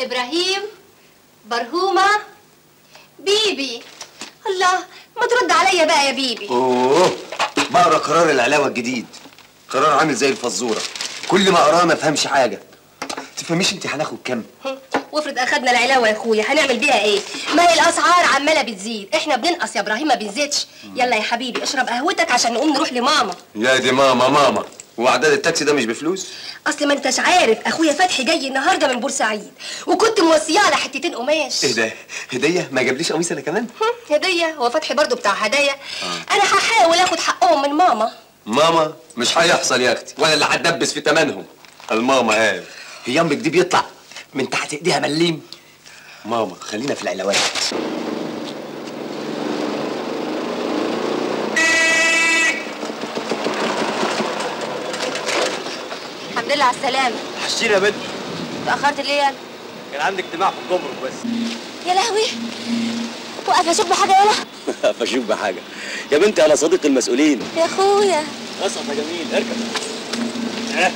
ابراهيم برهومه بيبي الله ما ترد عليا بقى يا بيبي اوه بقرا قرار العلاوه الجديد قرار عامل زي الفزوره كل ما اقراه ما افهمش حاجه تفهميش انت هناخد كام وافرض اخدنا العلاوه يا اخويا هنعمل بيها ايه ما هي الاسعار عماله بتزيد احنا بننقص يا ابراهيم ما بنزيدش يلا يا حبيبي اشرب قهوتك عشان نقوم نروح لماما يا دي ماما ماما وعداد التاكسي ده مش بفلوس اصل ما انتش عارف اخويا فتحي جاي النهارده من بورسعيد وكنت موصياه على حتتين قماش ايه ده هديه ما جابليش قميص انا كمان هم، هديه هو فتحي برضو بتاع هدايا انا هحاول اخد حقهم من ماما ماما مش هيحصل يا اختي وانا اللي هتدبس في تمنهم الماما قال هي امك دي بيطلع من تحت ايديها مليم ماما خلينا في العلاوات الحمد لله على السلامه حشير يا بنت اتاخرت ليه يعني كان عندي اجتماع في الجمرك بس يا لهوي وقف اشوف بحاجه يلا فشوف بحاجه يا بنتي انا صديق المسؤولين يا اخويا اسقط يا جميل اركب ها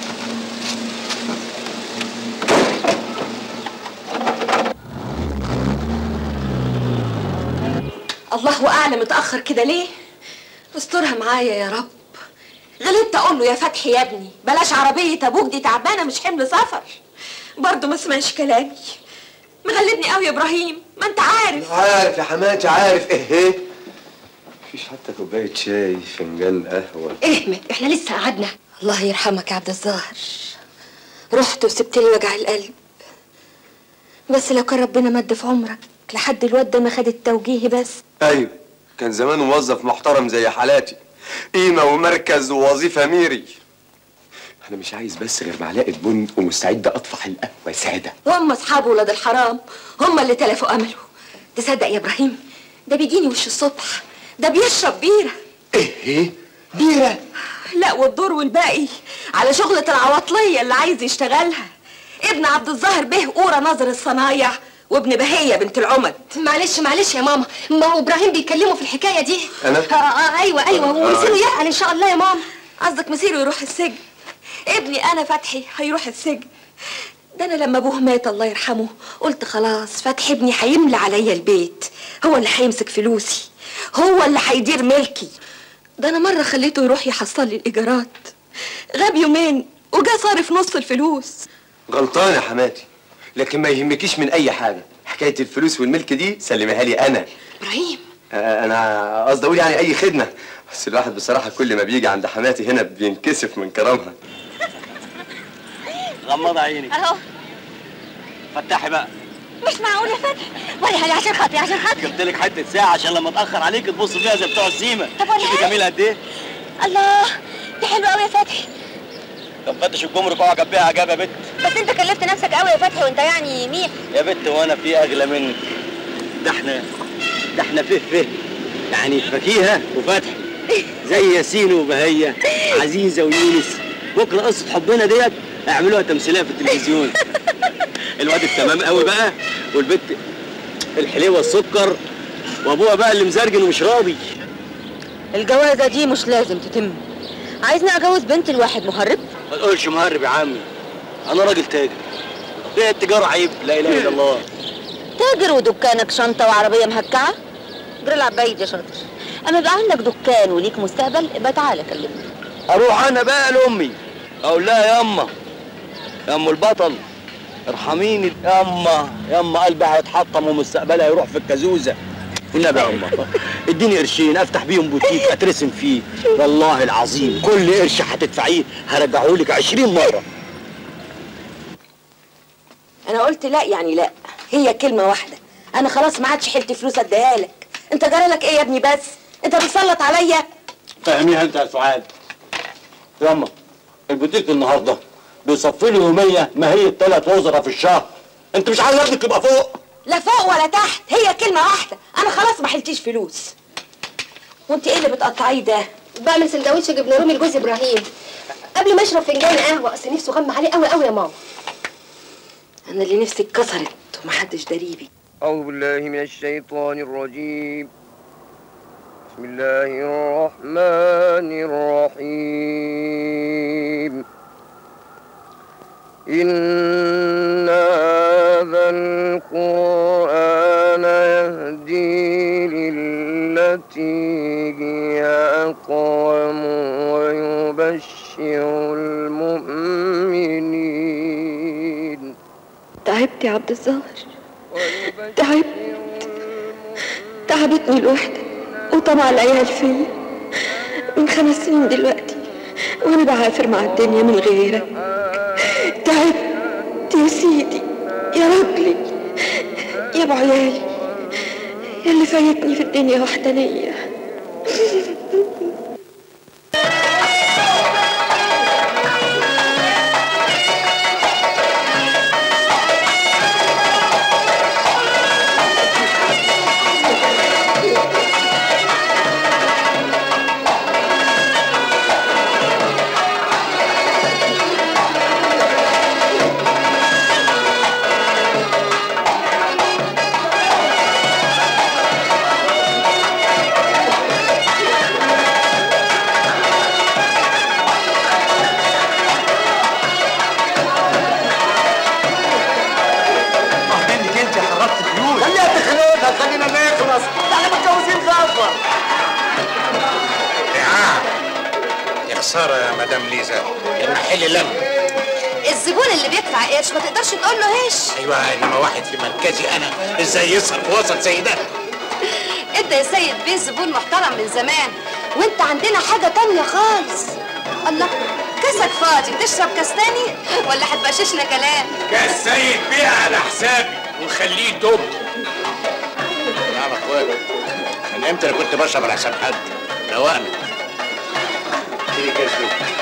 الله اعلم اتاخر كده ليه استرها معايا يا رب غلبت اقول له يا فتحي يا ابني بلاش عربيه ابوك دي تعبانه مش حمل سفر برضه ما سمعش كلامي مغلبني قوي يا ابراهيم ما انت عارف عارف يا حماتي عارف ايه ايه مفيش حتى كوبايه شاي فنجان قهوه احمد احنا لسه قعدنا الله يرحمك يا عبد الظاهر رحت وسبت لي وجع القلب بس لو كان ربنا مد في عمرك لحد الواد ده ما خد التوجيه بس ايوه كان زمان موظف محترم زي حالاتي قيمه ومركز ووظيفه ميري انا مش عايز بس غير معلقه بن ومستعد اطفح القهوه ساده هم اصحاب ولاد الحرام هم اللي تلفوا امله تصدق يا ابراهيم ده بيجيني وش الصبح ده بيشرب بيره ايه ايه بيره لا والدور والباقي على شغلة العواطلية اللي عايز يشتغلها ابن عبد الظاهر به قورة ناظر الصنايع وابن بهية بنت العمد معلش معلش يا ماما ما هو ابراهيم بيتكلموا في الحكايه دي أنا؟ آه آه ايوه ايوه ومصيره يعقل ان شاء الله يا ماما قصدك مسيره يروح السجن ابني انا فتحي هيروح السجن ده انا لما ابوه مات الله يرحمه قلت خلاص فتحي ابني هيملى عليا البيت هو اللي هيمسك فلوسي هو اللي هيدير ملكي ده انا مره خليته يروح يحصل لي الايجارات غاب يومين وجا صارف نص الفلوس غلطان يا حماتي لكن ما يهمكيش من اي حاجه حكايه الفلوس والملك دي سلميها لي انا ابراهيم آه، انا قصدي اقول يعني اي خدمه بس الواحد بصراحه كل ما بيجي عند حماتي هنا بينكسف من كرمها غمض عينك اهو فتحي بقى مش معقول يا فتحي ولا عشان خاطري عشان خاطري جبت لك حته ساعه عشان لما اتاخر عليك تبص فيها زي بتوع السيما طب ولا شوفي إيه؟ جميل قد ايه الله دي حلوه قوي يا فتحي طب فتش الجمرك اعجب بيها عجب يا بت بس انت كلفت نفسك قوي يا فتحي وانت يعني ميح يا بت وانا في اغلى منك ده احنا ده احنا فيه فيه يعني فكيهه وفتحي زي ياسين وبهيه عزيزه ويونس بكره قصه حبنا ديت اعملوها تمثيليه في التلفزيون الواد التمام قوي بقى والبت الحليوه السكر وابوها بقى اللي مزرجن ومش راضي الجوازة دي مش لازم تتم عايزني أجوز بنت الواحد مهرب ما تقولش مهرب يا عمي انا راجل تاجر هي التجاره عيب لا اله الا الله تاجر ودكانك شنطة وعربية مهكعة جري العب بعيد يا شاطر أما يبقى عندك دكان وليك مستقبل يبقى تعالى كلمني اروح انا بقى لامي اقول لها يا اما يا ام البطل ارحميني يا اما يا اما قلبي هيتحطم ومستقبلها هيروح في الكازوزه والنبي يا اما اديني قرشين افتح بيهم بوتيك اترسم فيه والله العظيم كل قرش هتدفعيه هرجعه لك 20 مره انا قلت لا يعني لا هي كلمه واحده انا خلاص ما عادش حيلتي فلوس اديها لك انت جرالك ايه يا ابني بس انت بتسلط عليا فاهميها انت يا سعاد ياما البوتيك النهارده بيصفي له يوميه ما هي الثلاث وزراء في الشهر انت مش عايز ابنك يبقى فوق لا فوق ولا تحت هي كلمه واحده انا خلاص ما حيلتيش فلوس وانت ايه اللي بتقطعيه ده بعمل سندوتش جبنه رومي لجوز ابراهيم قبل ما اشرب فنجان قهوه اصل نفسه غم عليه قوي قوي يا ماما انا اللي نفسي اتكسرت ومحدش داريبي أعوذ بالله من الشيطان الرجيم بسم الله الرحمن الرحيم إن هذا تعبت يا عبد الظاهر تعبت تعبتني الوحدة وطمع العيال فيا من خمس سنين دلوقتي وانا بعافر مع الدنيا من غيرك تعبت يا سيدي يا رجلي يا ابو عيالي يا اللي فايتني في الدنيا وحدانيه منك انت حركت فلوس خليها تخلقها خلينا نخلص احنا متجوزين غفر يا خساره يا مدام ليزا المحل لم الزبون اللي بيدفع قرش ما تقدرش تقول له هش ايوه انما واحد في مركزي انا ازاي يصرف وسط زي ده انت يا سيد بيه زبون محترم من زمان وانت عندنا حاجة تانية خالص الله كاسك فاضي تشرب كاس تاني ولا هتبششنا كلام كاس سيد بيها على حسابي وخليه يدوب نعم اخويا من امتى انا كنت بشرب على حساب حد روقنا تيجي كاس دول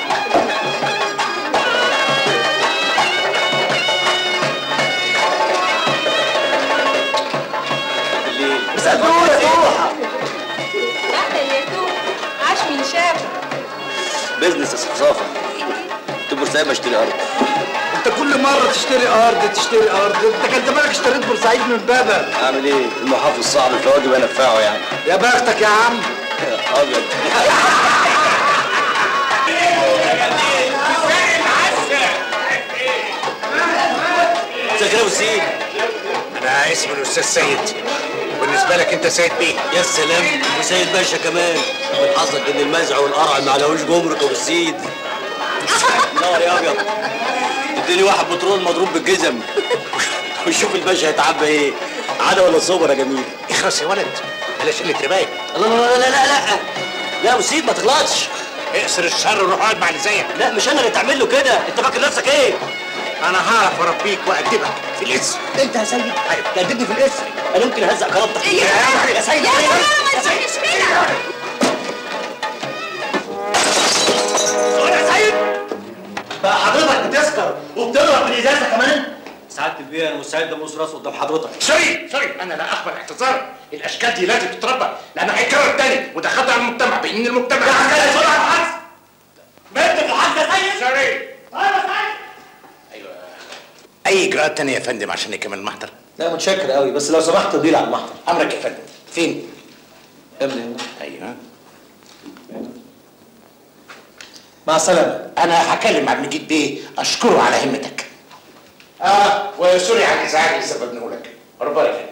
سألوه يا توحة اهلا يا توم عاش من شاف بيزنس يا صفصافه كنت بورسعيد بشتري ارض انت كل مرة تشتري أرض تشتري أرض انت كان زمانك اشتريت بورسعيد من بابك اعمل ايه المحافظ صعب فواجب انفعه يعني يا بختك يا عم ابيض سكرة وسيم انا اسمي الاستاذ سيد بالنسبه لك انت سيد بيه يا سلام وسيد باشا كمان من حظك ان المزع والقرع ما عليهوش جمرك وبالسيد نار يا ابيض اديني واحد بترول مضروب بالجزم وشوف الباشا هيتعبى ايه عدا ولا صبر يا جميل اخرس يا ولد بلاش اللي تربايه لا لا لا لا لا لا وسيد ما تغلطش اقصر الشر وروح اقعد مع اللي زيك لا مش انا اللي تعمل له كده انت فاكر نفسك ايه انا هعرف اربيك وادبك في الاسم انت يا سيد تهددني في الاسم انا ممكن اهزق كرامتك يا يا سيد يا ماما ما تشيلش فينا يا سيد بقى حضرتك بتسكر وبتضرب بالازازه كمان سعادة البيه انا مستعد ابوس راسه قدام حضرتك سوري سوري انا لا اقبل اعتذار الاشكال دي لازم تتربى لانه هيكرر تاني وده خطر على المجتمع بين المجتمع يا عسكري سرعه الحبس بنت الحاج يا سيد سوري اي اجراءات تانية يا فندم عشان يكمل المحضر لا متشكر قوي بس لو سمحت تضيل على المحضر امرك يا فندم فين قبل هنا ايوه مع السلامه انا هكلم مع المجيد بيه اشكره على همتك اه وسوري على الازعاج اللي سببناه لك ربنا يخليك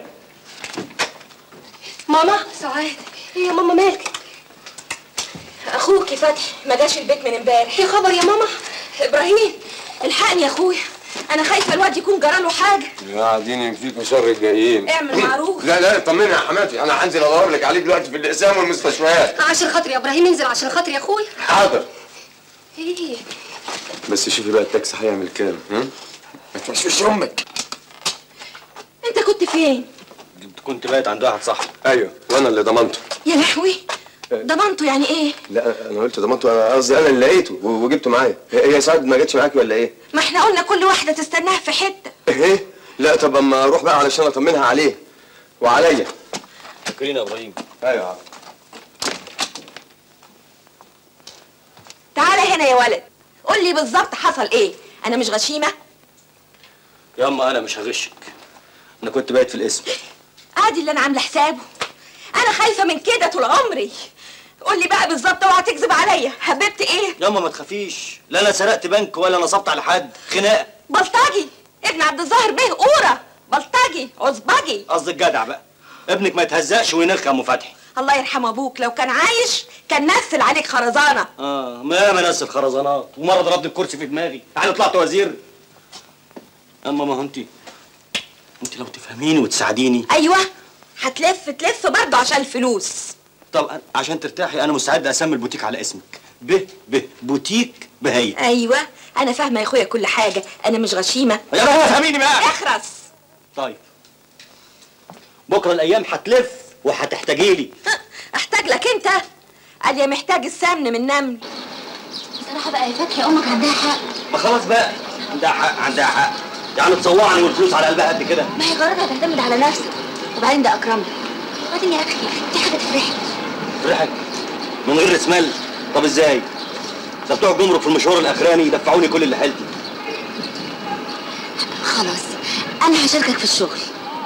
ماما سعاد ايه يا ماما مالك اخوك فتحي ما جاش البيت من امبارح ايه خبر يا ماما ابراهيم الحقني يا اخويا انا خايفه الواد يكون جراله حاجه قاعدين يكفيكوا شر الجايين اعمل معروف لا لا طمني يا حماتي انا هنزل ادور لك عليه دلوقتي في الاقسام والمستشفيات عشان خاطري يا ابراهيم انزل عشان خاطري يا اخويا حاضر ايه بس شوفي بقى التاكسي هيعمل كام ها ما تمشيش امك انت كنت فين كنت بايت عند واحد صاحبي ايوه وانا اللي ضمنته يا لهوي ضمنته يعني ايه لا انا قلت ضمنته انا قصدي انا اللي لقيته و- وجبته معايا هي هي سعاد ما جاتش معاكي ولا ايه ما احنا قلنا كل واحده تستناها في حته ايه لا طب اما اروح بقى علشان اطمنها عليه وعليا فاكرين يا ابراهيم ايوه تعالى هنا يا ولد قول لي بالظبط حصل ايه انا مش غشيمه ياما انا مش هغشك انا كنت بايت في الاسم عادي اللي انا عامله حسابه انا خايفه من كده طول عمري قول لي بقى بالظبط اوعى تكذب عليا هببت ايه ياما ما تخافيش لا انا سرقت بنك ولا نصبت على حد خناقه بلطجي ابن عبد الظاهر بيه قوره بلطجي عصبجي قصدك جدع بقى ابنك ما يتهزقش وينخ يا ام فتحي الله يرحم ابوك لو كان عايش كان نسل عليك خرزانه اه ما مناس الخرزانات ومره ضربني الكرسي في دماغي يعني طلعت وزير اما ما هو انت انت لو تفهميني وتساعديني ايوه هتلف تلف برضه عشان الفلوس طب أنا- عشان ترتاحي انا مستعد اسمي البوتيك على اسمك ب ب بوتيك بهية ايوه انا فاهمه يا اخويا كل حاجه انا مش غشيمه يا رب فهميني بقى اخرس طيب بكره الايام هتلف وهتحتاجي لي احتاج لك انت قال يا محتاج السمن من نمل بصراحه بقى يا فتحي امك عندها حق ما خلاص بقى عندها حق عندها حق يعني تصوعني والفلوس على قلبها قد كده ما هي قرارها تعتمد على نفسك وبعدين ده اكرمك وبعدين يا اخي دي حاجه تفرحك فرحك من غير راس مال طب ازاي ده بتوع الجمرك في المشوار الاخراني يدفعوني كل اللي حيلتي خلاص انا هشاركك في الشغل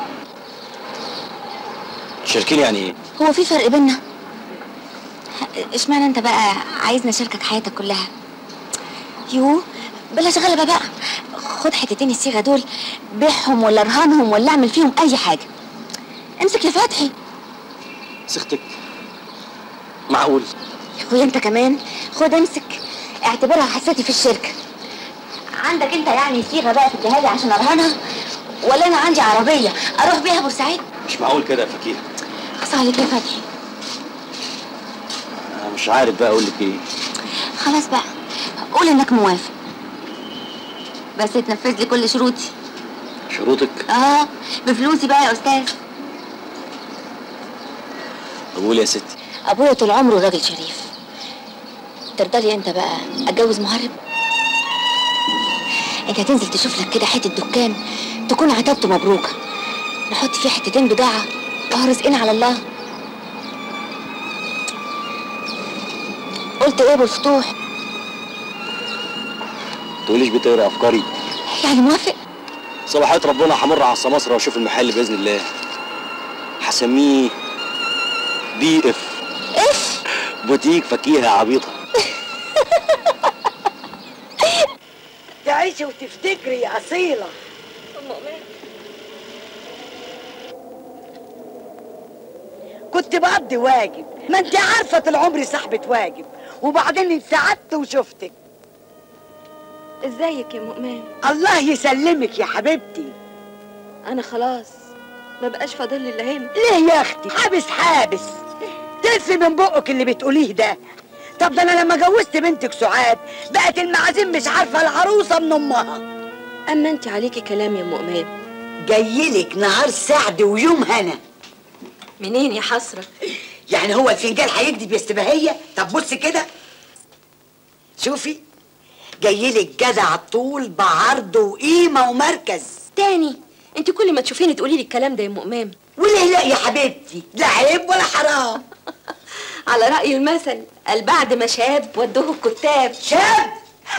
شاركيني يعني ايه هو في فرق بينا اشمعنى انت بقى عايزني اشاركك حياتك كلها يو بلاش غلبة بقى خد حتتين الصيغة دول بيعهم ولا رهانهم ولا اعمل فيهم اي حاجة امسك يا فتحي سختك معقول يا اخويا انت كمان خد امسك اعتبرها حصتي في الشركة عندك انت يعني صيغة بقى تديها لي عشان ارهنها ولا انا عندي عربية اروح بيها بورسعيد مش معقول كده يا فكيه خص عليك يا فتحي انا مش عارف بقى اقول لك ايه خلاص بقى قول انك موافق بس تنفذ لي كل شروطي شروطك اه بفلوسي بقى يا استاذ طب قول يا ستي ابويا طول عمره راجل شريف ترضى لي انت بقى اتجوز مهرب انت هتنزل تشوف لك كده حته دكان تكون عتبته مبروكه نحط فيه حتتين بضاعه وهو رزقنا على الله قلت ايه بالفتوح تقوليش بتقرا افكاري يعني موافق صباحات ربنا همر على السماسرة واشوف المحل باذن الله هسميه بي اف اف بوتيك فكيهة عبيطة تعيشي وتفتكري يا أصيلة كنت بقضي واجب ما انت عارفة طول عمري صاحبة واجب وبعدين انسعدت وشفتك ازيك يا مؤمن الله يسلمك يا حبيبتي انا خلاص ما بقاش فاضل لي الا هنا ليه يا اختي حابس حابس تلفي من بقك اللي بتقوليه ده طب ده انا لما جوزت بنتك سعاد بقت المعازيم مش عارفه العروسه من امها اما انت عليكي كلام يا مؤمن جايلك نهار سعد ويوم هنا منين يا حسره يعني هو الفنجان هيكذب يا استباهية طب بص كده شوفي جايلك جدع طول بعرض وقيمة ومركز تاني انت كل ما تشوفيني تقولي لي الكلام ده يا مؤمن وليه لا يا حبيبتي لا عيب ولا حرام على رأي المثل قال بعد ما شاب ودوه الكتاب شاب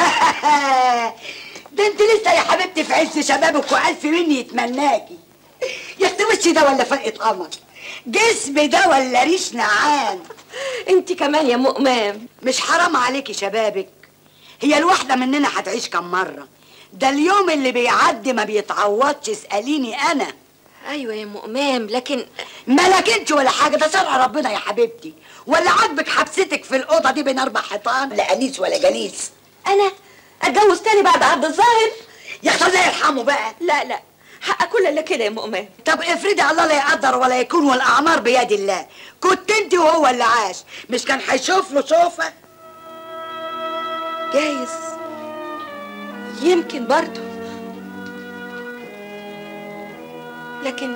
ده انت لسه يا حبيبتي في عز شبابك والف مني يتمناكي يا اختي وشي ده ولا فرقة قمر جسم ده ولا ريش نعام انت كمان يا مؤمن مش حرام عليكي شبابك هي الواحدة مننا هتعيش كم مرة ده اليوم اللي بيعدي ما بيتعوضش اسأليني أنا ايوه يا مؤمن لكن ما لكنش ولا حاجة ده شرع ربنا يا حبيبتي ولا عاجبك حبستك في الأوضة دي بين أربع حيطان لا أنيس ولا جليس انا اتجوز تاني بعد عبد الظاهر يا أختي الله يرحمه بقى لا لا حق كل الا كده يا مؤمن طب افرضي الله لا يقدر ولا يكون والأعمار بيد الله كنت انت وهو اللي عاش مش كان هيشوف له شوفة جايز يمكن برضو لكن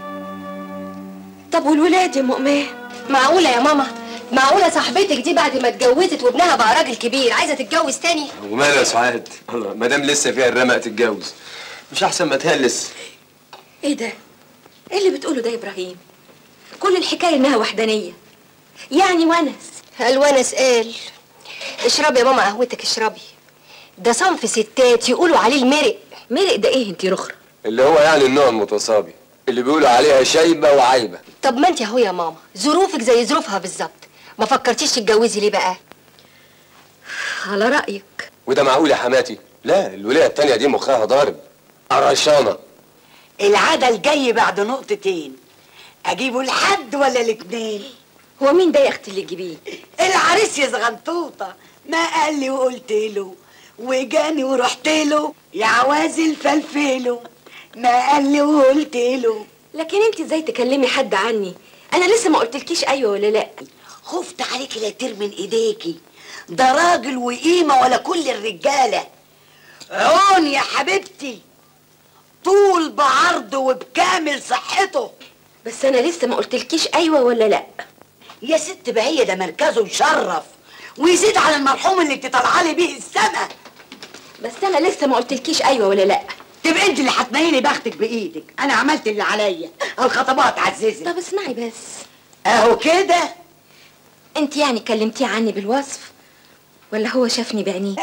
طب والولاد يا مؤمن معقولة يا ماما معقولة صاحبتك دي بعد ما اتجوزت وابنها بقى راجل كبير عايزة تتجوز تاني وماله يا سعاد الله ما دام لسه فيها الرمق تتجوز مش احسن ما تهلس ايه ده ايه اللي بتقوله ده يا ابراهيم كل الحكايه انها وحدانيه يعني ونس الونس قال اشربي يا ماما قهوتك اشربي ده صنف ستات يقولوا عليه المرق مرق ده ايه انت رخرة اللي هو يعني النوع المتصابي اللي بيقولوا عليها شايبه وعايبه طب ما انت اهو يا ماما ظروفك زي ظروفها بالظبط ما فكرتيش تتجوزي ليه بقى على رايك وده معقول يا حماتي لا الولايه التانيه دي مخها ضارب قرشانه العادة الجاي بعد نقطتين أجيبه لحد ولا الاتنين هو مين ده يا اختي اللي تجيبيه العريس يا زغنطوطة ما قال لي وقلت له وجاني ورحت له يا عوازل فلفله ما قال لي وقلت له لكن انت ازاي تكلمي حد عني انا لسه ما قلتلكيش ايوه ولا لا خفت عليكي لا يطير من ايديكي ده راجل وقيمة ولا كل الرجالة عون يا حبيبتي طول بعرضه وبكامل صحته بس انا لسه ما قلتلكيش ايوه ولا لا يا ست بهية ده مركزه يشرف ويزيد على المرحوم اللي بتطلعلي بيه السما بس انا لسه ما قلتلكيش ايوه ولا لا تبقى انت اللي هتنيلي بختك بايدك انا عملت اللي عليا الخطبات عززت طب اسمعي بس اهو كده انت يعني كلمتيه عني بالوصف ولا هو شافني بعينيه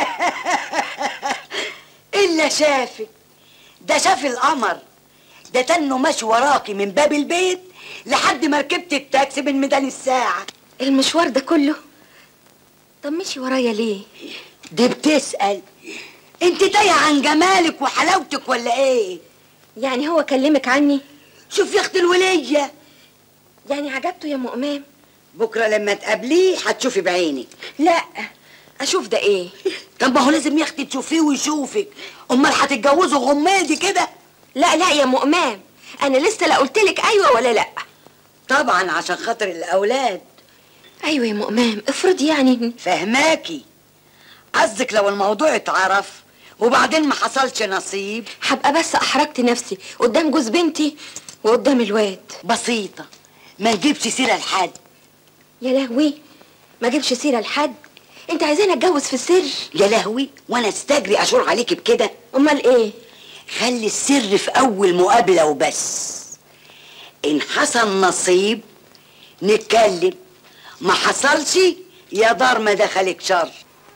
الا شافك ده شاف القمر ده تنه ماشي وراكي من باب البيت لحد ما ركبت التاكسي من ميدان الساعة المشوار ده كله طب مشي ورايا ليه دي بتسأل انت تايه عن جمالك وحلاوتك ولا ايه يعني هو كلمك عني شوف يا اخت الولية يعني عجبته يا مؤمام بكرة لما تقابليه هتشوفي بعينك لا اشوف ده ايه طب ما هو لازم يا اختي تشوفيه ويشوفك امال هتتجوزوا غمادي كده لا لا يا مؤمام انا لسه لا قلتلك ايوه ولا لا طبعا عشان خاطر الاولاد ايوه يا مؤمام افرض يعني فهماكي قصدك لو الموضوع اتعرف وبعدين ما حصلش نصيب هبقى بس احرجت نفسي قدام جوز بنتي وقدام الواد بسيطة ما نجيبش سيرة لحد يا لهوي ما اجيبش سيره لحد انت عايزاني اتجوز في السر يا لهوي وانا استجري اشور عليكي بكده امال ايه خلي السر في اول مقابلة وبس ان حصل نصيب نتكلم ما حصلش يا دار ما دخلك شر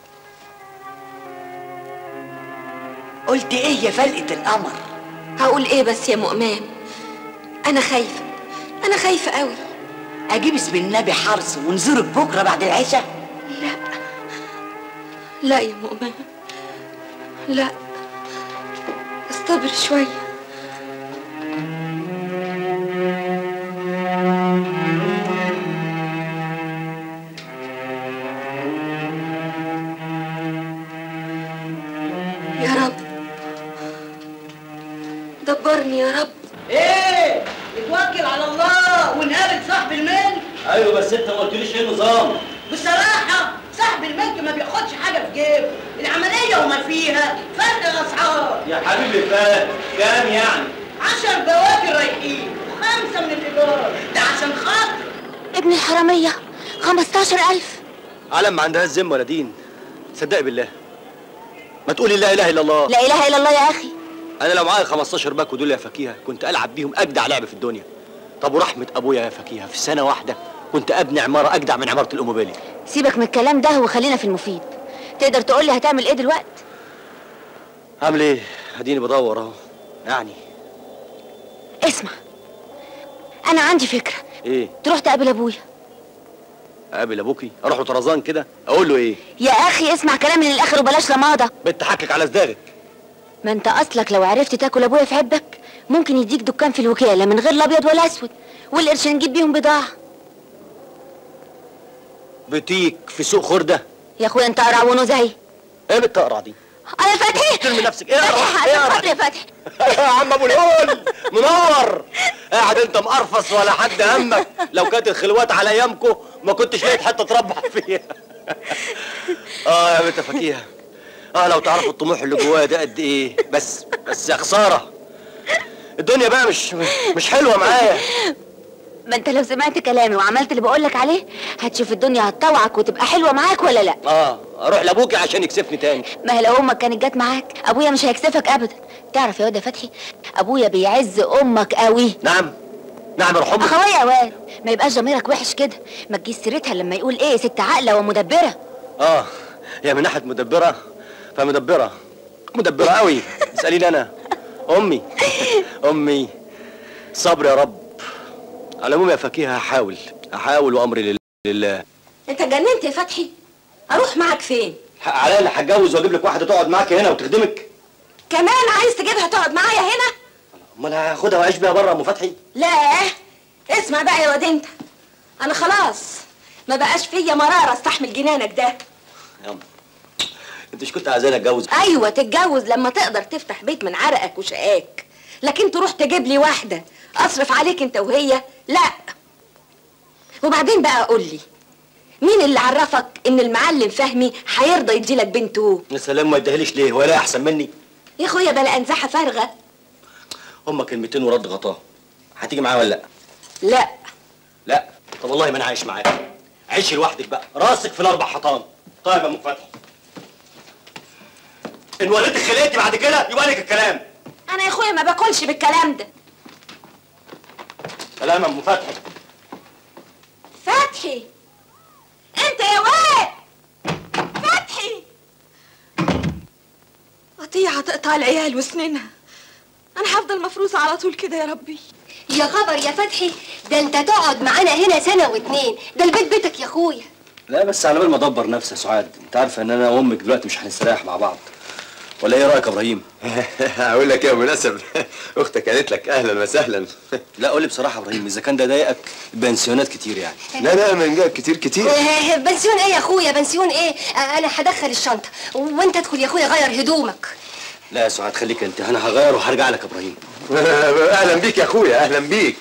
قلت ايه يا فلقة القمر هقول ايه بس يا مؤمام انا خايفه انا خايفه قوي اجيب اسم النبي حرص ونزورك بكره بعد العشاء لا لا يا مؤمن لا استبر شوية يا رب دبرني يا رب ايه نتوكل على الله ونقابل صاحب الملك ايوه بس انت ما قلتليش ايه النظام بصراحة صاحب الملك ما بياخدش حاجة في جيبه العملية وما فيها فرق الأسعار يا حبيبي فات كام يعني عشر بواكر رايحين وخمسة من الإيجار ده عشان خاطر ابن الحرامية 15000 علم ما عندهاش ذمه ولا دين صدقي بالله ما تقولي لا اله الا الله لا اله الا الله يا اخي انا لو معايا 15 باكو دول يا فكيهه كنت العب بيهم اجدع لعبه في الدنيا طب ورحمه ابويا يا فكيهه في سنه واحده كنت ابني عماره اجدع من عماره الاموبيلي سيبك من الكلام ده وخلينا في المفيد تقدر تقول لي هتعمل ايه دلوقتي هعمل ايه اديني بدور اهو يعني اسمع انا عندي فكرة ايه تروح تقابل ابويا اقابل ابوكي اروح له طرزان كده اقول له ايه يا اخي اسمع كلامي للاخر وبلاش لماضة بنت حكك على صداغك ما انت اصلك لو عرفت تاكل ابويا في عبك ممكن يديك دكان في الوكالة من غير لا ابيض ولا اسود والقرشين نجيب بيهم بضاعة بوتيك في سوق خرده يا اخويا انت قرع ونزهي ايه بتقرع دي انا فتحي ترمي نفسك ايه فتحي ايه عشان خاطري يا فتحي يا عم ابو الهول منور قاعد انت مقرفص ولا حد همك لو كانت الخلوات على ايامكم ما كنتش لقيت حته تربح فيها اه يا بنت فكيهه اه لو تعرفوا الطموح اللي جوايا ده قد ايه بس بس يا خساره الدنيا بقى مش مش حلوه معايا ما انت لو سمعت كلامي وعملت اللي بقولك عليه هتشوف الدنيا هتطوعك وتبقى حلوة معاك ولا لا اه اروح لابوكي عشان يكسفني تاني ما هي لو امك كانت جت معاك ابويا مش هيكسفك ابدا تعرف يا واد يا فتحي ابويا بيعز امك قوي نعم نعم ارحمك اخويا يا واد ما يبقاش ضميرك وحش كده ما تجيش سيرتها لما يقول ايه ست عاقله ومدبره اه يا من ناحيه مدبره فمدبره مدبره قوي اساليني انا امي امي صبر يا رب على العموم يا فكيهه هحاول هحاول وامري لله, لله. انت جننت يا فتحي اروح معك فين حق عليا اللي هتجوز واجيب لك واحده تقعد معاك هنا وتخدمك كمان عايز تجيبها تقعد معايا هنا امال هاخدها واعيش بيها بره ام فتحي لا اسمع بقى يا واد انت انا خلاص ما بقاش فيا مراره استحمل جنانك ده يلا انت مش كنت عايزاني اتجوز ايوه تتجوز لما تقدر تفتح بيت من عرقك وشقاك لكن تروح تجيب لي واحده اصرف عليك انت وهي لا وبعدين بقى قول لي مين اللي عرفك ان المعلم فهمي هيرضى يديلك بنته يا سلام ما اديهاليش ليه ولا احسن مني يا اخويا بلا انزاحه فارغه هما كلمتين ورد غطاه هتيجي معايا ولا لا لا لا طب والله ما انا عايش معاك عيشي لوحدك بقى راسك في الاربع حيطان طيب يا ام فتحي ان ولدت خلقتي بعد كده يبقى لك الكلام انا يا اخويا ما باكلش بالكلام ده كلام يا ام فتحي فتحي انت يا واد فتحي قطيعة تقطع العيال وسنينها انا هفضل مفروسة على طول كده يا ربي يا خبر يا فتحي ده انت تقعد معانا هنا سنه واتنين ده البيت بيتك يا اخويا لا بس على بال ما ادبر نفسي يا سعاد انت عارفه ان انا وامك دلوقتي مش هنستريح مع بعض ولا ايه رايك يا ابراهيم هقول لك ايه يا مناسب اختك قالت لك اهلا وسهلا لا قول لي بصراحه يا ابراهيم اذا كان ده ضايقك بنسيونات كتير يعني لا لا من جاك كتير كتير آه، بنسيون ايه يا اخويا بنسيون ايه آه، انا هدخل الشنطه وانت ادخل يا اخويا غير هدومك لا يا سعاد خليك انت انا هغير وهرجع لك يا ابراهيم اهلا بيك يا اخويا اهلا بيك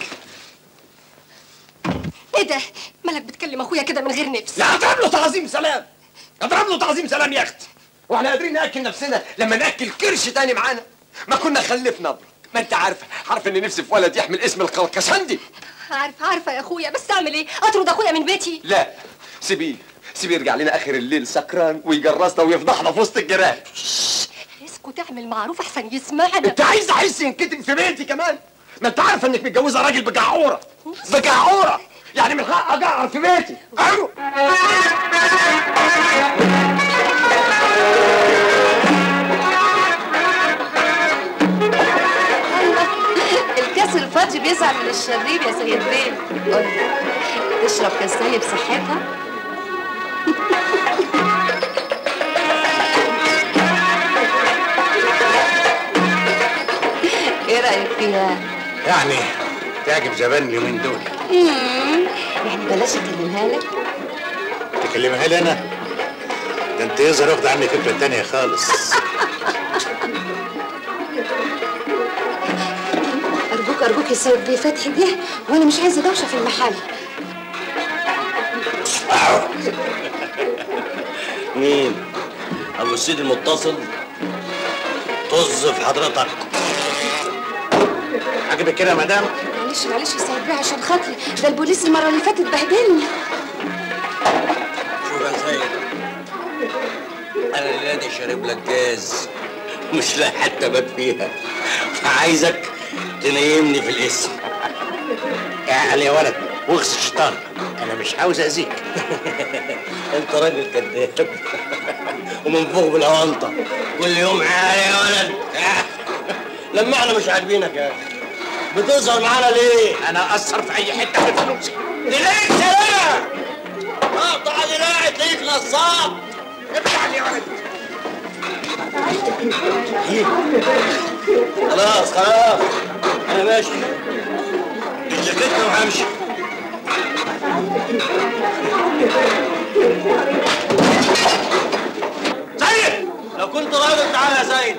ايه ده مالك بتكلم اخويا كده من غير نفس لا اضرب له تعظيم سلام اضرب له تعظيم سلام يا اختي واحنا قادرين ناكل نفسنا لما ناكل كرش تاني معانا ما كنا خلفنا ابرك ما انت عارفه عارفه ان نفسي في ولد يحمل اسم القرقشندي عارفه عارفه يا اخويا بس اعمل ايه اطرد اخويا من بيتي لا سيبيه سيبيه يرجع لنا اخر الليل سكران ويجرسنا ويفضحنا في وسط الجيران اسكت اعمل معروف احسن يسمعنا انت عايز احس ينكتب في بيتي كمان ما انت عارفه انك متجوزه راجل بجعوره بجعوره يعني من حق اجعر في بيتي ايوه الكاس الفاضي بيزعل من الشرير يا سيد بيه قول لي، تشرب كاستاني بصحتها ايه رايك فيها يعني تعجب زبائن اليومين دول مم، يعني بلاش اكلمها لك تكلمها لي انا ده انت يظهر واخد عني فكره تانية خالص ارجوك ارجوك يا سيد بيه فتحي جه وانا مش عايزه دوشه في المحل مين ابو السيد المتصل طز في حضرتك عجبك كده يا مدام معلش معلش يا سيد بيه عشان خاطري ده البوليس المره اللي فاتت بهدلني شوف يا سيد انا الليله شارب لك جاز مش لاقي حتى باب فيها فعايزك تنيمني في الاسم يعني يا ولد وغس الشيطان انا مش عاوز اذيك انت راجل كذاب ومنفوخ بالاونطه كل يوم عالي يا ولد لما احنا مش عاجبينك يا اخي بتظهر معانا ليه؟ انا اثر في اي حته في فلوسي تلاقيك سلام اقطع دراعي تلاقيك نصاب ابعد يا ولد خلاص خلاص انا ماشي الجاكيت وهمشي سيد لو كنت راجل تعالى يا سيد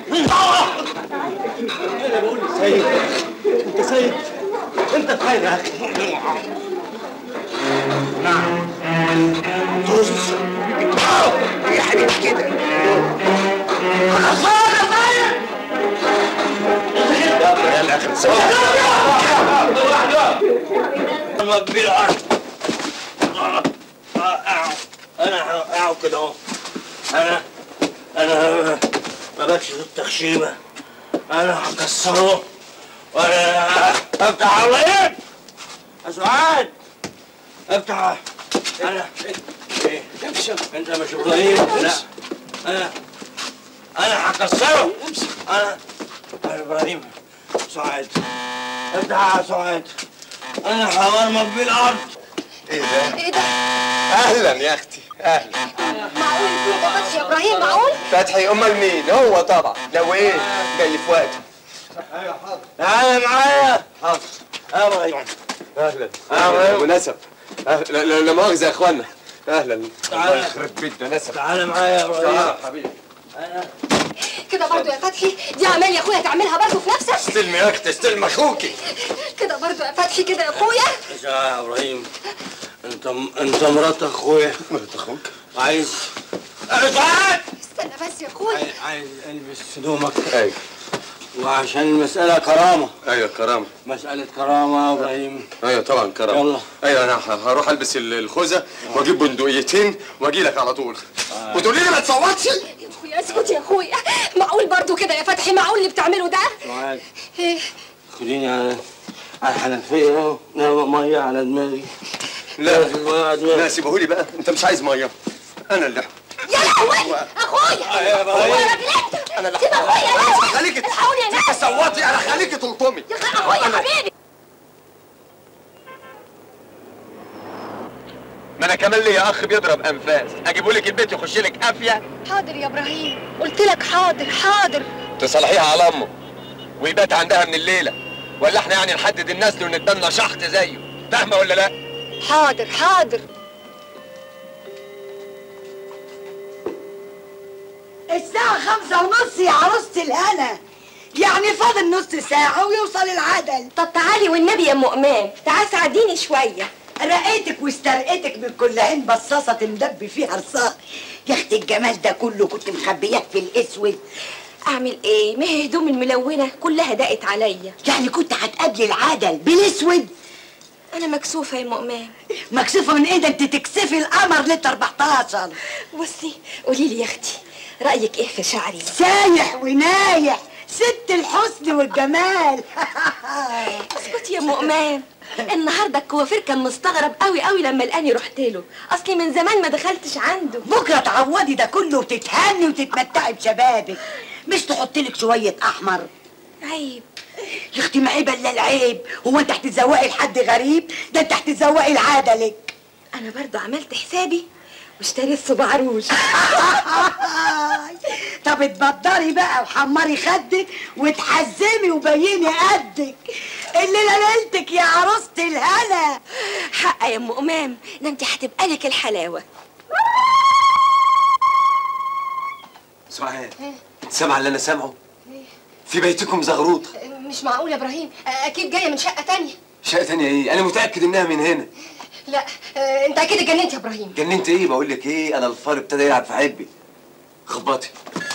انا بقول سيد انت سيد انت بخير يا اخي نعم طز يا حبيبي كده يلا اخر سنه انا كبير عارف انا هقعد كده اهو انا انا ما بكشف التخشيمه انا هكسره وانا افتح عوائد يا سعاد افتح انا ايه انت مش ابراهيم لا انا انا هكسره انا انا ابراهيم سعاد افتح يا سعاد انا هورمك بالارض ايه ده ايه ده اهلا يا اختي اهلا معقول يكون ده فتحي يا ابراهيم معقول فتحي امال مين هو طبعا لو ايه جاي في وقته تعالى معايا حاضر يا ابراهيم اهلا اهلا مناسب أهلا. لا- لا لا مؤاخذه يا اخوانا اهلا تعالى. الله يخرب بيت ده نسب تعالى معايا يا ابراهيم تعال حبيبي كده برضه يا فتحي دي عمال يا اخويا تعملها برضه في نفسك استلمي يا اختي استلمي اخوكي كده برضو يا فتحي كده يا اخويا يا ابراهيم انت انت مرات اخويا مرات اخوك عايز ارفعت استنى بس يا اخويا عايز البس هدومك ايوه وعشان المسألة كرامة ايوه كرامه مسألة كرامة يا ابراهيم ايوه طبعا كرامه يلا. ايوه انا ه- هروح البس ال- الخوذه واجيب بندقيتين واجي لك على طول وتقولي لي ما تصوتش يا اخويا اسكت يا اخويا معقول برضو كده يا فتحي معقول اللي بتعمله ده سعاد إيه؟ خديني على على الحنفية اهو نعمة مية على دماغي لا مية على دماغي لا سيبهولي بقى انت مش عايز ميه انا اللي يا لهوي اخويا يا اخويا يا راجل انت انا اللي سيب اخويا يا ناس خليكي الحقوني يا ناس تصوتي انا خليكي تلطمي يا أخي- اخويا حبيبي ما انا كمان ليا اخ بيضرب انفاس اجيبه لك البيت يخش لك قافيه حاضر يا ابراهيم قلت لك حاضر حاضر تصلحيها على امه ويبات عندها من الليله ولا احنا يعني نحدد النسل وندلنا شحط زيه فاهمه ولا لا حاضر حاضر الساعة خمسة ونص يا عروسة الهنا يعني فاضل نص ساعة ويوصل العدل طب تعالي والنبي يا ام امام تعالي ساعديني شويه رقيتك واسترقيتك من كل عين بصاصة مدبي فيها رصاص يا اختي الجمال ده كله كنت مخبياه في الاسود اعمل ايه ما هي هدوم الملونه كلها ضاقت عليا يعني كنت هتقابلي العدل بالاسود انا مكسوفه يا ام امام مكسوفة من ايه ده انت تكسفي القمر لتر 14 بصي قولي لي يا اختي رايك ايه في شعري سايح ونايح ست الحسن والجمال اسكتي يا ام امام النهارده الكوافير كان مستغرب قوي قوي لما لقاني رحت له اصلي من زمان ما دخلتش عنده بكرة تعوضي ده كله وتتهني وتتمتعي بشبابك مش تحطي لك شوية احمر عيب يا اختي ما عيب الا العيب هو انت هتتزوقي لحد غريب ده انت هتتزوقي لعدلك انا برضو عملت حسابي واشتريت صباع روج طب اتبدري بقى وحمري خدك وتحزمي وبيني قدك الليله ليلتك يا عروسه الهنا حق يا ام امام ده انت هتبقى لك الحلاوه سعاد سامعه اللي انا سامعه في بيتكم زغروطه مش معقول يا ابراهيم اكيد جايه من شقه تانية شقه تانية ايه انا متاكد انها من هنا لا آه، انت اكيد اتجننت يا ابراهيم جننت ايه بقول لك ايه انا الفار ابتدى يلعب في حبي خبطي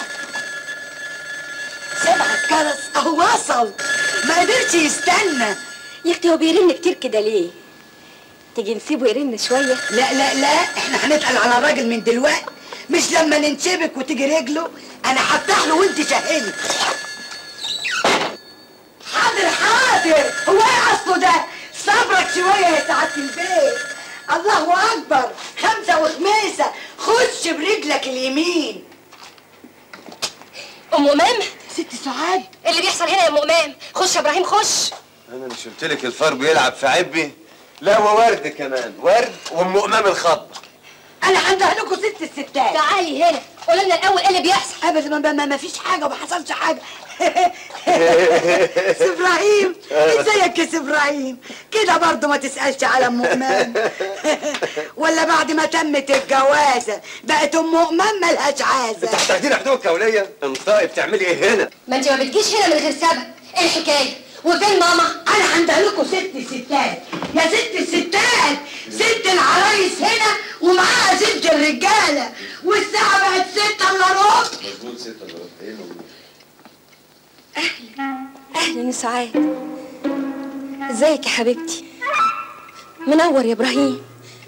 سبع الجرس اهو وصل ما قدرش يستنى يا اختي هو بيرن كتير كده ليه تيجي نسيبه يرن شويه لا لا لا احنا هنتقل على الراجل من دلوقتي مش لما ننشبك وتيجي رجله انا هفتح له وانت شهني حاضر حاضر هو ايه اصله ده صبرك شويه يا سعاده البيت الله اكبر خمسه وخميسه خش برجلك اليمين ام امام ست سعاد إيه اللي بيحصل هنا يا ام امام خش يا ابراهيم خش انا مش قلت لك الفار بيلعب في عبي لا وورد كمان ورد وام امام الخط انا عندها لكم ست الستات تعالي هنا قولي لنا الاول ايه اللي بيحصل ابدا ما, ما, ما فيش حاجه وما حصلش حاجه سي ابراهيم ازيك يا سي ابراهيم كده برضه ما تسالش على ام امام ولا بعد ما تمت الجوازه بقت ام امام ملهاش انت عازه هتاخدينا حدود كونيه انطقي بتعملي ايه هنا ما انت ما بتجيش هنا من غير سبب ايه الحكايه وفين ماما انا عندها لكم ست الستات يا ست الستات ست العرايس هنا ومعاها ست الرجاله والساعه بقت ستة الا ربع اهلا يا سعاد ازيك يا حبيبتي منور يا ابراهيم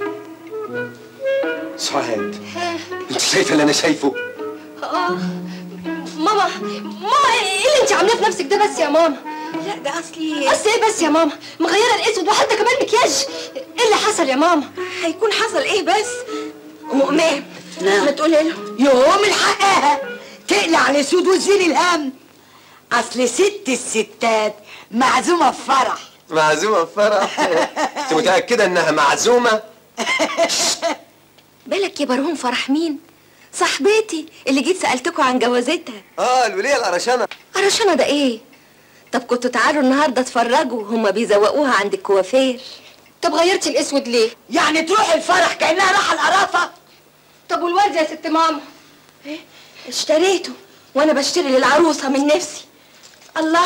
سعاد انت شايفه اللي انا شايفه اه ماما ماما ايه اللي انت عاملاه في نفسك ده بس يا ماما لا ده اصلي بس ايه بس يا ماما مغيره الاسود وحتى كمان مكياج ايه اللي حصل يا ماما هيكون حصل ايه بس ام امام نعم. ما تقولي له يوم الحقها تقلع الاسود وتزيل الهم اصل ست الستات معزومه في فرح معزومه في فرح انت متاكده انها معزومه بالك يا برهوم فرح مين صاحبتي اللي جيت سالتكوا عن جوازتها اه الوليه القرشانه قرشانه ده ايه طب كنتوا تعالوا النهارده اتفرجوا هما بيزوقوها عند الكوافير طب غيرتي الاسود ليه يعني تروح الفرح كانها رايحه القرافه طب والورد يا ست ماما اشتريته وانا بشتري للعروسه من نفسي الله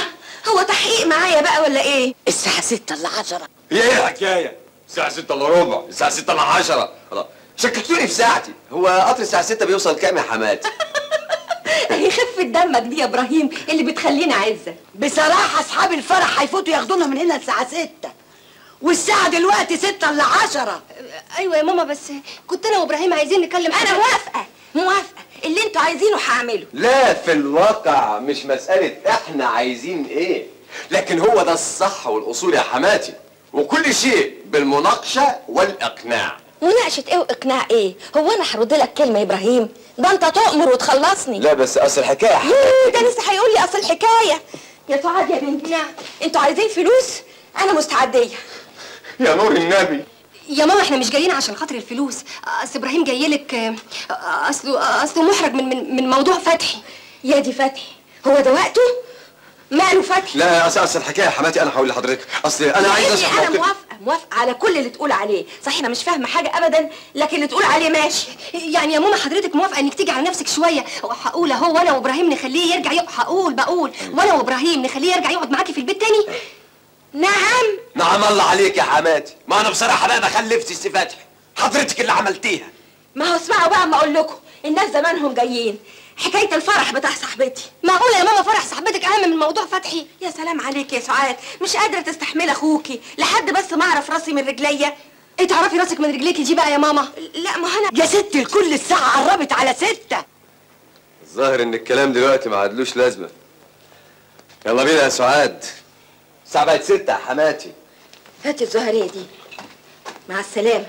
هو تحقيق معايا بقى ولا ايه الساعة ستة إلا عشرة هي ايه الحكايه الساعه 6 الا ربع الساعه 6 الا 10 خلاص شككتوني في ساعتي هو قطر الساعه 6 بيوصل كام يا حماتي هي خفة دمك دي يا ابراهيم اللي بتخلينا عزة بصراحة أصحاب الفرح هيفوتوا ياخدونا من هنا الساعة ستة والساعة دلوقتي ستة إلا عشرة ايوه يا ماما بس كنت انا وابراهيم عايزين نتكلم انا موافقة موافقة اللي انتوا عايزينه هعمله لا في الواقع مش مسألة احنا عايزين ايه لكن هو ده الصح والأصول يا حماتي وكل شيء بالمناقشة والإقناع مناقشة ايه واقناع ايه هو انا هرد لك كلمة يا ابراهيم ده انت تؤمر وتخلصني لا بس أصل الحكاية يا ييه ده لسه هيقول لي اصل الحكاية يا سعاد يا بنتي نعم انتوا عايزين فلوس انا مستعدية يا نور النبي يا ماما احنا مش جايين عشان خاطر الفلوس اصل ابراهيم جاي لك آه، اصله اصله محرج من من من موضوع فتحي يا دي فتحي هو ده وقته ماله فتحي لا أصل أصل الحكاية يا حماتي أنا هقول لحضرتك أصل أنا عايز يعني أشرح انا موقف موافقة موافقة على كل اللي تقول عليه صحيح انا مش فاهمة حاجة ابدا لكن اللي تقول عليه ماشي يعني يا ماما حضرتك موافقه انك تيجي على نفسك شويه هقول اهو وانا وابراهيم نخليه يرجع يقعد هقول بقول وانا وابراهيم نخليه يرجع يقعد معاكي في البيت تاني نعم نعم الله عليك يا حماتي ما أنا بصراحة بقى ما خلفتش سي فتحي حضرتك اللي عملتيها ما هو اسمعوا بقى ما اقول لكم الناس زمانهم جايين حكاية الفرح بتاع صاحبتي معقوله يا ماما فرح صاحبتك اهم من موضوع فتحي يا سلام عليك يا سعاد مش قادرة تستحمل اخوكي لحد بس ما اعرف راسي من رجليا ايه تعرفي راسك من رجليكي دي بقى يا ماما لا ما انا يا ست الكل الساعة قربت على ستة الظاهر إن الكلام دلوقتي ما عادلوش لازمة يلا بينا يا سعاد الساعة بقت 6 يا حماتي هاتي الزهرية دي مع السلامة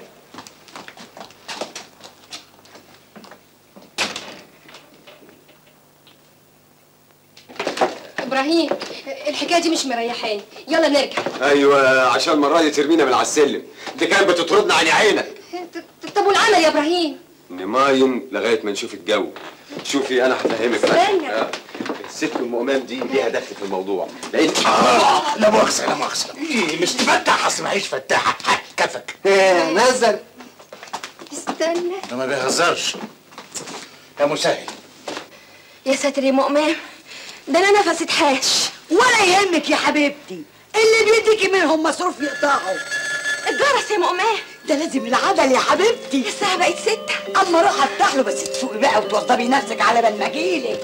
ابراهيم الحكايه دي مش مريحاني يلا نرجع ايوه عشان المره دي ترمينا من على السلم دي كانت بتطردنا عن عينك طب والعمل يا ابراهيم نماين لغايه ما نشوف الجو شوفي انا هفهمك استنى. آه. الست ام امام دي ليها دخل في الموضوع لان آه لا مؤاخذة لا مؤاخذة إيه مش تفتح أصل معيش فتاحة ها، كفك آه، نزل استنى ده ما بيهزرش يا مسهل يا ساتر يا مؤمن ده انا نفسي اتحاش ولا يهمك يا حبيبتي اللي بيديكي منهم مصروف يقطعوا الجرس يا مؤمن ده لازم العدل يا حبيبتي الساعة بقت ستة اما اروح افتح له بس تفوقي بقى وتوضبي نفسك على بال ما اجيلك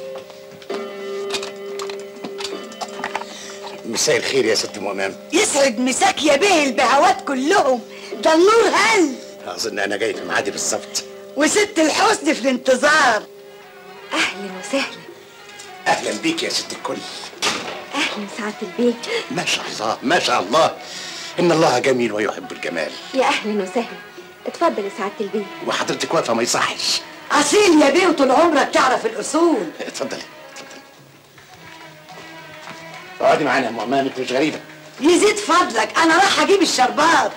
مساء الخير يا ست ام امام يسعد مساك يا بيه البهوات كلهم ده النور هل اظن انا جاي في ميعادي بالظبط وست الحسن في الانتظار اهلا وسهلا اهلا بيك يا ست الكل اهلا سعادة البيت ما شاء الله ما شاء الله ان الله جميل ويحب الجمال يا اهلا وسهلا اتفضل يا سعادة البيت وحضرتك واقفه ما يصحش اصيل يا بيه وطول عمرك تعرف الاصول اتفضلي اتفضلي اقعدي معانا يا ام امام انت مش غريبه يزيد فضلك انا راح اجيب الشربات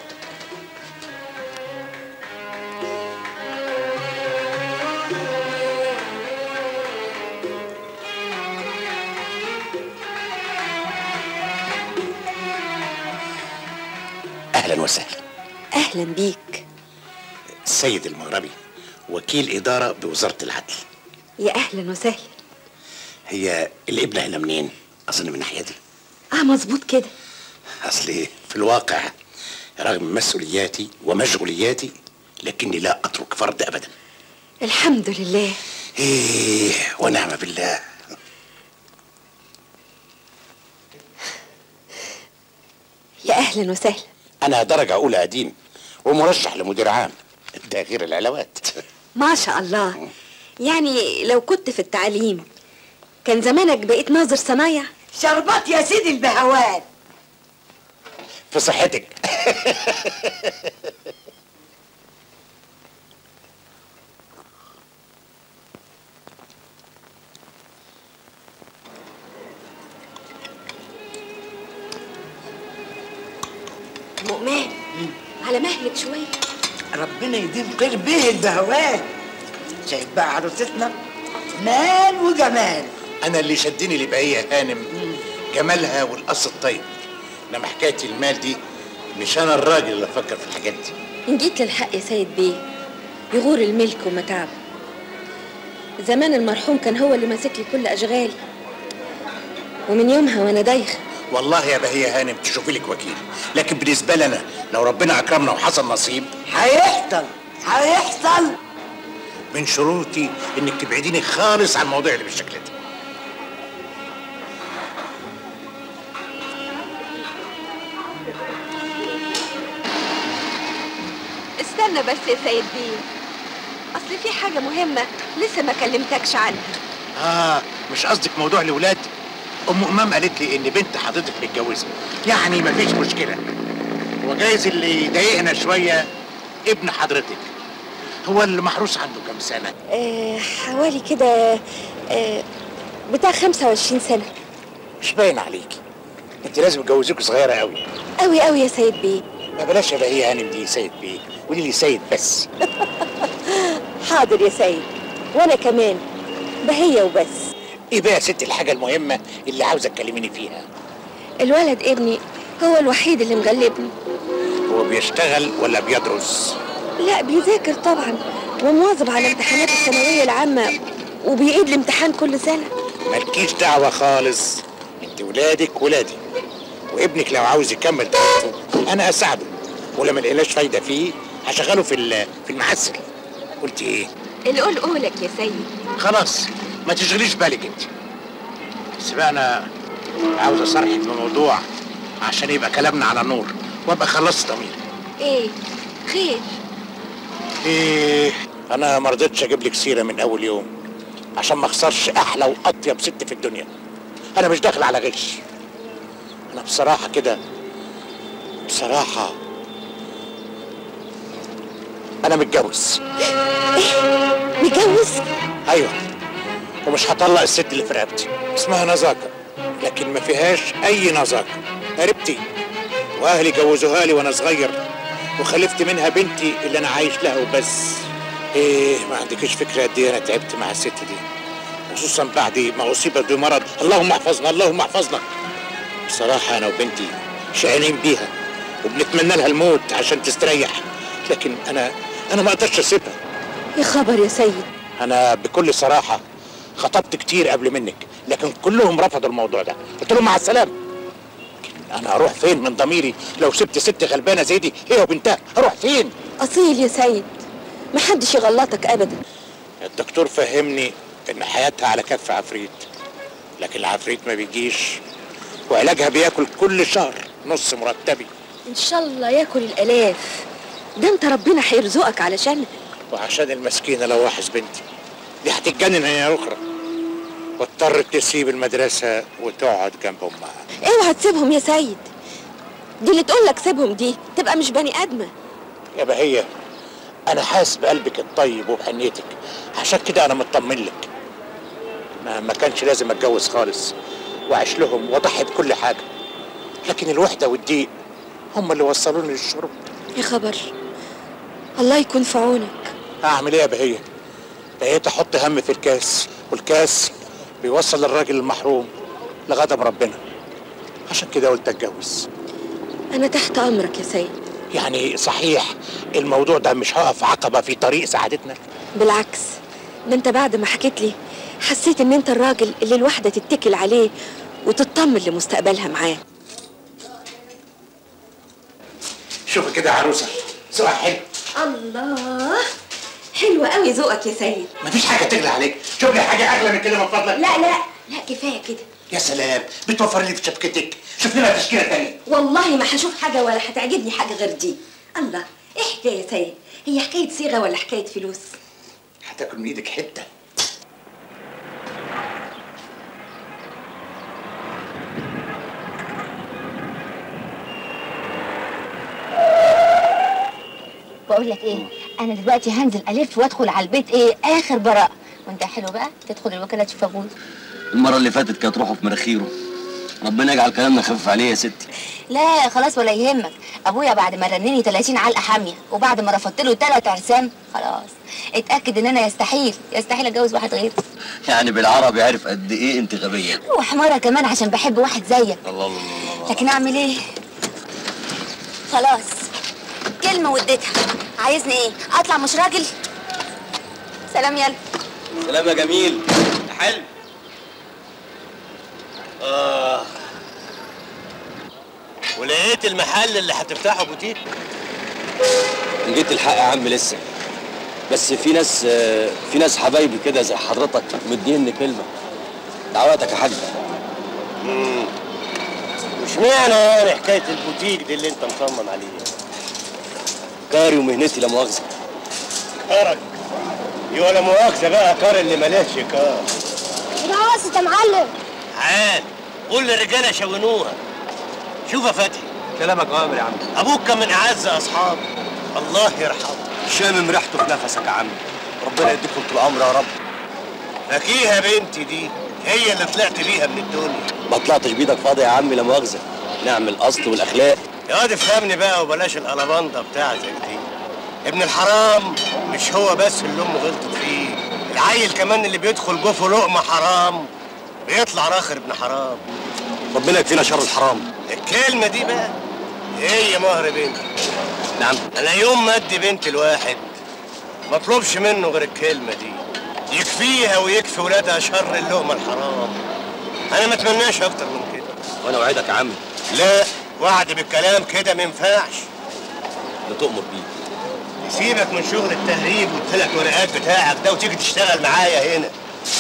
اهلا وسهلا اهلا بيك السيد المغربي وكيل اداره بوزاره العدل يا اهلا وسهلا هي الابنه هنا منين اظن من الناحيه دي اه مظبوط كده اصلي في الواقع رغم مسؤولياتي ومشغولياتي لكني لا اترك فرد ابدا الحمد لله ايه ونعم بالله يا اهلا وسهلا انا درجه اولى قديم ومرشح لمدير عام ده غير العلاوات ما شاء الله يعني لو كنت في التعليم كان زمانك بقيت ناظر صنايع شربات يا سيدي البهوات في صحتك مؤمن على مهلك شويه ربنا يديم خير به البهوات شايف بقى عروستنا مال وجمال انا اللي شدني لبهية هانم جمالها والقص الطيب انما حكايه المال دي مش انا الراجل اللي افكر في الحاجات دي إن جيت للحق يا سيد بيه يغور الملك ومتاعبه زمان المرحوم كان هو اللي ماسك لي كل أشغالي ومن يومها وانا دايخه والله يا بهية هانم تشوفي لك وكيل لكن بالنسبة لنا لو ربنا أكرمنا وحصل نصيب هيحصل هيحصل من شروطي إنك تبعديني خالص عن المواضيع اللي بالشكل ده استنى بس يا سيد بيه اصل في حاجه مهمه لسه ما كلمتكش عنها آه مش قصدك موضوع الولاد أم أمام قالت لي إن بنت حضرتك متجوزة يعني مفيش مشكلة وجايز اللي يضايقنا شوية ابن حضرتك هو اللي محروس عنده كام سنة آه حوالي كده آه بتاع 25 سنه مش باين عليكي انت لازم تجوزيكوا صغيرة قوي قوي قوي يا سيد بيه ما بلاش يا بهية هانم دي سيد بيه قولي لي سيد بس حاضر يا سيد وانا كمان بهية وبس ايه بقى يا ست الحاجة المهمة اللي عاوزة تكلميني فيها الولد ابني هو الوحيد اللي مغلبني هو بيشتغل ولا بيدرس لا بيذاكر طبعا ومواظب على امتحانات الثانويه العامه وبيعيد الامتحان كل سنه مالكيش دعوة خالص انت ولادك ولادي وابنك لو عاوز يكمل دراسته انا اساعده ولما لقيناش فايدة فيه هشغله في ال- في المعسل قلت ايه القول قولك يا سيد خلاص ما تشغليش بالك انت بس بقى انا عاوز اصرحك بموضوع عشان يبقى كلامنا على نور وابقى خلصت ضميري ايه خير ايه انا ما رضيتش اجيب لك سيره من اول يوم عشان ما اخسرش احلى واطيب ست في الدنيا انا مش داخل على غش انا بصراحه كده بصراحه انا متجوز متجوز ايوه ومش هطلق الست اللي في رقبتي اسمها نزاكه لكن ما فيهاش اي نزاكه قريبتي واهلي جوزوها لي وانا صغير وخلفت منها بنتي اللي انا عايش لها وبس ايه ما عندكش فكره قد ايه انا تعبت مع الست دي خصوصا بعد ما اصيبت بمرض اللهم احفظنا اللهم احفظنا بصراحه انا وبنتي شقيانين بيها وبنتمنى لها الموت عشان تستريح لكن انا انا ما اقدرش اسيبها يا خبر يا سيد انا بكل صراحه خطبت كتير قبل منك لكن كلهم رفضوا الموضوع ده قلت لهم مع السلامه لكن انا اروح فين من ضميري لو سبت ست غلبانه زي دي هي وبنتها اروح فين اصيل يا سيد محدش يغلطك ابدا الدكتور فهمني ان حياتها على كف عفريت لكن العفريت ما بيجيش وعلاجها بياكل كل شهر نص مرتبي ان شاء الله ياكل الالاف ده انت ربنا هيرزقك علشان وعشان المسكينه لواحظ بنتي دي هتتجنن هي اخرى واضطرت تسيب المدرسه وتقعد جنب امها اوعى تسيبهم يا سيد دي اللي تقول لك سيبهم دي تبقى مش بني ادمه يا بهية أنا حاسس بقلبك الطيب وبحنيتك عشان كده أنا مطمن لك ما, ما كانش لازم أتجوز خالص وأعيش لهم وأضحي بكل حاجة لكن الوحدة والضيق هم اللي وصلوني للشرب يا خبر الله يكون في عونك أعمل إيه يا بهية؟ بقيت أحط هم في الكاس والكاس بيوصل الراجل المحروم لغضب ربنا عشان كده قلت أتجوز انا تحت امرك يا سيد يعني صحيح الموضوع ده مش هقف عقبة في طريق سعادتنا بالعكس ده انت بعد ما حكيت لي حسيت ان انت الراجل اللي الواحده تتكل عليه وتطمن لمستقبلها معاه شوفي كده يا عروسة ذوقها حلو الله حلوة قوي ذوقك يا سيد مفيش حاجة تغلى عليك شوف لي حاجة أغلى من كده من فضلك لا لا لا كفايه كده يا سلام بتوفر لي في شبكتك شوف لنا تشكيلة تانية والله ما هشوف حاجه ولا هتعجبني حاجه غير دي الله ايه حكايه يا سيد هي حكايه صيغه ولا حكايه فلوس هتاكل من ايدك حتة بقول لك ايه انا دلوقتي هنزل الف وادخل على البيت ايه اخر براءه وانت حلو بقى تدخل الوكاله تشوف ابوي المرة اللي فاتت كانت روحه في مناخيره ربنا يجعل كلامنا خفيف عليه يا ستي لا خلاص ولا يهمك ابويا بعد ما رنني 30 علقه حاميه وبعد ما رفضت له ثلاث عرسان خلاص اتاكد ان انا يستحيل يستحيل اتجوز واحد غيره يعني بالعربي عارف قد ايه انت غبية وحماره كمان عشان بحب واحد زيك الله الله الله الله لكن اعمل ايه خلاص كلمه وديتها عايزني ايه اطلع مش راجل سلام يلا سلام يا جميل يا حلو اه ولقيت المحل اللي هتفتحه بوتيك جيت الحق يا عم لسه بس في ناس آه، في ناس حبايبي كده زي حضرتك مديني كلمه دعواتك يا حاج مش معنى يعني حكايه البوتيك دي اللي انت مصمم عليها كاري ومهنتي لا مؤاخذه كارك دي ولا مؤاخذه بقى كار اللي ملاش كار خلاص يا معلم عال قول للرجاله شونوها شوف يا فتحي كلامك اوامر يا عم ابوك كان من اعز اصحابي الله يرحمه شامم ريحته في نفسك يا عم ربنا يديكم طول العمر يا رب فاكيها بنتي دي هي اللي طلعت بيها من الدنيا ما طلعتش بايدك فاضي يا عم لا مؤاخذه نعم الاصل والاخلاق يا واد افهمني بقى وبلاش القلبانده بتاعتك دي ابن الحرام مش هو بس اللي امه غلطت فيه العيل كمان اللي بيدخل جوفه لقمه حرام بيطلع راخر ابن حرام ربنا يكفينا شر الحرام الكلمه دي بقى هي مهر بنتي نعم انا يوم ما ادي بنت الواحد ما اطلبش منه غير الكلمه دي يكفيها ويكفي ولادها شر اللقمه الحرام انا ما اتمناش اكتر من كده وانا اوعدك يا عم لا وعد بالكلام كده ما ينفعش لا تؤمر بيه سيبك من شغل التهريب والثلاث ورقات بتاعك ده وتيجي تشتغل معايا هنا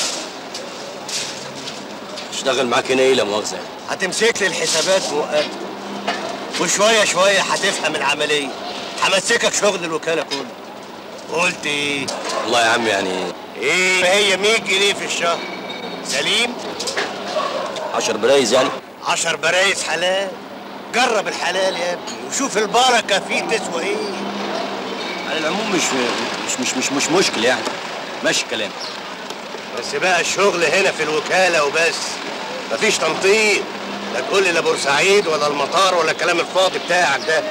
اشتغل معاك هنا ايه لا مؤاخذه يعني. هتمسك لي الحسابات مؤقتا وشويه شويه هتفهم العمليه همسكك شغل الوكاله كله قلت ايه والله يا عم يعني ايه هي 100 جنيه في الشهر سليم 10 برايز يعني عشر برايز حلال جرب الحلال يا ابني وشوف البركه فيه تسوى ايه على العموم مش مش مش مش, مش مشكل يعني ماشي الكلام بس بقى الشغل هنا في الوكاله وبس مفيش تنطيط لا تقول لي لا بورسعيد ولا المطار ولا الكلام الفاضي بتاعك ده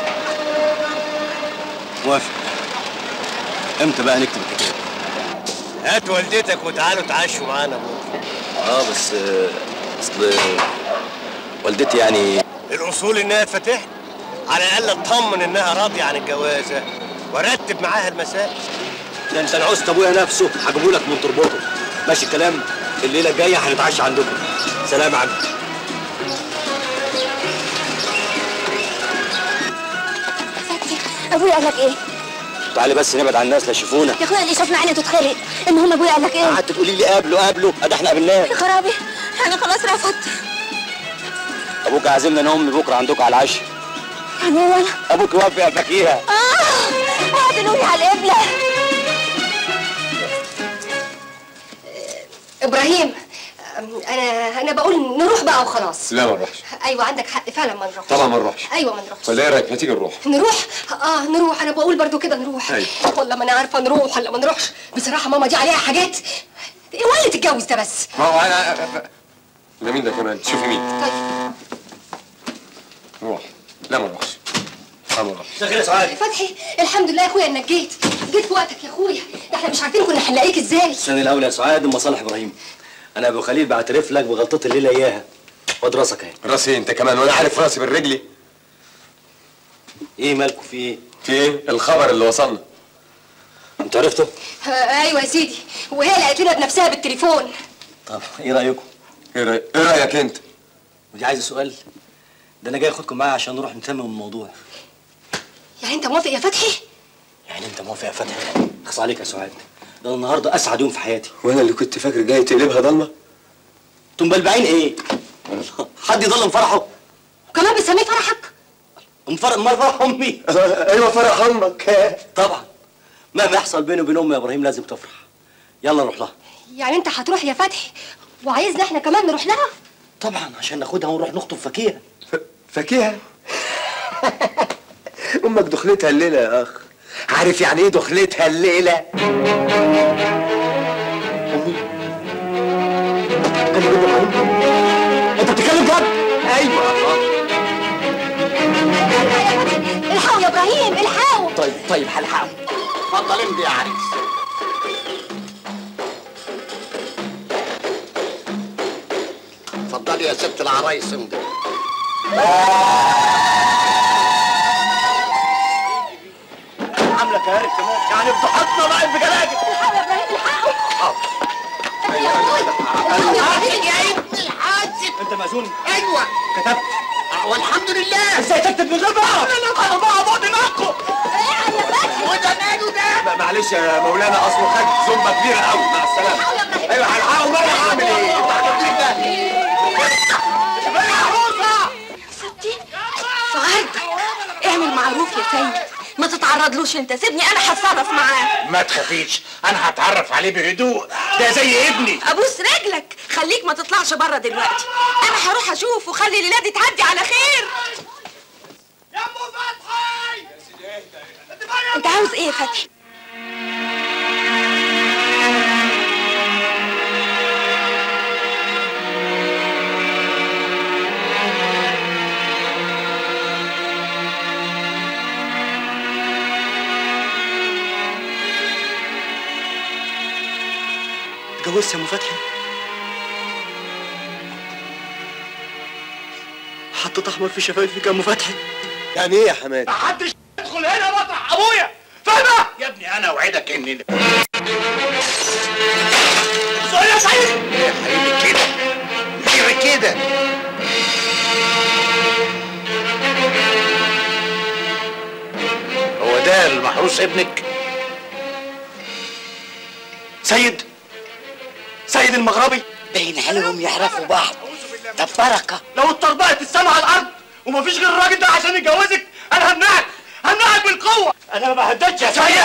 موافق امتى بقى نكتب الكتاب هات والدتك وتعالوا تعشوا معانا بكره اه بس آه، اصل والدتي يعني الاصول انها تفتح على الاقل اطمن انها راضيه عن الجوازه وارتب معاها المسائل ده انت العوزت ابويا نفسه هجيبه لك من تربطه ماشي الكلام الليله الجايه هنتعشى عندكم سلام يا عم ابويا قال لك ايه تعالي بس نبعد عن الناس لا يشوفونا يا اخويا اللي شفنا عيني تتخلق المهم ابويا قال لك ايه قعدت تقولي لي قابله قابله ادي احنا قابلناه يا خرابي انا خلاص رفضت ابوك عازمنا انا وامي بكره عندكم على العشاء يعني ايه انا ابوك وافق يا فكيهه اه قعدوا على القبله ابراهيم انا انا بقول نروح بقى وخلاص لا ما نروحش ايوه عندك حق فعلا ما نروحش طبعا ما نروحش ايوه ما نروحش ولا ايه رايك ما تيجي نروح نروح اه نروح انا بقول برضو كده نروح أيوة. والله ما انا عارفه نروح ولا ما نروحش بصراحه ماما دي عليها حاجات ايه ولا تتجوز ده بس ما هو انا ده مين ده كمان تشوفي مين طيب نروح لا ما نروحش لا ما نروحش مساء يا سعاد فتحي الحمد لله يا اخويا انك جيت جيت في وقتك يا اخويا ده احنا مش عارفين كنا هنلاقيك ازاي السنه الاولى يا سعاد ام صالح ابراهيم انا ابو خليل بعترف لك بغلطتي الليله اياها خد راسك اهي راسي انت كمان وانا عارف راسي بالرجلي ايه مالكوا في ايه في ايه الخبر اللي وصلنا انت عرفته آه ايوه يا سيدي وهي اللي قالت لنا بنفسها بالتليفون طب ايه رايكم ايه رايك ايه رايك انت ودي عايزه سؤال ده انا جاي اخدكم معايا عشان نروح نتمم الموضوع يعني انت موافق يا فتحي يعني انت موافق يا فتحي اخص عليك يا سعاد ده أنا النهارده اسعد يوم في حياتي وانا اللي كنت فاكر جاي تقلبها ضلمه انتوا مبلبعين ايه حد يضل فرحه وكمان بتسميه فرحك مفرق امال فرح امي ايوه فرح امك طبعا مهما يحصل بيني وبين امي يا ابراهيم لازم تفرح يلا نروح لها يعني انت هتروح يا فتحي وعايزنا احنا كمان نروح لها طبعا عشان ناخدها ونروح نخطب فكيها فاكهه امك دخلتها الليله يا اخ عارف يعني ايه دخلتها الليله امي كان بيقول لك انت بتتكلم جد ايوه الحقوا يا ابراهيم الحقوا طيب طيب هلحقه اتفضل امضي يا عريس اتفضلي يا ست العرايس امضي عامله كهارب كمان يعني فضحتنا بقى بجلاجل الحقوا يا ابراهيم الحقوا انت انت مأذون ايوه كتبت آه، والحمد لله ازاي تكتب من غير بقى انا بقى فوق دماغكم وده ماله ده معلش يا مولانا اصله خد زومبه كبيره قوي مع السلامه ايوه هلحقه بقى هعمل ايه؟ انت هتوديني ده فعرضك اعمل معروف يا سيد ما تتعرضلوش انت سيبني انا هتصرف معاه ما تخافيش انا هتعرف عليه بهدوء ده زي ابني ابوس رجلك خليك ما تطلعش بره دلوقتي انا هروح اشوف وخلي الليله دي تعدي على خير يا ابو فتحي انت عاوز ايه يا فتحي اتجوزت يا ام فتحي حطيت احمر في شفايفك يا ام فتحي يعني ايه يا حماد؟ محدش يدخل هنا مطرح ابويا فاهمه يا ابني انا اوعدك اني سؤال يا سيد يا حبيبي كده غير كده هو ده المحروس ابنك سيد سيد المغربي باين عليهم يعرفوا بعض طب بركه لو اتطربقت السما على الارض ومفيش غير الراجل ده عشان يتجوزك انا همنعك همنعك بالقوه انا ما بهددش يا سيد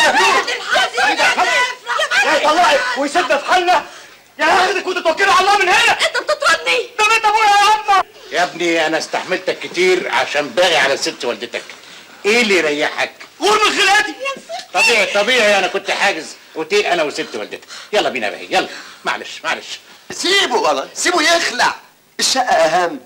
يا يطلعك ويسيبنا في حالنا يا ياخدك وتتوكلي على الله من هنا انت بتطردني ده بنت ابويا يا امه يا ابني انا استحملتك كتير عشان باغي على ست والدتك ايه اللي يريحك غور من خلقتي طبيعي طبيعي انا كنت حاجز اوتيل انا وست والدتك يلا بينا بقى يلا معلش معلش سيبه والله سيبه يخلع الشقه اهم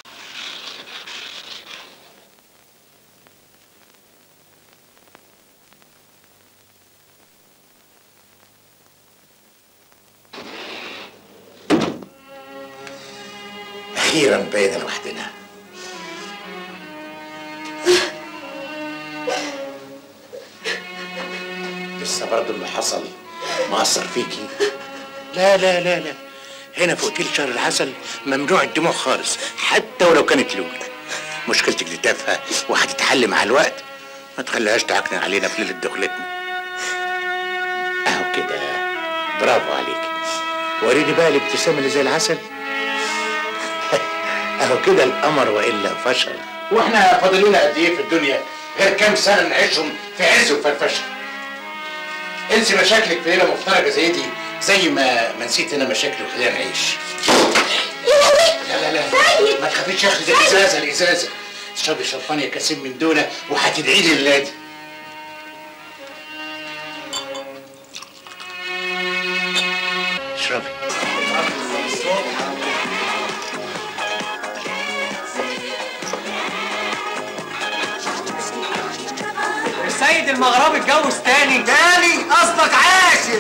اخيرا بقينا لوحدنا لسه برضه اللي حصل مأثر فيكي لا لا لا لا هنا في اوتيل شهر العسل ممنوع الدموع خالص حتى ولو كانت لون مشكلتك دي تافهه وهتتحل مع الوقت ما تخليهاش تعكنن علينا في ليله دخلتنا اهو كده برافو عليك وريني بقى الابتسامه اللي زي العسل اهو كده القمر والا فشل واحنا فاضل لنا قد ايه في الدنيا غير كام سنه نعيشهم في عز وفرفشه انسي مشاكلك في ليله مفترجه زي دي زي ما ما نسيت انا مشاكلي وخلينا نعيش يا لهوي لا لا لا سيد ما تخافيش يا اخي ده الازازه الازازه اشربي شرفان يا كاسين من دونه وهتدعي لي الليله دي اشربي السيد المغربي اتجوز تاني تاني قصدك عاشر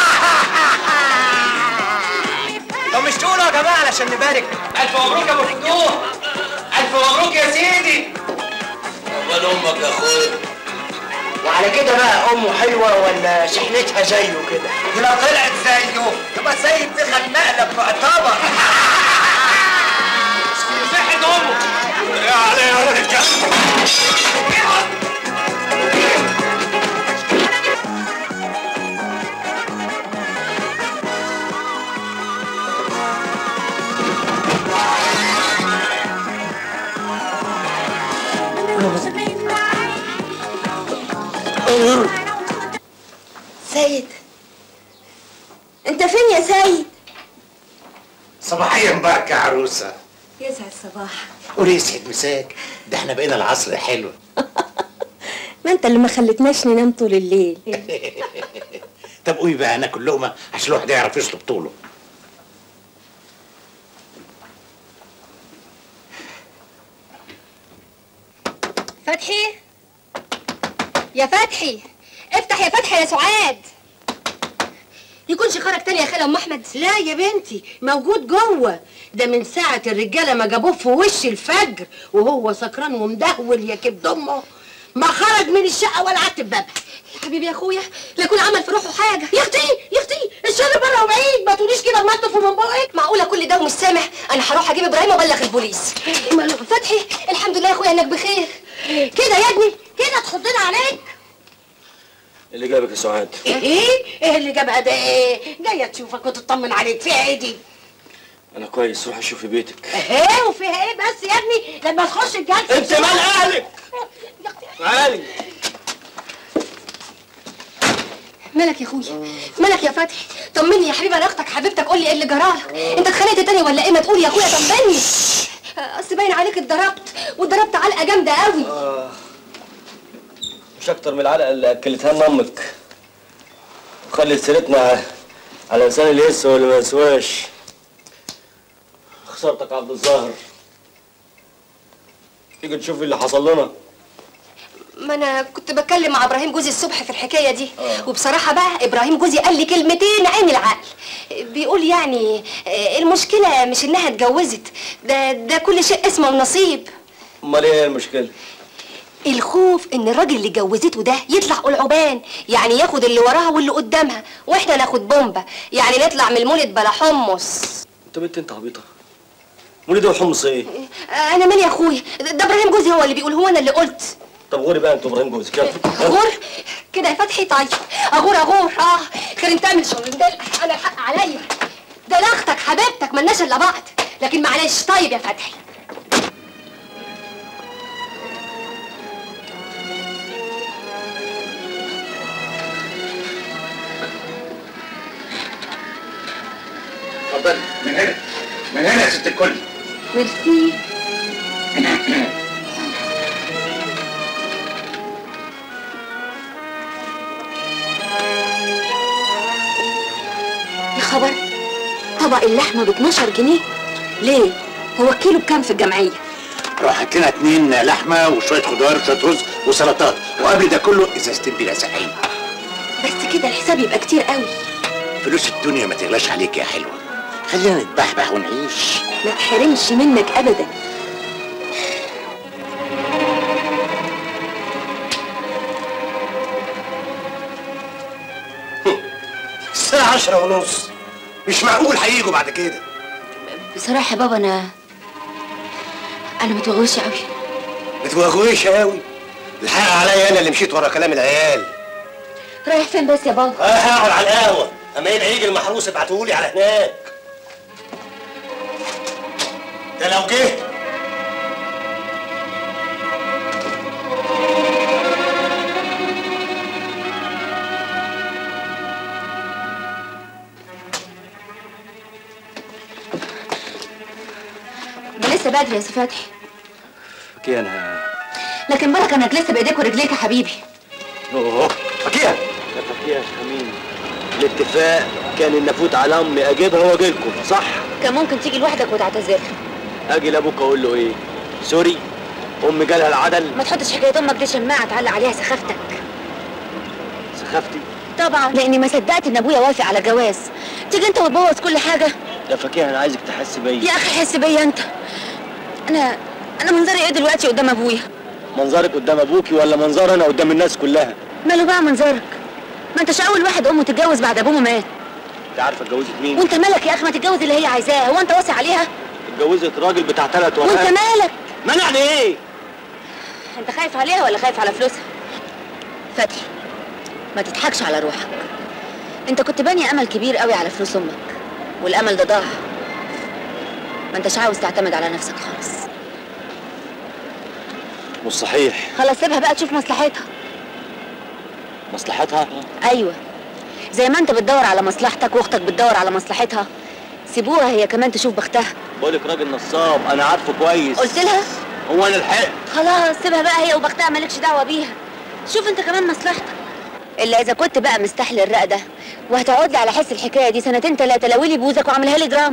طب مش تقولوا يا جماعه علشان نبارك الف مبروك يا ابو فتوح الف مبروك يا سيدي عقبال امك يا اخويا وعلى كده بقى امه حلوه ولا شحنتها زيه كده لا طلعت زيه يبقى سيد دي خد مقلب معتبر صحة امه يا علي يا رجال سيد انت فين يا سيد صباحيا مبارك يا عروسه يسعد صباح قولي يسعد مساك ده احنا بقينا العصر حلو ما انت اللي ما خلتناش ننام طول الليل طب قومي بقى ناكل لقمه عشان الواحد يعرف يصلب طوله فتحي يا فتحي افتح يا فتحي يا سعاد يكونش خرج تاني يا خاله ام احمد لا يا بنتي موجود جوه ده من ساعة الرجالة ما جابوه في وش الفجر وهو سكران ومدهول يا كبد امه ما خرج من الشقة ولا عتب بابها يا حبيبي يا اخويا لا يكون عمل في روحه حاجه يا اختي يا اختي الشيطان الشر بره وبعيد ما تقوليش كده ما انتوا من بقك معقوله كل ده ومش سامع انا هروح اجيب ابراهيم وابلغ البوليس فتحي الحمد لله يا اخويا انك بخير كده يا ابني كده تخضنا عليك اللي جابك يا سعاد ايه ايه اللي جابها ده ايه جايه تشوفك وتطمن عليك فيها ايه دي انا كويس روحي شوفي بيتك ايه وفيها ايه بس يا ابني لما تخش الجلسه انت مال اهلك تعالي مالك يا اخويا مالك يا فتحي طمني يا حبيبي انا اختك حبيبتك قول لي ايه اللي جرالك انت اتخانقت تاني ولا ايه ما تقول يا اخويا طمني اصل باين عليك اتضربت واتضربت علقه جامده قوي مش اكتر من العلقه اللي اكلتها لنا امك وخلت سيرتنا على لسان اللي يسوى واللي ما يسواش خسرتك يا عبد الظاهر تيجي تشوفي اللي حصل لنا ما انا كنت بتكلم مع ابراهيم جوزي الصبح في الحكايه دي وبصراحه بقى ابراهيم جوزي قال لي كلمتين عين العقل بيقول يعني آه، المشكله مش انها اتجوزت ده ده كل شيء اسمه ونصيب امال ايه المشكله الخوف ان الراجل اللي جوزته ده يطلع قلعبان يعني ياخد اللي وراها واللي قدامها واحنا ناخد بومبا يعني نطلع من المولد بلا حمص انت بنت انت عبيطه مولد وحمص ايه آه، انا مالي يا اخويا ده ده ابراهيم جوزي هو اللي بيقول هو انا اللي قلت طب غوري بقى انت ابراهيم جوزك يلا اغور كده يا فتحي طيب اغور اغور اه خير انت تعمل شغل ده انا الحق عليا ده انا اختك حبيبتك ملناش الا بعض لكن معلش طيب يا فتحي اتفضلي من هنا من هنا يا ست الكل ميرسي يا خبر طبق اللحمه ب 12 جنيه ليه هو الكيلو بكام في الجمعيه راحت لنا اتنين لحمه وشويه خضار وشويه رز وسلطات وقبل ده كله ازازتين بيلا ساقعين بس كده الحساب يبقى كتير قوي فلوس الدنيا ما تغلاش عليك يا حلوه خلينا نتبحبح ونعيش ما تحرمش منك ابدا الساعه عشرة ونص مش معقول هيجوا بعد كده بصراحة يا بابا أنا أنا متوغوشة أوي ما توغويش قوي الحق عليا انا اللي مشيت ورا كلام العيال رايح فين بس يا بابا؟ اه هقعد على القهوه اما يبقى يجي المحروس ابعتهولي على هناك ده لو جه ده لسه بدري يا سي فتحي فكيه انا لكن بالك انك لسه بايديك ورجليك يا حبيبي اوه فكيه يا فكيه يا خمين الاتفاق كان ان افوت على امي اجيبها واجي لكم صح كان ممكن تيجي لوحدك وتعتذر اجي لابوك اقول له ايه سوري امي جالها العدل ما تحطش حكايه امك دي شماعه تعلق عليها سخافتك سخافتي طبعا لاني ما صدقت ان ابويا وافق على جواز تيجي انت وتبوظ كل حاجه يا فكيه انا عايزك تحس بيا يا اخي حس بيا انت انا انا منظري ايه دلوقتي قدام ابويا منظرك قدام ابوكي ولا منظر انا قدام الناس كلها ماله بقى منظرك ما انتش اول واحد امه تتجوز بعد ابوه ما مات انت عارفه اتجوزت مين وانت مالك يا اخي ما تتجوز اللي هي عايزاه هو انت واسع عليها اتجوزت راجل بتاع ثلاث ورقات وانت مالك منعني ايه انت خايف عليها ولا خايف على فلوسها فتحي ما تضحكش على روحك انت كنت باني امل كبير قوي على فلوس امك والامل ده ضاع ما انتش عاوز تعتمد على نفسك خالص مش صحيح خلاص سيبها بقى تشوف مصلحتها مصلحتها ايوه زي ما انت بتدور على مصلحتك واختك بتدور على مصلحتها سيبوها هي كمان تشوف بختها بقولك راجل نصاب انا عارفه كويس قلت لها هو انا لحقت خلاص سيبها بقى هي وبختها مالكش دعوه بيها شوف انت كمان مصلحتك الا اذا كنت بقى مستحلي الرق ده وهتقعد لي على حس الحكايه دي سنتين ثلاثه لويلي بوزك وعاملها لي دراما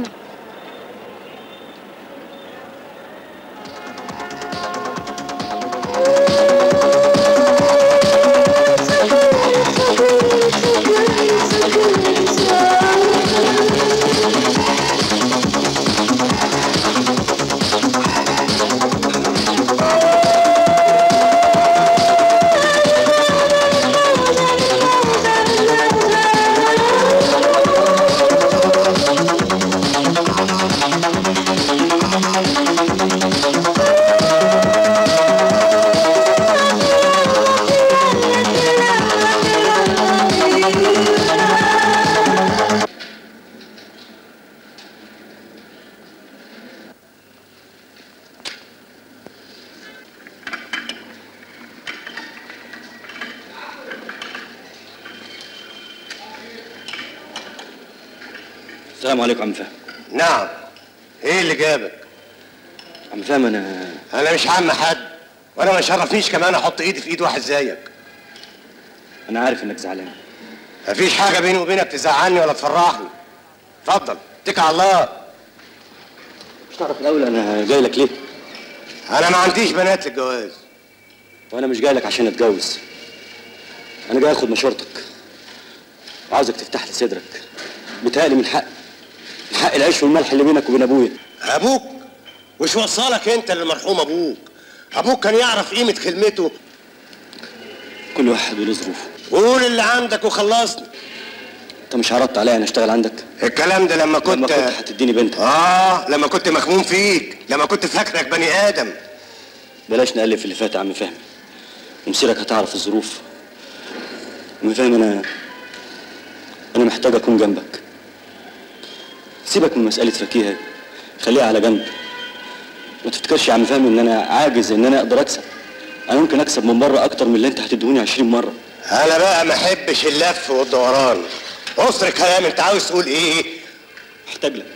السلام عليكم عم فهمي نعم ايه اللي جابك عم فهمي انا انا مش عم حد وانا ما شرفنيش كمان احط ايدي في ايد واحد زيك انا عارف انك زعلان مفيش حاجه بيني وبينك تزعلني ولا تفرحني اتفضل اتكل على الله مش تعرف الاول انا جاي لك ليه انا ما عنديش بنات للجواز وانا مش جاي لك عشان اتجوز انا جاي اخد مشورتك وعاوزك تفتح لي صدرك بتهيألي من حق من حق العيش والملح اللي بينك وبين ابويا ابوك وش وصلك انت للمرحوم ابوك ابوك كان يعرف قيمه كلمته كل واحد وله ظروفه قول اللي عندك وخلصني انت مش عرضت عليا انا اشتغل عندك الكلام ده لما كنت لما كنت هتديني بنت اه لما كنت مخموم فيك لما كنت فاكرك بني ادم بلاش نقلب في اللي فات يا عم فهمي ومسيرك هتعرف الظروف عم فهمي انا انا محتاج اكون جنبك سيبك من مسألة فكيهة خليها على جنب ما تفتكرش يا عم فهمي ان انا عاجز ان انا اقدر اكسب انا ممكن اكسب من بره اكتر من اللي انت هتديهوني 20 مرة انا بقى ما احبش اللف والدوران قصر كلام انت عاوز تقول ايه محتاج لك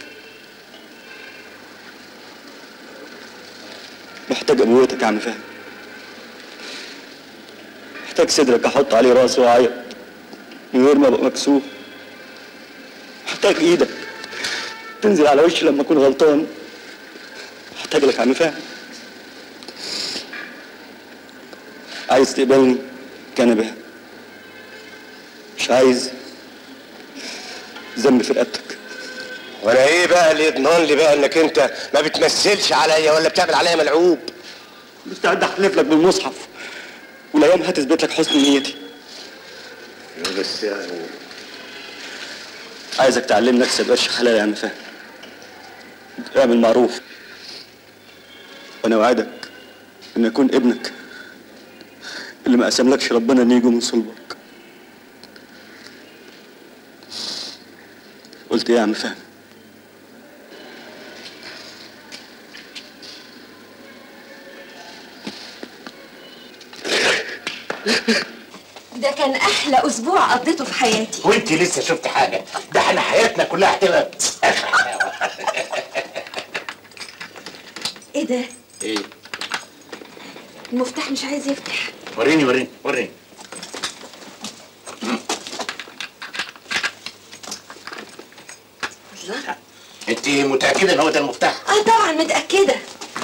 محتاج ابوتك يا عم فهمي محتاج صدرك احط عليه راسي واعيط من غير ما ابقى مكسوف محتاج ايدك تنزل على وشي لما اكون غلطان محتاج لك يا عم فهمي عايز تقبلني كان بها مش عايز ذنب في رقبتك وانا ايه بقى اللي يضمن لي بقى انك انت ما بتمثلش عليا ولا بتعمل عليا ملعوب مستعد احلف لك بالمصحف والايام هتثبت لك حسن نيتي بس يعني عايزك تعلمني اكسب قرش حلال يا عم فهمي اعمل معروف وانا وعدك ان اكون ابنك اللي ما قسملكش ربنا ان يجوا من صلبك قلت ايه يا عم فهمي ده كان احلى اسبوع قضيته في حياتي وانت لسه شفت حاجه ده احنا حياتنا كلها هتبقى ايه ده ايه المفتاح مش عايز يفتح وريني وريني وريني الله انت متاكده ان هو ده المفتاح اه طبعا متاكده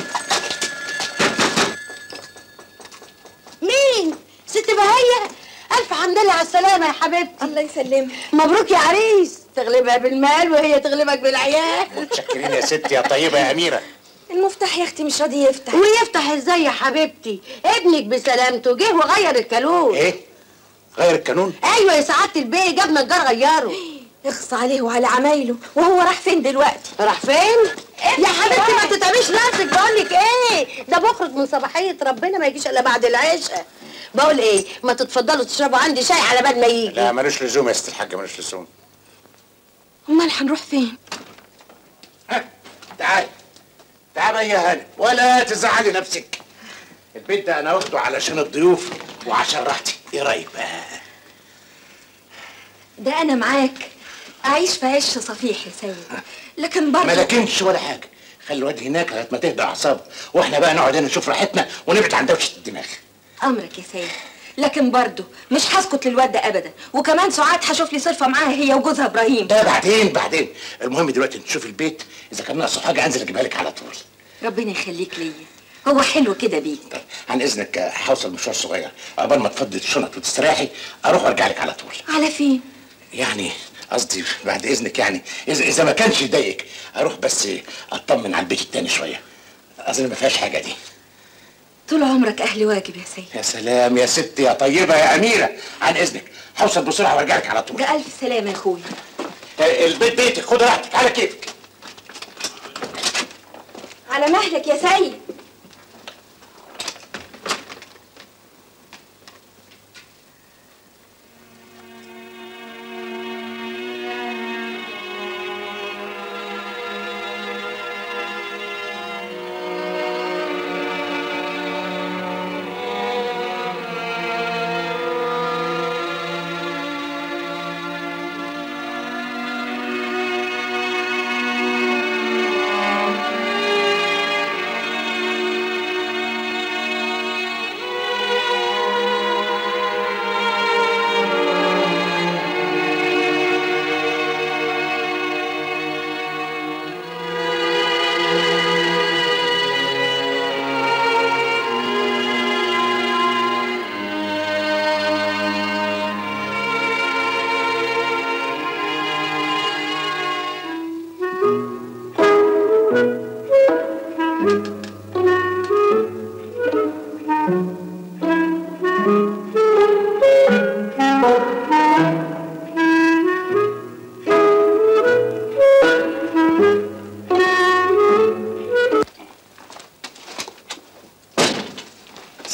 مين ست بهية الف حمد لله على السلامه يا حبيبتي الله يسلمك مبروك يا عريس تغلبها بالمال وهي تغلبك بالعيال متشكرين يا ستي يا طيبه يا اميره المفتاح يا اختي مش راضي يفتح ويفتح ازاي يا حبيبتي ابنك بسلامته جه وغير الكالون ايه غير القانون ايوه يا سعاده البيه جاب نجار غيره اخص عليه وعلى عمايله وهو راح فين دلوقتي راح فين يا حبيبتي ما تتعبيش نفسك بقول لك ايه ده بخرج من صباحيه ربنا ما يجيش الا بعد العشاء بقول ايه ما تتفضلوا تشربوا عندي شاي على بال ما يجي لا ملوش لزوم يا ست الحاجه ملوش لزوم امال هنروح فين تعالي تعالي يا هاني ولا تزعلي نفسك البيت ده انا واخده علشان الضيوف وعشان راحتي ايه رايك بقى ده انا معاك اعيش في عش صفيح يا سيد لكن برضه ما لكنش ولا حاجه خلي الواد هناك لغايه ما تهدى اعصابه واحنا بقى نقعد هنا نشوف راحتنا ونبعد عن دوشه الدماغ امرك يا سيد لكن برضه مش هسكت للواد ده ابدا وكمان ساعات هشوف لي صرفه معاها هي وجوزها ابراهيم ده بعدين بعدين المهم دلوقتي نشوف البيت اذا كان ناقصه حاجه انزل اجيبها لك على طول ربنا يخليك ليا هو حلو كده بيك طيب عن اذنك آه، هوصل مشوار صغير عقبال ما تفضي الشنط وتستريحي اروح وارجع لك على طول على فين يعني قصدي بعد اذنك يعني اذا اذا ما كانش يضايقك اروح بس اطمن على البيت التاني شويه اظن ما فيهاش حاجه دي طول عمرك اهل واجب يا سيد يا سلام يا ستي يا طيبه يا اميره عن اذنك هوصل بسرعه وارجع لك على طول ده الف سلامه يا اخويا آه، البيت بيتك خد راحتك على كيفك على مهلك يا سيد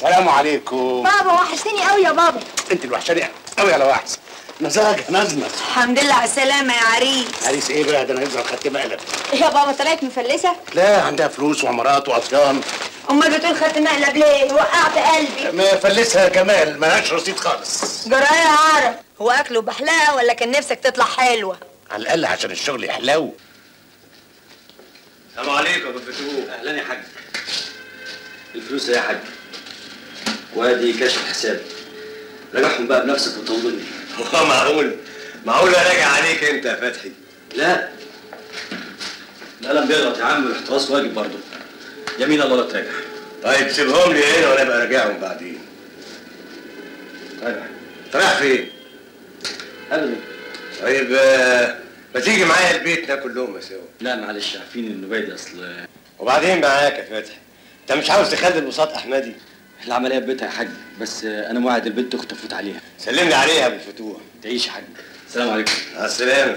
السلام عليكم بابا وحشتني قوي يا بابا انت الوحشاني قوي على واحد مزاج نزمة الحمد لله على السلامة يا عريس عريس ايه بقى ده انا يظهر خدت مقلب يا بابا طلعت مفلسة لا عندها فلوس وعمارات واطيان امال بتقول خدت مقلب ليه وقعت قلبي ما فلسها كمال مالهاش رصيد خالص جرايه عارف هو اكله بحلاقه ولا كان نفسك تطلع حلوه على الاقل عشان الشغل يحلو السلام عليكم يا ابو فتوح اهلا يا حاج الفلوس يا حاج وادي كشف الحساب راجعهم بقى بنفسك وطمني هو معقول معقول راجع عليك انت يا فتحي لا القلم بيغلط يا عم والاحتراس واجب برضه يمين الله لا تراجع طيب سيبهم لي هنا وانا ابقى راجعهم بعدين طيب انت رايح فين؟ ابدا طيب آه، ما تيجي معايا البيت ناكل لقمه سوا لا معلش عارفين انه بايد اصل وبعدين معاك يا فتحي انت مش عاوز تخلي البساط احمدي العمليه في بيتها يا حاج بس انا موعد البنت اختي افوت عليها سلم لي عليها يا ابو الفتوح تعيش يا حاج السلام عليكم مع السلامه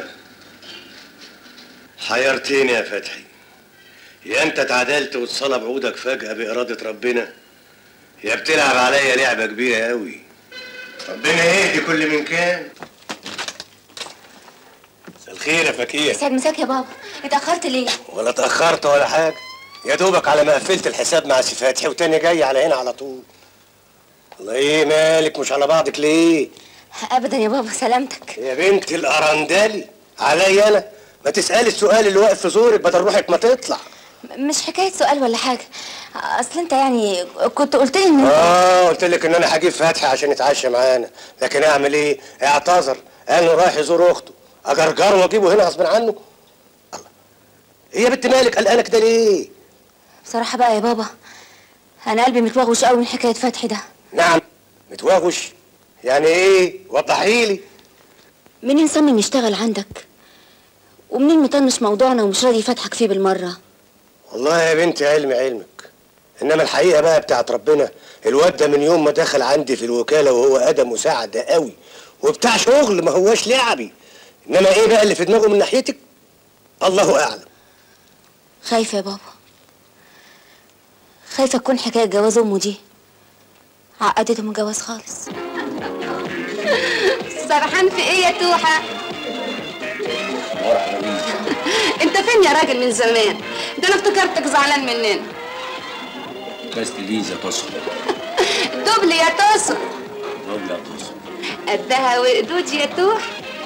حيرتني يا فتحي يا انت اتعدلت وتصلب عودك فجأة بإرادة ربنا يا بتلعب عليا لعبة كبيرة قوي ربنا يهدي كل من كان مساء الخير يا فكيه سعد مساك يا بابا اتأخرت ليه؟ ولا اتأخرت ولا حاجة يا دوبك على ما قفلت الحساب مع سي فتحي وتاني جاي على هنا على طول الله ايه مالك مش على بعضك ليه أبدا يا بابا سلامتك يا بنت الأرندالي عليا أنا ما تسألي السؤال اللي واقف في زورك بدل روحك ما تطلع م- مش حكاية سؤال ولا حاجة أصل أنت يعني كنت قلت لي إن اه قلت لك ان انا هجيب فتحي عشان يتعشى معانا لكن اعمل ايه اعتذر قال انه رايح يزور اخته اجرجره واجيبه هنا غصب عنه الله ايه يا بنت مالك قلقانه كده ليه بصراحة بقى يا بابا أنا قلبي متوغوش قوي من حكاية فتحي ده نعم متوغش يعني ايه وضحي لي منين صمم يشتغل عندك ومنين مطنش موضوعنا ومش راضي يفتحك فيه بالمرة والله يا بنتي علمي علمك انما الحقيقه بقى بتاعت ربنا الواد ده من يوم ما دخل عندي في الوكاله وهو ادم مساعد قوي وبتاع شغل ما هواش لعبي انما ايه بقى اللي في دماغه من ناحيتك الله اعلم خايفة يا بابا خايفة تكون حكاية جواز أمه دي عقدته من الجواز خالص سرحان في ايه يا توحة؟ انت فين يا راجل من زمان؟ ده انا افتكرتك زعلان مننا كاست ليز يا تصل دبل يا توسو راجل يا تصل قدها وقدود يا توح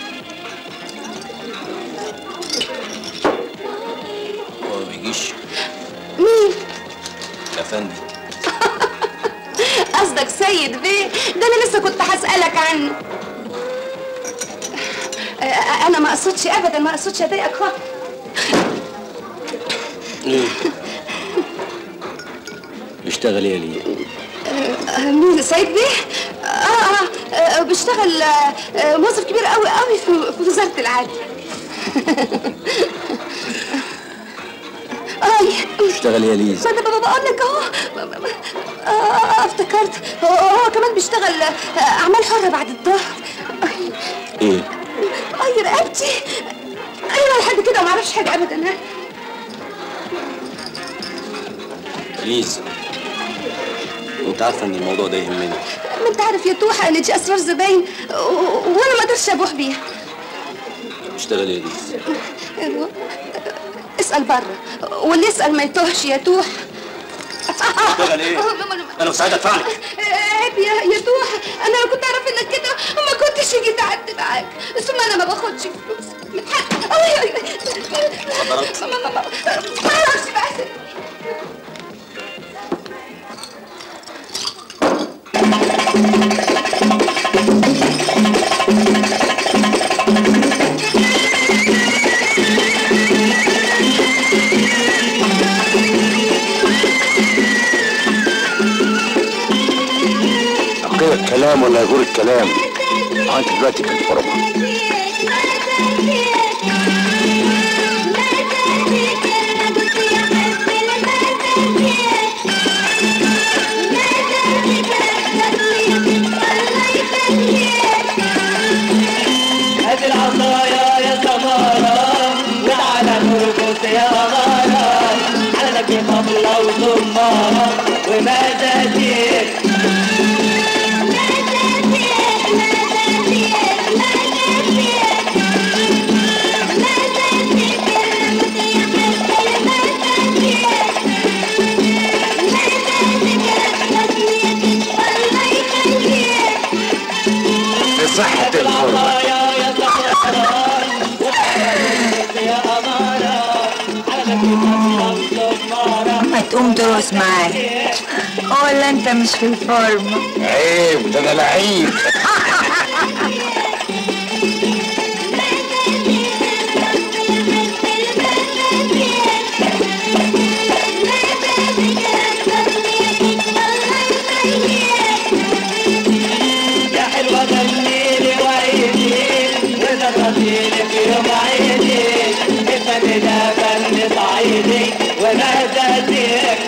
هو ما بيجيش مين؟ يا فندم قصدك سيد بيه ده انا لسه كنت هسألك عنه آه، انا ما اقصدش ابدا ما اقصدش اضايقك خالص ليه بيشتغل ايه ليه آه، مين سيد بيه؟ آه, آه, آه بيشتغل آه آه، موظف كبير قوي قوي في, في وزارة العدل اي بيشتغل ايه ليز ما انا بابا بقول لك اهو آه، آه، افتكرت هو, هو كمان بيشتغل آه، اعمال حرة بعد الظهر ايه اي رقبتي ايوه لحد كده ما اعرفش حاجه ابدا ها ليز انت عارفه ان الموضوع ده يهمني ما انت عارف يا توحة ان دي اسرار زباين و- وانا ما اقدرش ابوح بيها بيشتغل ايه ليز اسال بره واللي يسال ما يتوهش يا توح بيشتغل ايه انا مساعد ادفعلك عيب يا يا توح انا لو كنت اعرف انك كده ما كنتش جيت قعدت معاك ثم انا ما باخدش فلوس من حق أوي أوي. ما ما ما ما اعرفش بقى يقول الكلام ولا يقول الكلام اه انت دلوقتي كنت فرما هات العصايا يا سمارة وتعالى نرقص يا غارة على لك طبلة وزمارة ومزازير صحة الفورمة ما تقوم ترقص معايا ولا انت مش في الفورمه عيب ده انا لعيب يا حلوة غنيلي وعيدي وإذا غنيلك يوم عيدي الفن ده فن صعيدي ونهدتك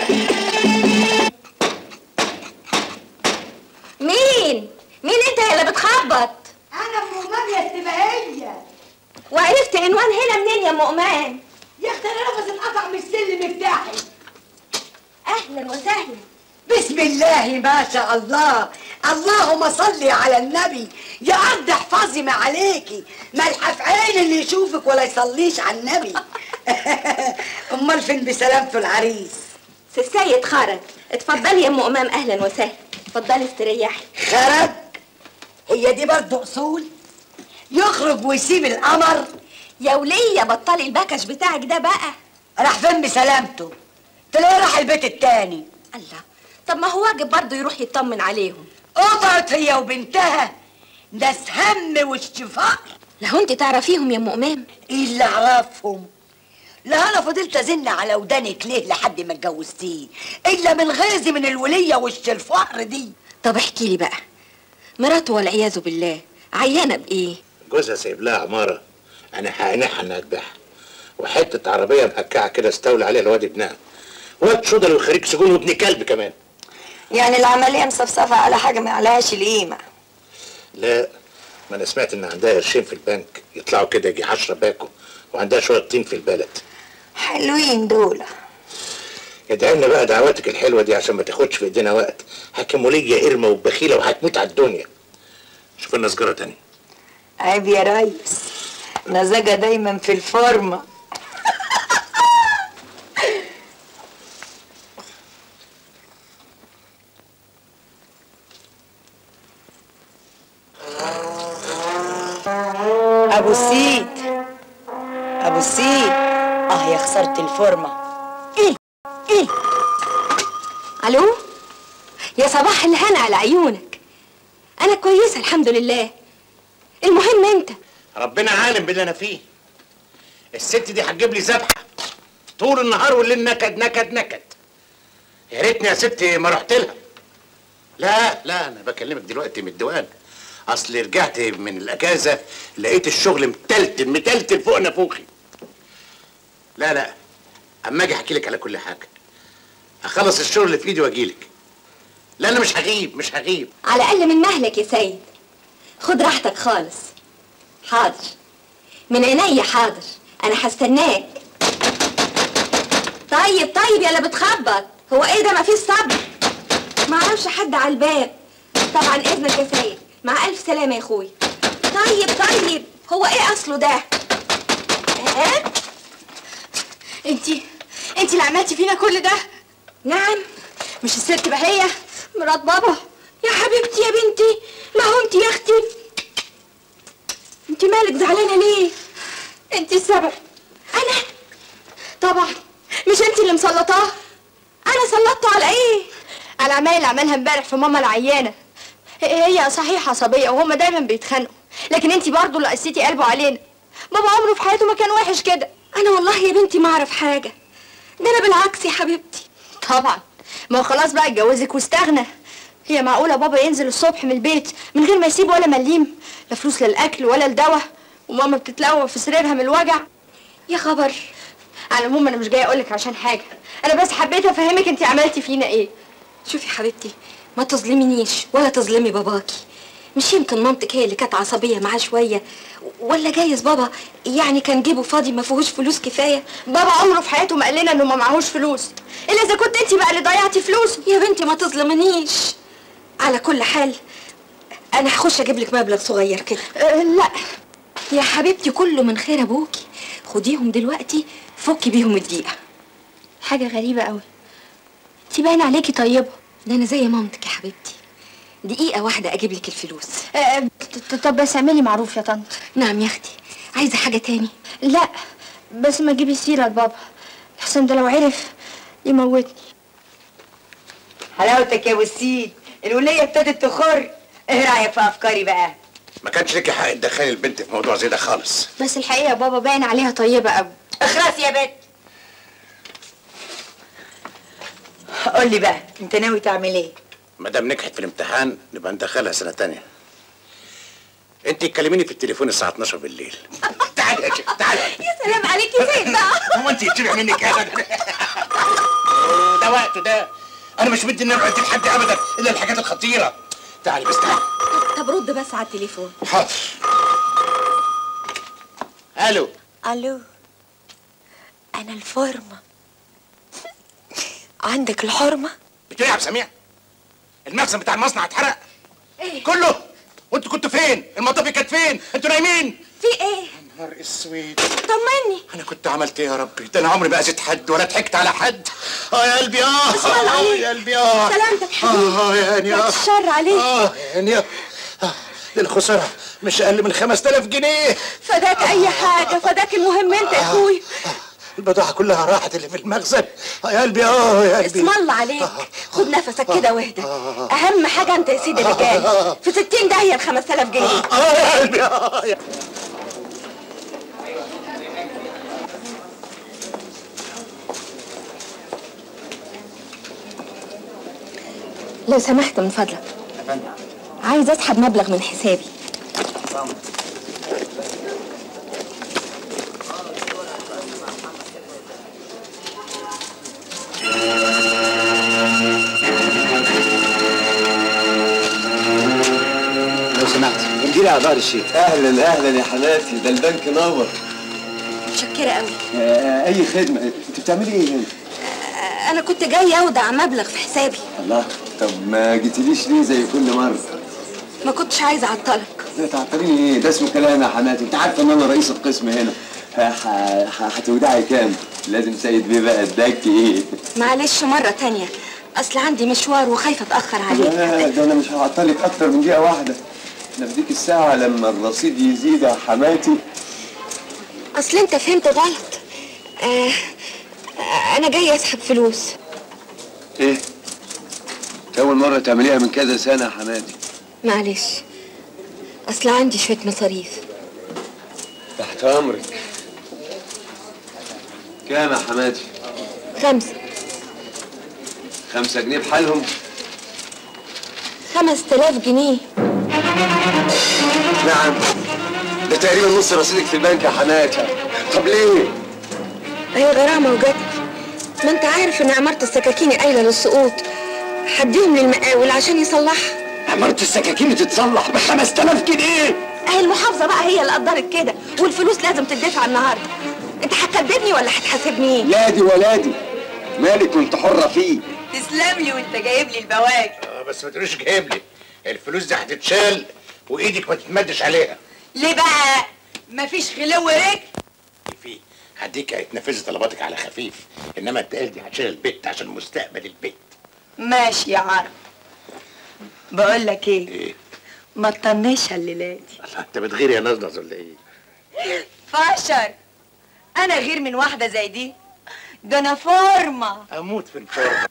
مين؟ مين انت اللي بتخبط؟ انا ام امام يا استباهيه وعرفت عنوان هنا منين يا ام امان؟ يا اختي انا نفسي اتقطع من السلم بتاعي اهلا وسهلا بسم الله ما شاء الله اللهم صلي على النبي يا قد احفظي ما عليكي ملحف عين اللي يشوفك ولا يصليش على النبي امال فين بسلامته العريس سي السيد خرج اتفضلي يا ام امام اهلا وسهلا اتفضلي استريحي خرج هي دي برضه اصول يخرج ويسيب القمر يا ولية بطلي البكش بتاعك ده بقى راح فين بسلامته تلاقيه راح البيت التاني الله طب ما هو واجب برضه يروح يطمن عليهم قطعت هي وبنتها ناس هم والشفاء لو انت تعرفيهم يا ام امام ايه اللي اعرفهم لا انا فضلت ازن على ودانك ليه لحد ما اتجوزتيه الا من غيظي من الوليه وش الفقر دي طب احكي لي بقى مراته والعياذ بالله عيانه بايه جوزها سايب لها عمارة أنا هقنعها إنها تبيعها وحتة عربية مهكعة كده استولى عليها الواد ابنها واد شضل وخريج سجون وابن كلب كمان يعني العمليه مصفصفه على حاجه ما عليهاش القيمه لا ما أنا سمعت إن عندها قرشين في البنك يطلعوا كده يجي 10 باكو وعندها شوية طين في البلد حلوين دول ادعي لنا بقى دعواتك الحلوة دي عشان ما تاخدش في ايدينا وقت حكمولية قرمة وبخيلة وهتموت على الدنيا شوف لنا سجارة تانية عيب يا ريس نزاجة دايما في الفورمه ابو سيد ابو سيد اه يا خسرت الفورمه ايه ايه الو يا صباح الهنا على عيونك انا كويسه الحمد لله المهم انت ربنا عالم باللي انا فيه الست دي هتجيب لي ذبحه طول النهار والليل نكد نكد نكد يا ريتني يا ستي ما رحت لها لا لا انا بكلمك دلوقتي من الديوان اصل رجعت من الاجازه لقيت الشغل متلتل متلتل فوق نافوخي لا لا اما اجي احكي لك على كل حاجه اخلص الشغل اللي في ايدي واجي لك لا انا مش هغيب مش هغيب على الاقل من مهلك يا سيد خد راحتك خالص حاضر من عينيا حاضر انا هستناك طيب طيب يا اللي بتخبط هو ايه ده مفيش صبر ما اعرفش حد على الباب طبعا اذنك يا سيد مع الف سلامه يا اخوي طيب طيب هو ايه اصله ده ها انتي انتي اللي عملتي فينا كل ده نعم مش الست بهية مرات بابا يا حبيبتي يا بنتي ما هو انت يا اختي انت مالك زعلانه ليه انتي السبب انا طبعا مش انتي اللي مسلطاه انا سلطته على ايه على العمايل اللي عملها امبارح في ماما العيانه هي صحيح عصبيه وهما دايما بيتخانقوا لكن انتي برضه اللي قسيتي قلبه علينا بابا عمره في حياته ما كان وحش كده انا والله يا بنتي ما اعرف حاجه ده انا بالعكس يا حبيبتي طبعا ما هو خلاص بقى اتجوزك واستغنى هي معقولة بابا ينزل الصبح من البيت من غير ما يسيب ولا مليم لا فلوس للأكل ولا الدواء وماما بتتلوى في سريرها من الوجع يا خبر على العموم أنا مش جاية أقولك عشان حاجة أنا بس حبيت أفهمك أنت عملتي فينا إيه شوفي حبيبتي ما تظلمنيش ولا تظلمي باباكي مش يمكن مامتك هي اللي كانت عصبيه معاه شويه ولا جايز بابا يعني كان جيبه فاضي ما فيهوش فلوس كفايه بابا عمره في حياته ما قال لنا إنه ما معهوش فلوس إلا إذا كنت أنت بقى اللي ضيعتي فلوسه يا بنتي ما تظلمنيش على كل حال انا هخش اجيب لك مبلغ صغير كده أه لا يا حبيبتي كله من خير ابوكي خديهم دلوقتي فكي بيهم الدقيقه حاجة غريبة قوي انت باين عليكي طيبة ده انا زي مامتك يا حبيبتي دقيقه واحده اجيب لك الفلوس أه طب بس اعملي معروف يا طنط نعم يا اختي عايزه حاجه تاني لا بس ما تجيبي سيره لبابا حسن ده لو عرف يموتني حلاوتك يا ابو السيد الولية ابتدت تخر ايه رايك في افكاري بقى ما كانش ليكي حق تدخلي البنت في موضوع زي ده خالص بس الحقيقه يا بابا باين عليها طيبه قوي اخرس يا بنت قول لي بقى انت ناوي تعمل ايه ما دام نجحت في الامتحان نبقى ندخلها سنه تانية انت تكلميني في التليفون الساعه 12 بالليل تعالي يا شيخ تعالي يا سلام عليك يا زين بقى هو انت يتشرع منك ابدا ده وقته ده انا مش مدي النبع دي لحد ابدا الا الحاجات الخطيره تعالي بس تعالي طب رد بس على التليفون حاضر الو الو انا الفورمه عندك الحرمه بتقولي يا عبد السميع المخزن بتاع المصنع اتحرق ايه كله وانتوا كنتوا فين المطافي كانت فين انتوا نايمين في ايه نهار اسود طمني انا كنت عملت ايه يا ربي ده انا عمري ما اذيت حد ولا ضحكت على حد اه يا قلبي اه بسم الله اه عليك. يا قلبي اه سلامتك حبيبي اه يا هاني اه بعد الشر عليك اه يا هاني اه آه، دي الخساره مش اقل من 5000 جنيه فداك اي حاجه فداك المهم انت يا اخويا البضاعه كلها راحت اللي في المخزن اه يا قلبي اه يا قلبي اسم الله عليك خد نفسك كده واهدى اهم حاجه انت يا سيدي اللي جاي في 60 داهيه ال 5000 جنيه اه يا قلبي اه يا لو سمحت من فضلك عايز اسحب مبلغ من حسابي لو سمحت اديني على ظهر الشيء اهلا اهلا يا حماتي ده البنك نور متشكره قوي آه، اي خدمه انت بتعملي ايه هنا انا كنت جاي اودع مبلغ في حسابي الله طب ما جيتليش ليه زي كل مره ما كنتش عايزه اعطلك لا تعطليني ايه ده اسمه كلام يا حماتي انت عارفه ان انا رئيس القسم هنا ه- ه- ه- هتودعي كام لازم سيد بيه بقى اداك ايه معلش مره تانية اصل عندي مشوار وخايفه اتاخر عليك لا ده انا مش هعطلك اكتر من دقيقه واحده احنا في ديك الساعه لما الرصيد يزيد يا حماتي اصل انت فهمت غلط آه آه، انا جاي اسحب فلوس ايه اول مره تعمليها من كذا سنه يا حماتي معلش اصل عندي شويه مصاريف تحت امرك كام يا حماتي خمسة خمسة جنيه بحالهم خمس تلاف جنيه نعم ده تقريبا نص رصيدك في البنك يا حماتي طب ليه اهي غرامة وجت ما انت عارف ان عمارة السكاكين قايلة للسقوط هديهم للمقاول عشان يصلحها عمارة السكاكين تتصلح ب 5000 جنيه اهي المحافظة بقى هي اللي قدرت كده والفلوس لازم تدفع النهاردة انت هتكدبني ولا هتحاسبني لا دي ولا دي مالك وانت حرة فيه تسلم لي وانت جايب لي البواكي آه، بس ما تقوليش جايب لي الفلوس دي هتتشال وايدك ما تتمدش عليها ليه بقى مفيش خلو رجل في هديك هتنفذي طلباتك على خفيف انما التقال دي هتشيل البيت عشان مستقبل البيت ماشي يا عرب بقول لك ايه ايه ما تطنشها الليله دي الله انت بتغير يا نزنز ولا ايه فشر انا غير من واحده زي دي ده انا فورمه اموت في الفرن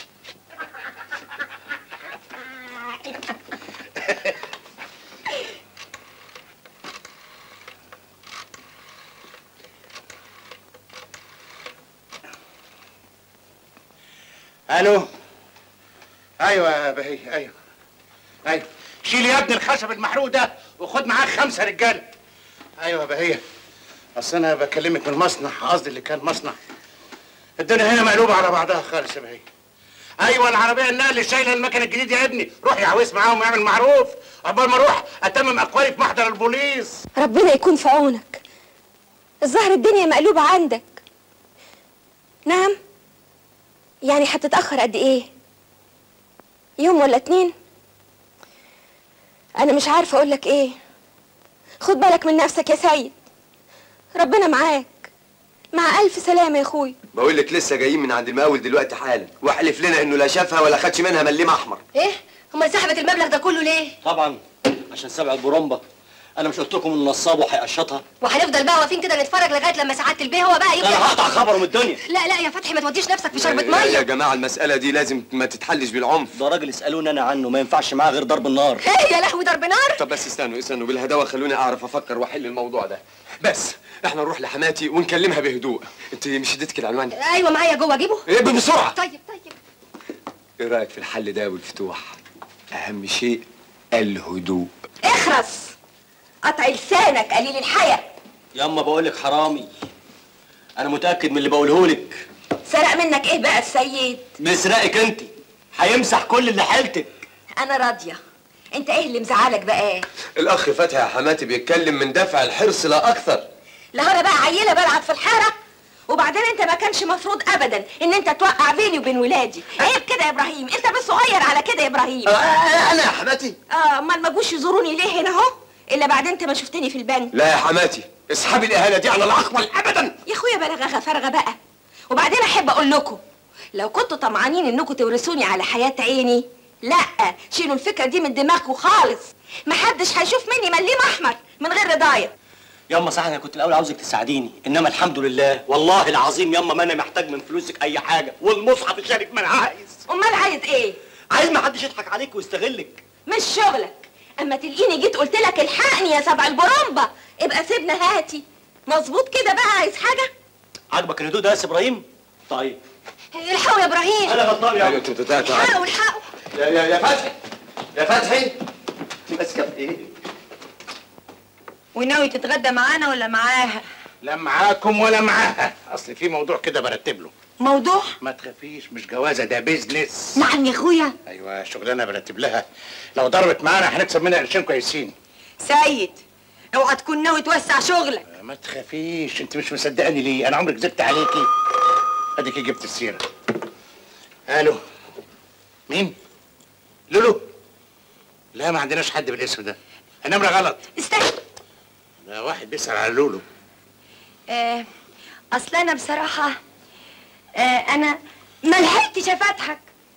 الو ايوه يا بهي ايوه ايوه شيل يا ابني الخشب المحروق ده وخد معاك خمسه رجاله ايوه يا بهيه اصل انا بكلمك من المصنع قصدي اللي كان مصنع الدنيا هنا مقلوبه على بعضها خالص يا بهيه ايوه العربيه النقل اللي شايله المكن الجديد يا ابني روح يا عويس معاهم واعمل معروف عقبال ما اروح اتمم اقوالي في محضر البوليس ربنا يكون في عونك الظاهر الدنيا مقلوبة عندك نعم يعني هتتأخر قد ايه يوم ولا اتنين انا مش عارفة اقولك ايه خد بالك من نفسك يا سيد ربنا معاك مع الف سلامة يا اخوي بقول لك لسه جايين من عند المقاول دلوقتي حالا واحلف لنا انه لا شافها ولا خدش منها مليم احمر ايه امال سحبت المبلغ ده كله ليه طبعا عشان سبع البرمبه انا مش قلت لكم النصاب وهيقشطها وهنفضل بقى واقفين كده نتفرج لغايه لما سعاده البيه هو بقى يجي انا هقطع خبره من الدنيا لا لا يا فتحي ما توديش نفسك في شربة لا يا ميه جماعه المساله دي لازم ما تتحلش بالعنف ده راجل اسالوني انا عنه ما ينفعش معاه غير ضرب النار ايه يا لهوي ضرب نار طب بس استنوا استنوا بالهداوه خلوني اعرف افكر واحل الموضوع ده بس احنا نروح لحماتي ونكلمها بهدوء انت مش اديتك العنوان ايوه معايا جوه اجيبه ايه بسرعه طيب طيب ايه رايك في الحل ده يا ابو الفتوح اهم شيء الهدوء اخرس قطع لسانك قليل الحياة ياما بقول لك حرامي انا متاكد من اللي بقوله لك سرق منك ايه بقى السيد مسرقك انت هيمسح كل اللي حيلتك انا راضية انت ايه اللي مزعلك بقى ايه الاخ فتحي يا حماتي بيتكلم من دافع الحرص لا اكثر لا انا بقى عيلة بلعب في الحارة وبعدين انت ما كانش مفروض ابدا ان انت توقع بيني وبين ولادي عيب كده يا ابراهيم انت بس صغير على كده يا ابراهيم انا يا حماتي اه امال ما جوش يزوروني ليه هنا اهو الا بعدين انت ما شفتني في البنك لا يا حماتي اسحبي الاهانه دي على العقبه ابدا يا اخويا بلغة فارغة بقى وبعدين احب اقول لكم لو كنتوا طمعانين انكم تورثوني على حياة عيني لا شيلوا الفكرة دي من دماغكم خالص محدش هيشوف مني مليم احمر من غير رضايا ياما صح انا كنت الاول عاوزك تساعديني انما الحمد لله والله العظيم ياما ما انا محتاج من فلوسك اي حاجه والمصحف شارك ما انا عايز امال عايز ايه عايز ما حدش يضحك عليك ويستغلك مش شغلك اما تلاقيني جيت قلت لك الحقني يا سبع البرمبة ابقى سيبنا هاتي مظبوط كده بقى عايز حاجة عاجبك الهدوء ده يا سي ابراهيم طيب الحقوا يا ابراهيم انا غلطان يا ايوه انتوا بتاعتوا الحقوا الحقوا يا يا يا فتحي يا فتحي ماسكه في ايه وناوي تتغدى معانا ولا معاها لا معاكم ولا معاها اصل في موضوع كده برتب له موضوع ما تخافيش مش جوازه ده بيزنس نعم يا اخويا ايوه شغلانه برتب لها لو ضربت معانا هنكسب منها قرشين كويسين سيد اوعى تكون ناوي توسع شغلك ما تخافيش انت مش مصدقاني ليه انا عمري كذبت عليكي اديكي جبت السيره الو مين لولو لا ما عندناش حد بالاسم ده النمره غلط استنى ده واحد بيسأل على لولو آه اصل انا بصراحة آه انا ما لحقتش افتحك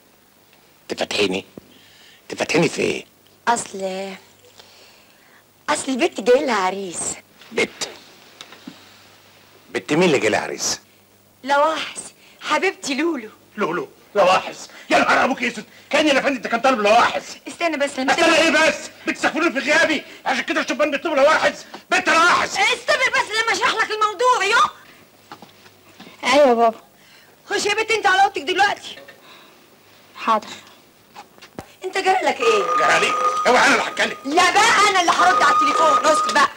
تفتحيني تفتحيني في ايه اصل اصل البنت جاي لها عريس بت بت مين اللي جالها عريس لواحس حبيبتي لولو لولو لواحس يا نهار ابوك اسود كان يا فندم ده كان طالب لواحس استنى بس لما استنى ايه بس بتستغفروني في غيابي عشان كده الشبان بيطلبوا لواحس بنت لواحس استنى بس لما اشرح لك الموضوع يو ايوه يا بابا خش يا بنت انت على اوضتك دلوقتي حاضر انت جرى لك ايه جرالي اوعى انا اللي هتكلم لا بقى انا اللي هرد على التليفون اسكت بقى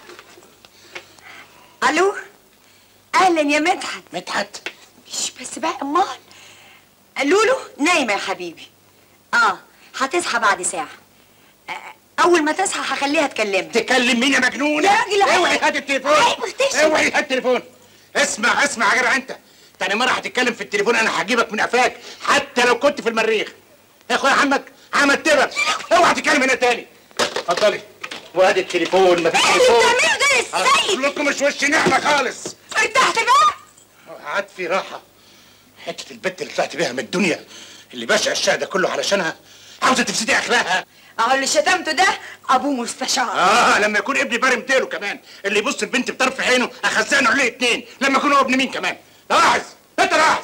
الو اهلا يا مدحت مدحت مش بس بقى امال لولو نايمه يا حبيبي اه هتصحى بعد ساعه آه، اول ما تصحى هخليها تكلمك تكلم مين يا مجنون يا راجل عيب. اوعي هات التليفون عيب اختشي. اوعي هات التليفون اسمع اسمع يا جدع انت تاني مره هتتكلم في التليفون انا هجيبك من قفاك حتى لو كنت في المريخ يا اخويا عمك عملت تبك اوعى تتكلم هنا تاني اتفضلي وادي التليفون مفيش ايه اللي تليفون بتعمله ده يا سيد لكم مش وش نعمه خالص ارتحت بقى قعدت في راحه حته البت اللي طلعت بيها من الدنيا اللي باشا الشقه ده كله علشانها عاوزه تفسدي اخلاقها اهو اللي شتمته ده ابوه مستشار اه لما يكون ابني بارم تيله كمان اللي يبص البنت بطرف عينه اخزنه عليه اتنين لما يكون هو ابن مين كمان لاحظ انت لاحظ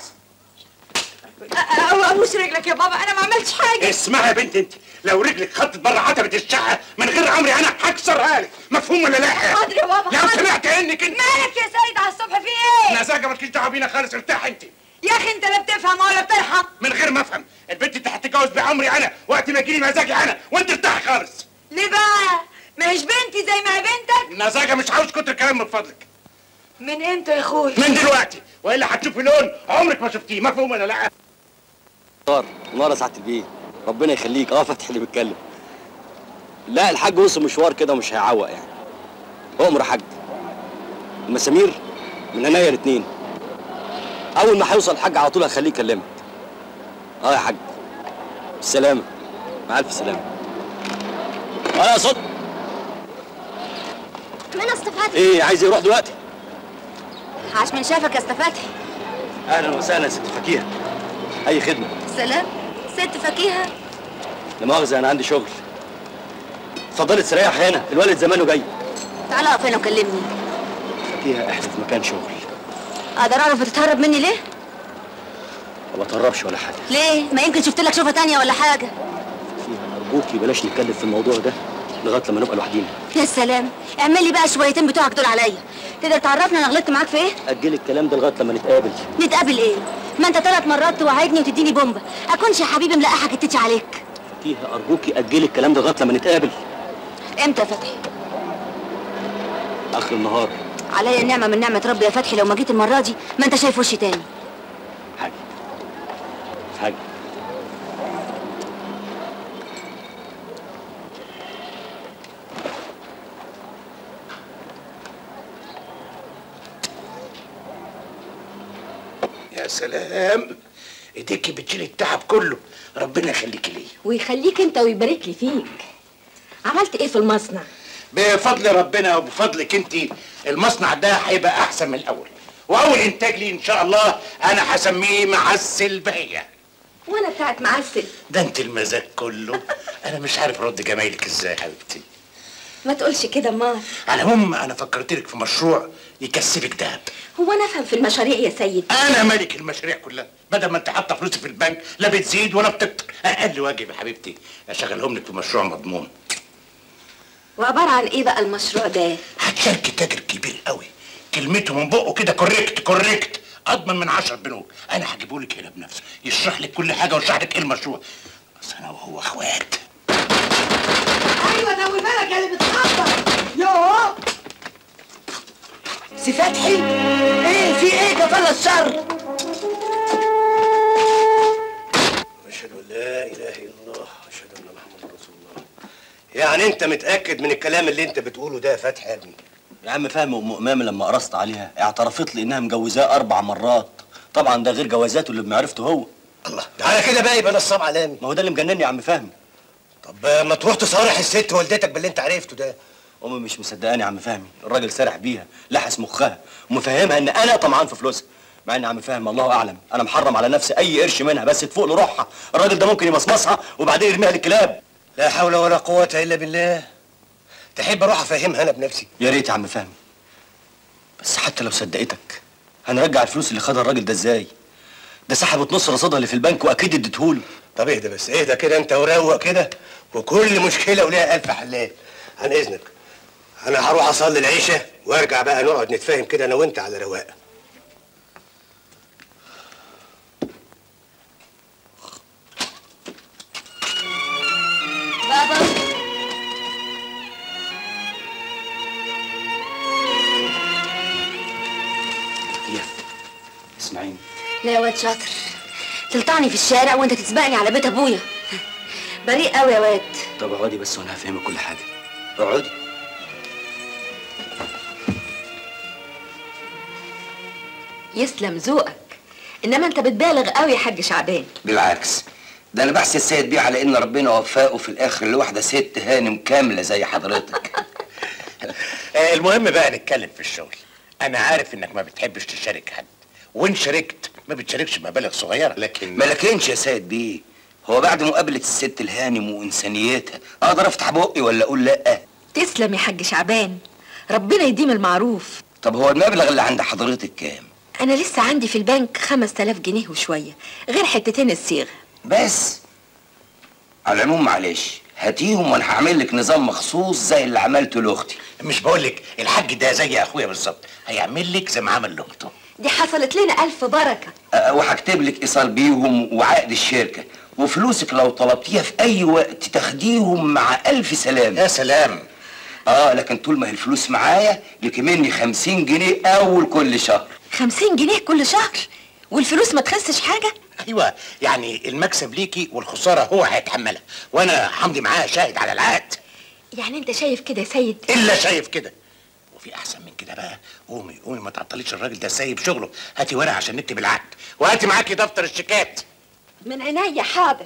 ابوس رجلك يا بابا انا ما عملتش حاجه اسمعي يا بنت انت لو رجلك خطت بره عتبه الشقه من غير امري انا هكسرها لك مفهوم ولا لا حاضر يا بابا لو حاضر. سمعت انك انت مالك يا سيد على الصبح في ايه نزاجه مالكيش دعوه بينا خالص ارتاح انت يا اخي انت لا بتفهم ولا بترحم من غير ما افهم البنت انت هتتجوز بعمري انا وقت ما يجيلي مزاجي انا وانت ارتاح خالص ليه بقى ما هيش بنتي زي ما هي بنتك نزاجه مش عاوز كتر كلام من فضلك من امتى يا اخويا من دلوقتي والا هتشوفي لون عمرك ما شفتيه مفهوم ولا لا نار نار يا سعاده البيه ربنا يخليك اه فتحي اللي بيتكلم لا الحاج وصل مشوار كده ومش هيعوق يعني اؤمر يا حاج المسامير من عينيا الاثنين اول ما هيوصل الحاج على طول هخليه يكلمك اه يا حاج بالسلامه مع الف سلامه اه يا صوت من استفادت ايه عايز يروح دلوقتي عاش من شافك يا استفادت اهلا وسهلا يا ست فكيهه اي خدمه سلام ست فكيهه لا مؤاخذه انا عندي شغل اتفضلي تستريح هنا الوالد زمانه جاي تعالى اقف هنا وكلمني فيها احنا في مكان شغل اقدر اعرف بتتهرب مني ليه؟ ما بتهربش ولا حاجه ليه؟ ما يمكن شفت لك شوفه تانية ولا حاجة ارجوكي بلاش نتكلم في الموضوع ده لغايه لما نبقى لوحدينا يا سلام اعمل لي بقى شويتين بتوعك دول عليا تقدر تعرفني انا غلطت معاك في ايه؟ اجلي الكلام ده لغايه لما نتقابل نتقابل ايه؟ ما انت ثلاث مرات توعدني وتديني بومبا اكونش يا حبيبي ملقحه كتتي عليك فيها ارجوكي اجلي الكلام ده لغايه لما نتقابل امتى يا فتحي؟ اخر النهار عليا النعمه من نعمه ربي يا فتحي لو ما جيت المره دي ما انت شايف وشي تاني حاجه يا سلام ايديكي بتشيل التعب كله ربنا يخليكي ليا ويخليك انت ويبارك لي فيك عملت ايه في المصنع بفضل ربنا وبفضلك انت المصنع ده هيبقى احسن من الاول واول انتاج لي ان شاء الله انا هسميه معسل بهيه وانا بتاعت معسل ده انت المزاج كله انا مش عارف ارد جمايلك ازاي يا حبيبتي ما تقولش كده امال على العموم انا فكرت لك في مشروع يكسبك دهب هو انا افهم في المشاريع يا سيد انا ملك المشاريع كلها بدل ما انت حاطه فلوسي في البنك لا بتزيد ولا بتكتر اقل واجب يا حبيبتي اشغلهم لك في مشروع مضمون وعباره عن ايه بقى المشروع ده هتشاركي تاجر كبير قوي كلمته من بقه كده كوريكت كوريكت اضمن من عشر بنوك انا هجيبه لك هنا بنفسه يشرح لك كل حاجه ويشرح لك ايه المشروع بس انا وهو اخوات ايوه ناوي بالك يا اللي بتخبط يوه سي فتحي ايه في ايه كفاله الشر اشهد ان لا اله الا الله اشهد ان محمد رسول الله يعني انت متاكد من الكلام اللي انت بتقوله ده يا فتحي يا ابني يا عم فهمي ام امام لما قرصت عليها اعترفت لي انها مجوزاه اربع مرات طبعا ده غير جوازاته اللي بمعرفته هو الله ده على كده بقى يبقى نصاب علامي ما هو ده اللي مجنني يا عم فهمي طب ما تروح تصارح الست والدتك باللي انت عرفته ده امي مش مصدقاني يا عم فهمي الراجل سرح بيها لحس مخها ومفهمها ان انا طمعان في فلوسها مع ان عم فهمي الله اعلم انا محرم على نفسي اي قرش منها بس تفوق لروحها الراجل ده ممكن يمصمصها وبعدين يرميها للكلاب لا حول ولا قوه الا بالله تحب اروح افهمها انا بنفسي يا ريت يا عم فهمي بس حتى لو صدقتك هنرجع الفلوس اللي خدها الراجل ده ازاي ده سحبت نص رصيدها اللي في البنك واكيد اديتهوله طب اهدى بس اهدى كده انت وروق كده وكل مشكله وليها الف حلال عن اذنك انا هروح اصلي العشاء وارجع بقى نقعد نتفاهم كده انا وانت على رواق بابا اسمعيني لا يا واد شاطر تلطعني في الشارع وانت تسبقني على بيت ابويا بريء قوي يا واد طب اقعدي بس وانا هفهمك كل حاجه اقعدي يسلم ذوقك انما انت بتبالغ قوي يا حاج شعبان بالعكس ده انا بحسد السيد بيه على ان ربنا وفقه في الاخر لواحده ست هانم كامله زي حضرتك آه، المهم بقى نتكلم في الشغل انا عارف انك ما بتحبش تشارك حد وان شاركت ما بتشاركش مبالغ صغيره لكن ما لكنش يا سيد بيه هو بعد مقابله الست الهانم وانسانيتها اقدر افتح بقي ولا اقول لا تسلم يا حاج شعبان ربنا يديم المعروف طب هو المبلغ اللي عند حضرتك كام انا لسه عندي في البنك 5000 جنيه وشويه غير حتتين الصيغه بس على العموم معلش هاتيهم وانا هعمل لك نظام مخصوص زي اللي عملته لاختي مش بقول لك الحاج ده زي اخويا بالظبط هيعمل لك زي ما عمل لاخته دي حصلت لنا الف بركه أه، وهكتب لك ايصال بيهم وعقد الشركه وفلوسك لو طلبتيها في اي وقت تاخديهم مع الف سلام يا سلام اه لكن طول ما هي الفلوس معايا لك مني خمسين جنيه اول كل شهر 50 جنيه كل شهر والفلوس ما تخسش حاجه ايوه يعني المكسب ليكي والخساره هو هيتحملها وانا همضي معاه شاهد على العقد يعني انت شايف كده يا سيد الا شايف كده وفي احسن من كده بقى قومي قومي ما تعطليش الراجل ده سايب شغله هاتي ورقه عشان نكتب العقد وهاتي معاكي دفتر الشيكات من عينيا حاضر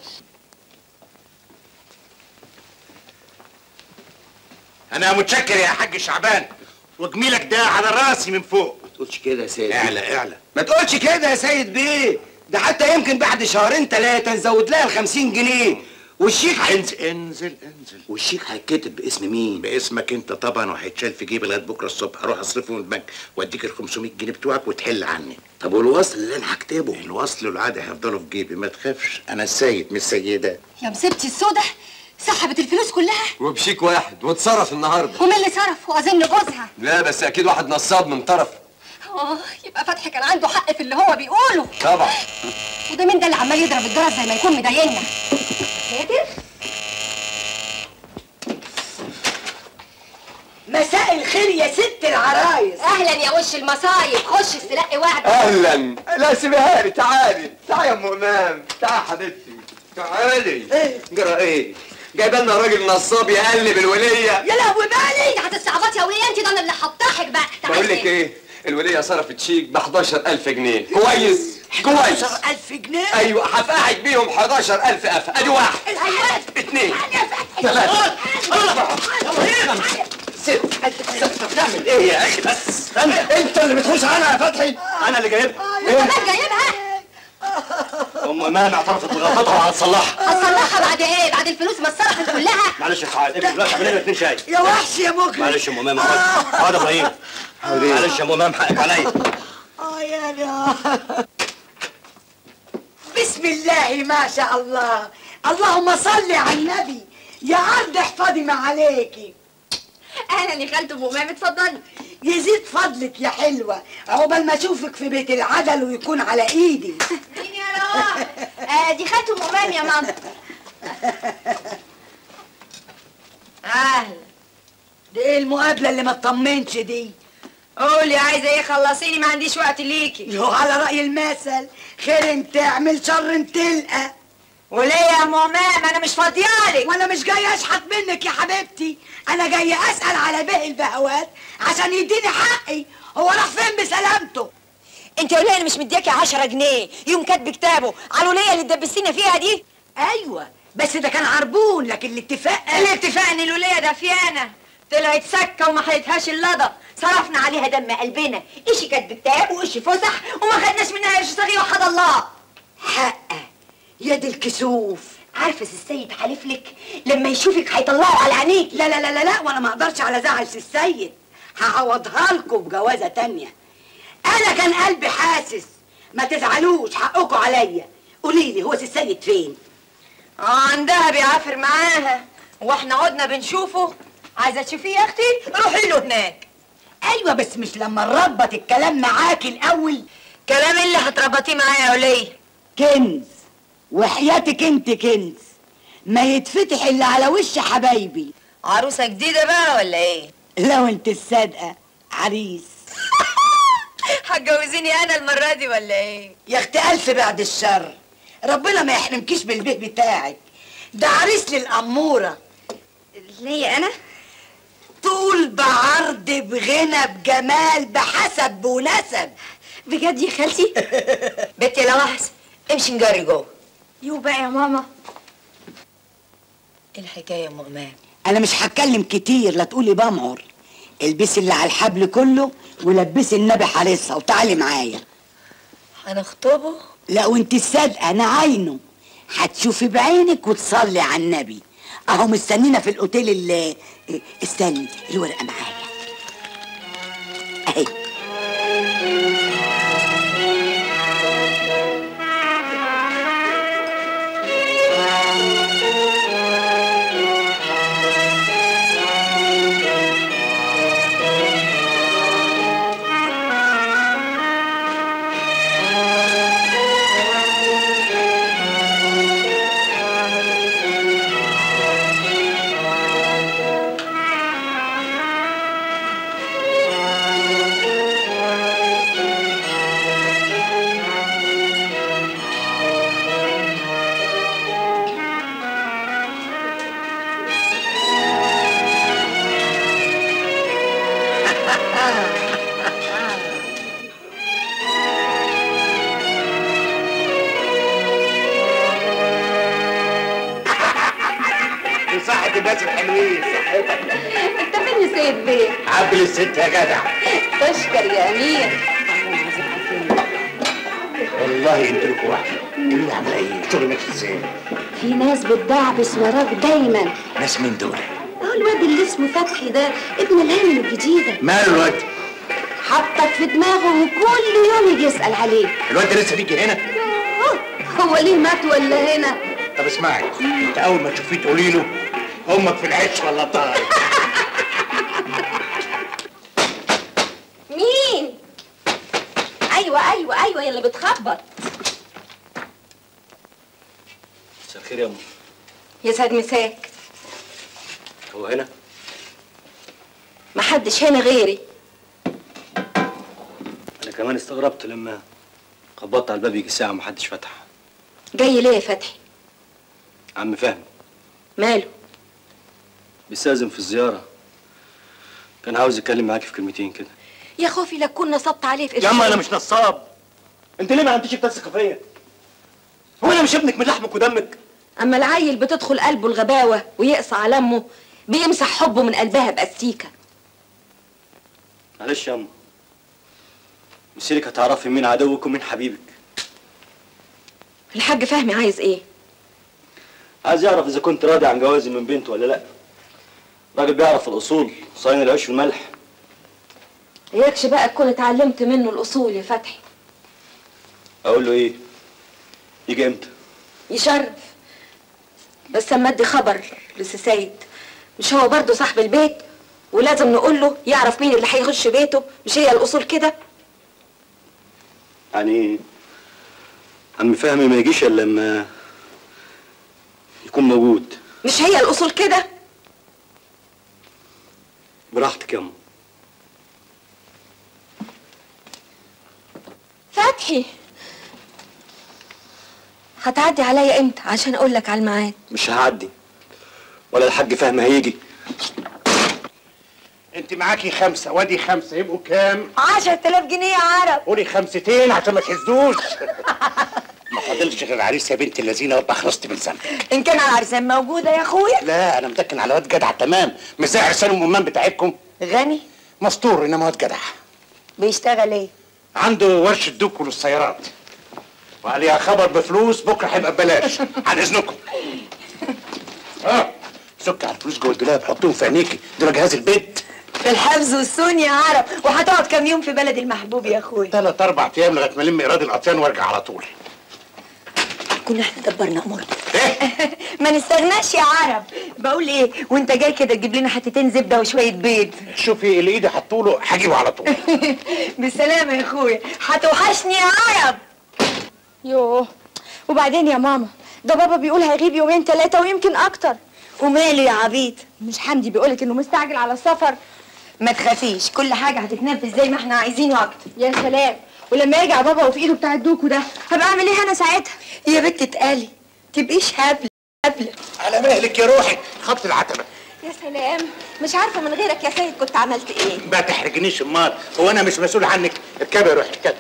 انا متشكر يا حاج شعبان وجميلك ده على راسي من فوق ما تقولش كده يا سيد اعلى اعلى ما تقولش كده يا سيد بيه ده حتى يمكن بعد شهرين ثلاثة نزود لها ال 50 جنيه والشيك انزل انزل انزل والشيك هيتكتب باسم مين؟ باسمك انت طبعا وهيتشال في جيبي لغايه بكره الصبح اروح اصرفه من البنك واديك ال 500 جنيه بتوعك وتحل عني طب والوصل اللي انا هكتبه؟ الوصل والعاده هيفضلوا في جيبي ما تخافش انا السيد مش سيده يا مسبتي السودة سحبت الفلوس كلها وبشيك واحد واتصرف النهارده ومين اللي صرف واظن جوزها لا بس اكيد واحد نصاب من طرف اه يبقى فتحي كان عنده حق في اللي هو بيقوله طبعا وده مين ده اللي عمال يضرب الجرس زي ما يكون مضايقنا قادر مساء الخير يا ست العرايس اهلا يا وش المصايب خش استلقي وعد اهلا لا سيبها لي تعالي تعالي يا ام امام تعالي حبيبتي تعالي جرى ايه جايبه لنا راجل نصاب يقلب الوليه يا لهوي مالي هتستعبطي يا وليه انت ده انا اللي هطحك بقى بقول لك ايه الوليه صرفت شيك ب 11000 جنيه كويس كويس 11000 جنيه ايوه هفقعك بيهم 11000 قفا ادي واحد اثنين ثلاثة أربعة خمسة ست ست بتعمل ايه يا اخي بس استنى انت اللي بتخش عنها يا فتحي انا اللي جايبها كمان جايبها ام امام اعترفت بغلطتها وهتصلحها هتصلحها بعد ايه بعد الفلوس ما اتصرفت كلها معلش يا سعاد ابني دلوقتي اعمل لنا اتنين شاي يا وحش يا مجرم معلش يا ام امام اقعد اقعد يا ابراهيم معلش يا ام امام حقك عليا اه يا لا بسم الله ما شاء الله اللهم صل على النبي يا عبد احفظي ما عليكي اهلا يا خالته ام امام اتفضلي يزيد فضلك يا حلوة عقبال ما اشوفك في بيت العدل ويكون على ايدي مين يا روح آه دي خالته ام امام يا ماما اهلا دي ايه المقابلة اللي ما تطمنش دي قولي عايزه ايه خلصيني ما عنديش وقت ليكي يو على رأي المثل خير تعمل شر تلقى وليه يا ام امام انا مش فاضيالك وانا مش جاي اشحت منك يا حبيبتي انا جاي اسال على باقي البهوات عشان يديني حقي هو راح فين بسلامته انت يا وليه انا مش مدياكي 10 جنيه يوم كاتب كتابه على الوليه اللي تدبسينا فيها دي ايوه بس ده كان عربون لكن الاتفاق الاتفاق ان الوليه ده فيانا طلعت سكه وما حيتهاش اللضا صرفنا عليها دم قلبنا ايشي كاتب كتاب وايشي فسح وما خدناش منها قرش صغير وحد الله حقه يد الكسوف عارفه السيد حالف لك لما يشوفك هيطلعه على عينيك لا لا لا لا لا وانا ما اقدرش على زعل سي السيد هعوضها لكم بجوازه تانية انا كان قلبي حاسس ما تزعلوش حقكم عليا قولي لي هو سي السيد فين اه عندها بيعافر معاها واحنا قعدنا بنشوفه عايزه تشوفيه يا اختي روحي له هناك ايوه بس مش لما نربط الكلام معاكي الاول كلام اللي هتربطيه معايا يا وليه كنز وحياتك انت كنز ما يتفتح الا على وش حبايبي عروسه جديده بقى ولا ايه لو انت الصادقه عريس هتجوزيني انا المره دي ولا ايه يا اختي الف بعد الشر ربنا ما يحرمكيش بالبيت بتاعك ده عريس للاموره ليه انا طول بعرض بغنى بجمال بحسب ونسب بجد يا خالتي بنتي يا لوحس امشي نجري جوه يو بقى يا ماما ايه الحكايه يا ام امام انا مش هتكلم كتير لا تقولي بمعر البسي اللي على الحبل كله ولبسي النبي حارسها وتعالي معايا هنخطبه لا وانت الصادقه انا عينه هتشوفي بعينك وتصلي على النبي اهو مستنينا في الاوتيل اللي استني الورقه معايا اهي صحة الناس الحلوين صحتك انت فين يا سيد بيه عبل الست يا جدع تشكر يا امير والله انت لكم واحده قولي لي عامله ايه شغل ماشي ازاي في ناس بتدعبس وراك دايما ناس مين دول اهو الواد اللي اسمه فتحي ده ابن الهانم الجديده ماله الواد حطك في دماغه وكل يوم يجي يسال عليك الواد ده لسه بيجي هنا آه، هو ليه مات ولا هنا طب اسمعي انت اول ما تشوفيه تقولي له امك في العش ولا طاير مين ايوه ايوه ايوه يا اللي بتخبط مساء الخير يا ام يسعد مساك هو هنا محدش هنا غيري انا كمان استغربت لما خبطت على الباب يجي ساعه محدش فتح جاي ليه يا فتحي عم فهمي ماله بيستاذن في الزياره كان عاوز يتكلم معاكي في كلمتين كده يا خوفي لا تكون نصبت عليه في يا اما انا مش نصاب انت ليه ما عندكش بتثق فيا هو انا مش ابنك من لحمك ودمك اما العيل بتدخل قلبه الغباوه ويقسى على امه بيمسح حبه من قلبها باستيكه معلش يا اما مسيرك هتعرفي مين عدوك ومين حبيبك الحاج فهمي عايز ايه عايز يعرف اذا كنت راضي عن جوازي من بنته ولا لا راجل بيعرف الاصول صاين العيش والملح يكش بقى تكون اتعلمت منه الاصول يا فتحي اقول له ايه يجي امتى يشرف بس اما ادي خبر لسي سيد مش هو برضه صاحب البيت ولازم نقول له يعرف مين اللي هيخش بيته مش هي الاصول كده يعني عم فهمي ما يجيش الا لما يكون موجود مش هي الاصول كده براحتك يا أم. فتحي هتعدي عليا امتى عشان اقول لك على الميعاد مش هعدي ولا الحاج فهمي هيجي انت معاكي خمسه وادي خمسه يبقوا كام 10000 جنيه يا عرب قولي خمستين عشان ما تحسدوش ما فاضلش غير العريس يا بنت اللذينه وابقى خلصت من ذنبك ان كان العرسان موجوده يا اخويا لا انا متكن على واد جدع تمام مش زي عرسان الامام بتاعتكم غني مستور انما واد جدع بيشتغل ايه عنده ورشه دوك للسيارات وعليها خبر بفلوس بكره هيبقى ببلاش عن اذنكم اه سك على الفلوس جوه الدولاب حطهم في عينيكي دول جهاز البيت في الحفظ والسون يا عرب وهتقعد كام يوم في بلد المحبوب يا اخويا ثلاث اربع ايام لغايه ما الم ايراد الاطيان وارجع على طول كنا احنا دبرنا امورنا ما نستغناش يا عرب بقول ايه وانت جاي كده تجيب لنا حتتين زبده وشويه بيض شوفي اللي ايدي حطوله هجيبه على طول بالسلامه يا اخويا هتوحشني يا عرب يوه وبعدين يا ماما ده بابا بيقول هيغيب يومين ثلاثة ويمكن أكتر وماله يا عبيط مش حمدي بيقولك إنه مستعجل على السفر ما تخافيش كل حاجه هتتنفذ زي ما احنا عايزينه اكتر يا سلام ولما يرجع بابا وفي ايده بتاع الدوكو ده هبقى اعمل ايه انا ساعتها يا بنت اتقالي تبقيش هبله هبله على مهلك يا روحي خط العتبه يا سلام مش عارفة من غيرك يا سيد كنت عملت ايه ما تحرجنيش امال هو انا مش مسؤول عنك اركبي يا روحي اركبي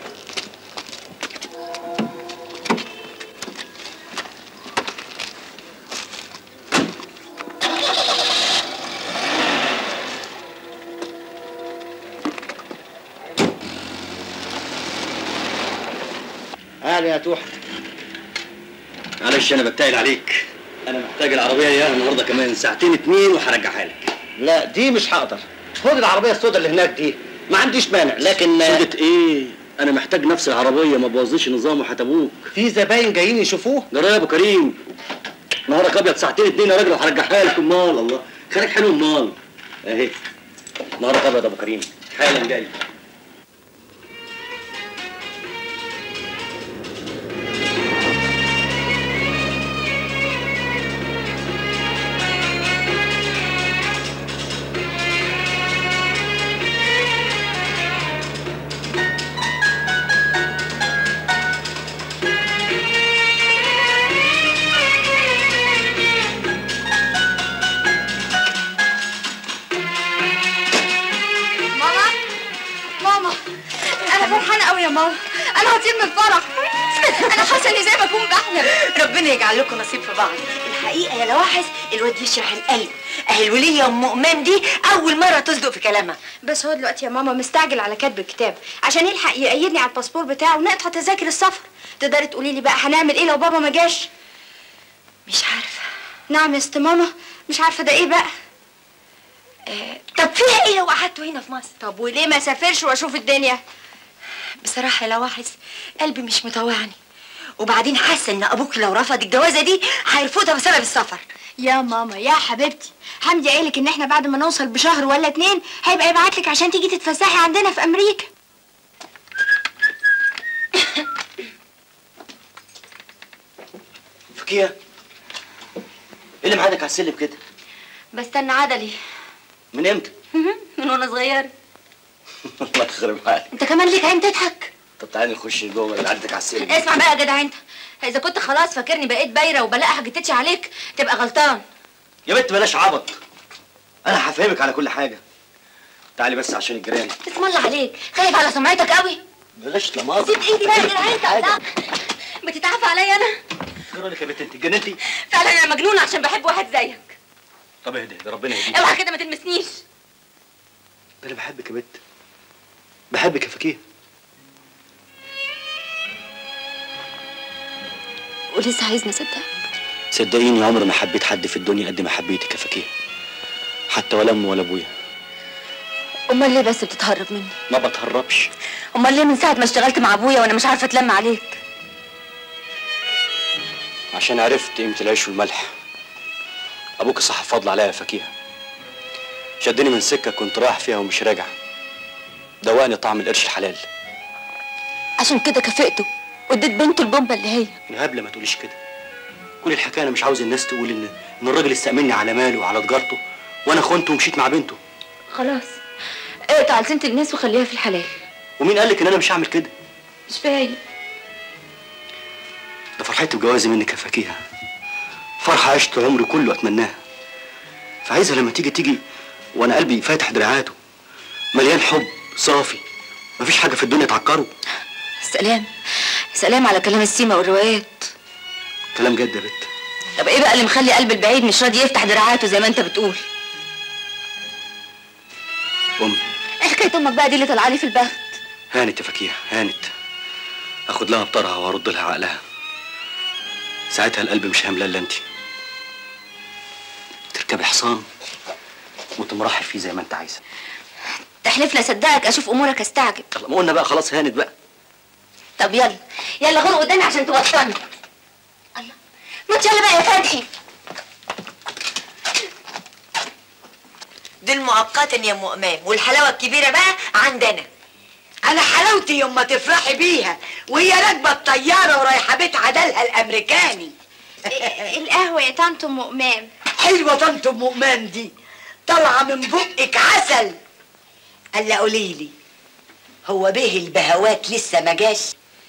اهلا يا توحة معلش انا بتقل عليك انا محتاج العربيه اياها النهارده كمان ساعتين اتنين وهرجعها لك لا دي مش هقدر خد العربيه السوداء اللي هناك دي ما عنديش مانع لكن سودة ايه انا محتاج نفس العربيه ما تبوظيش نظام وحتبوك في زباين جايين يشوفوه جرى يا ابو كريم نهارك ابيض ساعتين اتنين يا راجل وهرجعها لك امال الله خليك حلو امال اهي نهارك ابيض يا ابو كريم حالا جاي ماما ماما انا فرحانة قوي يا ماما انا هطير من الفرح انا حاسة اني زي ما اكون بحلم ربنا يجعل لكم نصيب في بعض الحقيقه يا لواحظ الواد يشرح القلب اهي الوليه ام امام دي اول مره تصدق في كلامها بس هو دلوقتي يا ماما مستعجل على كتب الكتاب عشان يلحق يقيدني على الباسبور بتاعه ونقطع تذاكر السفر تقدري تقولي لي بقى هنعمل ايه لو بابا ما جاش مش عارفه نعم يا ست ماما مش عارفه ده ايه بقى آه، طب فيها ايه لو قعدتوا هنا في مصر طب وليه ما سافرش واشوف الدنيا بصراحه لو واحد قلبي مش مطوعني وبعدين حاسه ان ابوك لو رفض الجوازه دي هيرفضها بسبب السفر يا ماما يا حبيبتي حمدي قايلك ان احنا بعد ما نوصل بشهر ولا اتنين هيبقى يبعتلك عشان تيجي تتفسحي عندنا في امريكا فكيه ايه اللي معادك على السلم كده بستنى عدلي من امتى من وانا صغيره الله يخرب عليك انت كمان ليك عين تضحك طب تعالي نخش جوه اللي عندك على السلم اسمع بقى يا جدع انت اذا كنت خلاص فاكرني بقيت بايره وبلاقي حاجتتش عليك تبقى غلطان يا بنت بلاش عبط انا هفهمك على كل حاجه تعالي بس عشان الجيران اسم الله عليك خايف على سمعتك قوي بلاش لماضي سيب ايدي بقى يا جدع انت الله. بتتعافى عليا انا جرى لك يا بنت انت اتجننتي فعلا انا مجنونه عشان بحب واحد زيك طب اهدي ده ربنا يهديك اوعى كده ما تلمسنيش ده انا بحبك يا بنت بحبك يا فكيه ولسه عايزني اصدقك صدقيني عمري ما حبيت حد في الدنيا قد ما حبيتك يا فكيه حتى ولا امي ولا ابويا امال ليه بس بتتهرب مني ما بتهربش امال ليه من ساعه ما اشتغلت مع ابويا وانا مش عارفه اتلم عليك عشان عرفت قيمة العيش والملح أبوك صح فضل عليا يا فكيهة شدني من سكة كنت رايح فيها ومش راجع دوقني طعم القرش الحلال عشان كده كافئته واديت بنته البومبه اللي هي يا هبلة ما تقوليش كده كل الحكاية أنا مش عاوز الناس تقول إن إن الراجل استأمني على ماله وعلى تجارته وأنا خنته ومشيت مع بنته خلاص اقطع لسنة الناس وخليها في الحلال ومين قالك إن أنا مش هعمل كده مش فاهم ده فرحتي بجوازي منك يا فكيهة فرحة عشت عمري كله أتمناها فعايزها لما تيجي تيجي وأنا قلبي فاتح دراعاته مليان حب صافي مفيش حاجة في الدنيا تعكره سلام سلام على كلام السيما والروايات كلام جد يا بت طب ايه بقى اللي مخلي قلب البعيد مش راضي يفتح دراعاته زي ما انت بتقول أم ايه حكايه امك بقى دي اللي طالعه لي في البخت هانت يا فكيهة هانت اخد لها بطرها وارد لها عقلها ساعتها القلب مش هيملى الا انت تركبي حصان وتمرحي فيه زي ما انت عايزه تحلف لي اصدقك اشوف امورك استعجب طب ما قلنا بقى خلاص هانت بقى طب يلا يلا غور قدامي عشان توصلني الله ما يلا بقى يا فتحي دول مؤقتا يا ام امام والحلاوه الكبيره بقى عندنا انا حلاوتي يوم ما تفرحي بيها وهي راكبه الطياره ورايحه بيت عدلها الامريكاني القهوه يا طنط ام امام حلوه طنط ام امام دي طالعه من بقك عسل الا قولي لي هو به البهوات لسه ما جاش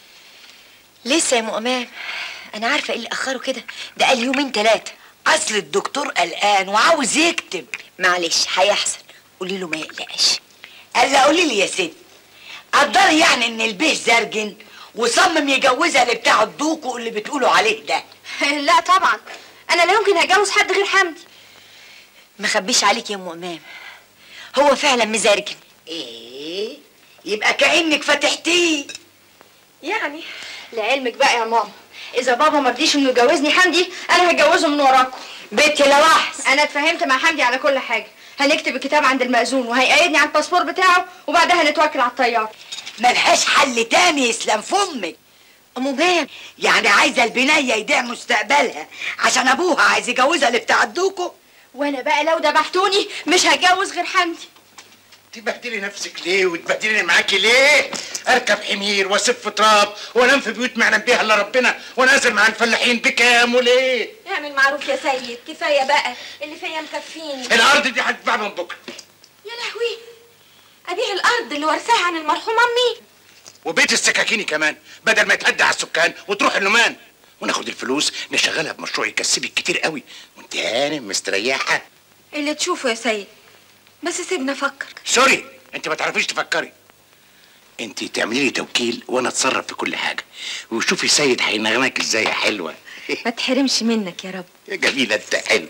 لسه يا ام امام انا عارفه ايه اللي اخره كده ده قال يومين ثلاثه اصل الدكتور قلقان وعاوز يكتب معلش هيحصل قولي له ما يقلقش الا قولي لي يا ست قدري يعني ان البيه زرجن وصمم يجوزها لبتاع الدوكو اللي بتقولوا عليه ده لا طبعا انا لا يمكن هتجوز حد غير حمدي ما خبيش عليك يا ام امام هو فعلا مزرجن ايه يبقى كانك فتحتيه يعني لعلمك بقى يا ماما اذا بابا ما رضيش انه يجوزني حمدي انا هتجوزه من وراكم بنتي لواحظ انا اتفاهمت مع حمدي على كل حاجه هنكتب الكتاب عند المأذون وهيقيدني على الباسبور بتاعه وبعدها نتوكل على الطياره ملهاش حل تاني يسلم فمك ام امام يعني عايزه البنيه يضيع مستقبلها عشان ابوها عايز يجوزها لبتاع الدوكو وانا بقى لو دبحتوني مش هتجوز غير حمدي تبهدلي نفسك ليه وتبهدلي معاكي ليه؟ اركب حمير واسف تراب وانام في بيوت ما يعلم بيها الا ربنا وانازل مع الفلاحين بكام وليه؟ اعمل معروف يا سيد كفايه بقى اللي فيا مكفيني الارض دي هتتباع من بكره يا لهوي ابيع الارض اللي ورثاها عن المرحوم امي وبيت السكاكيني كمان بدل ما يتهدى على السكان وتروح النمان وناخد الفلوس نشغلها بمشروع يكسبك كتير قوي وانت هانم مستريحه اللي تشوفه يا سيد بس سيبنا افكر سوري انت ما تعرفيش تفكري انت تعملي لي توكيل وانا اتصرف في كل حاجه وشوفي سيد هينغمك ازاي يا حلوه ما تحرمش منك يا رب يا جميله انت حلوه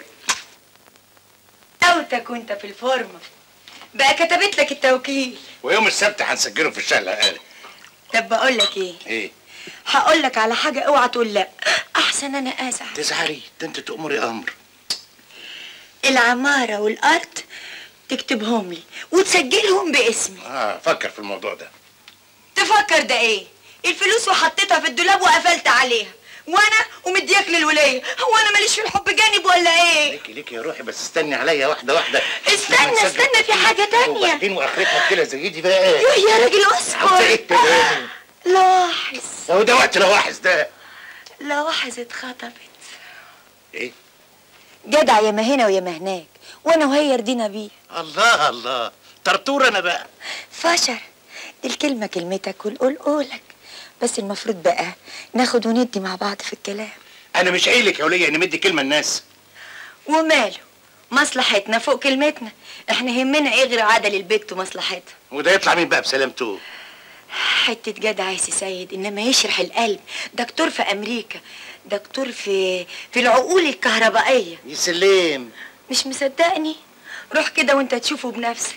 اوتك وانت في الفورمه بقى كتبت لك التوكيل ويوم السبت هنسجله في الشهر الأقل. طب بقول لك ايه ايه هقول لك على حاجه اوعى تقول لا احسن انا ازعل تزعلي ده انت تأمري امر العماره والارض تكتبهم لي وتسجلهم باسمي اه فكر في الموضوع ده تفكر ده ايه الفلوس وحطيتها في الدولاب وقفلت عليها وانا ومدياك للولايه هو انا ماليش في الحب جانب ولا ايه ليكي ليكي يا روحي بس استني عليا واحده واحده استنى استنى في حاجه تانية وبعدين واخرتها كده زي دي بقى يوه يا راجل عاوزة اسكت ايه تاني؟ لاحظ هو ده وقت لواحظ ده لاحظ اتخطبت ايه جدع يا ما هنا ويا ما هناك وانا وهي رضينا بيه الله الله طرطور انا بقى فشر دي الكلمة كلمتك والقول قولك بس المفروض بقى ناخد وندي مع بعض في الكلام انا مش قايلك يا وليه ان مدي كلمه الناس وماله مصلحتنا فوق كلمتنا احنا يهمنا ايه غير عدل البيت ومصلحتها وده يطلع مين بقى بسلامته حتة جدع يا سي سيد انما يشرح القلب دكتور في امريكا دكتور في في العقول الكهربائية يسلم مش مصدقني روح كده وانت تشوفه بنفسك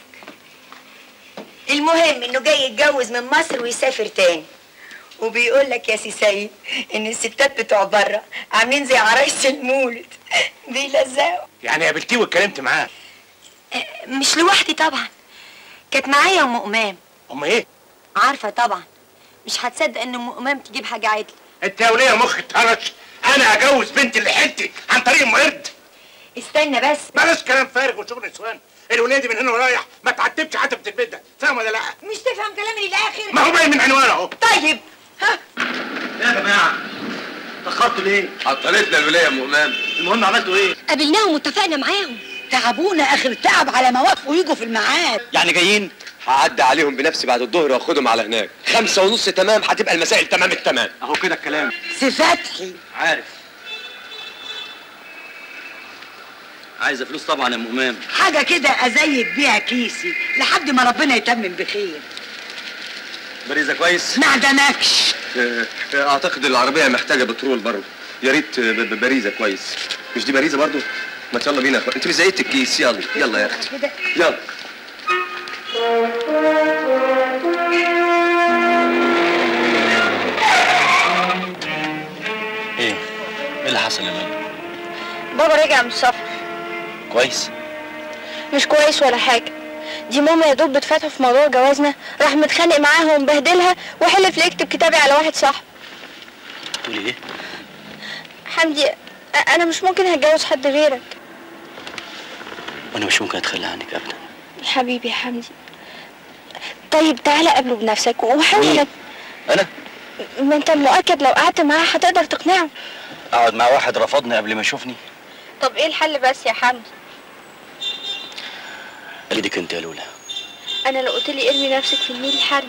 المهم انه جاي يتجوز من مصر ويسافر تاني وبيقول لك يا سي سيد ان الستات بتوع بره عاملين زي عرايس المولد بيلزقوا يعني قابلتيه واتكلمت معاه مش لوحدي طبعا كانت معايا ام امام ام ايه عارفه طبعا مش هتصدق ان ام امام تجيب حاجه عدل انت يا وليه مخك اتهرش انا اجوز بنتي اللي حلتي عن طريق ام قرد استنى بس بلاش كلام فارغ وشغل نسوان الوليه دي من هنا ورايح ما تعتبش عتبه البيت ده فاهم ولا لا مش تفهم كلامي للاخر ما هو باين من عنوانه اهو طيب يا جماعه اتاخرتوا ليه؟ عطلتنا الولايه يا ام امام المهم عملتوا ايه؟ قابلناهم واتفقنا معاهم تعبونا اخر تعب على ما وافقوا يجوا في الميعاد يعني جايين هعدي عليهم بنفسي بعد الظهر واخدهم على هناك خمسة ونص تمام هتبقى المسائل تمام التمام اهو كده الكلام سي فتحي عارف عايزه فلوس طبعا يا ام امام حاجه كده ازيد بيها كيسي لحد ما ربنا يتمم بخير بريزه كويس ما عدمكش آه، آه، اعتقد العربيه محتاجه بترول برضه يا ريت آه، ب- ب- باريزه كويس مش دي باريزه برضه ما يلا بينا يا اخوان انت مش زيت الكيس يلا يلا يا اختي كده يلا ايه؟ ايه اللي حصل يا ماما؟ بابا رجع من السفر كويس مش كويس ولا حاجة دي ماما يا دوب بتفتح في موضوع جوازنا راح متخانق معاها ومبهدلها وحلف لي يكتب كتابي على واحد صاحبي تقولي ايه؟ حمدي أ- انا مش ممكن هتجوز حد غيرك وانا مش ممكن اتخلى عنك ابدا يا حبيبي يا حمدي طيب تعالى قابله بنفسك وحاول مين؟ إنك- انا ما انت مؤكد لو قعدت معاه هتقدر تقنعه اقعد مع واحد رفضني قبل ما يشوفني طب ايه الحل بس يا حمدي ايدك انت يا لولا انا لو قلت لي ارمي نفسك في النيل الحل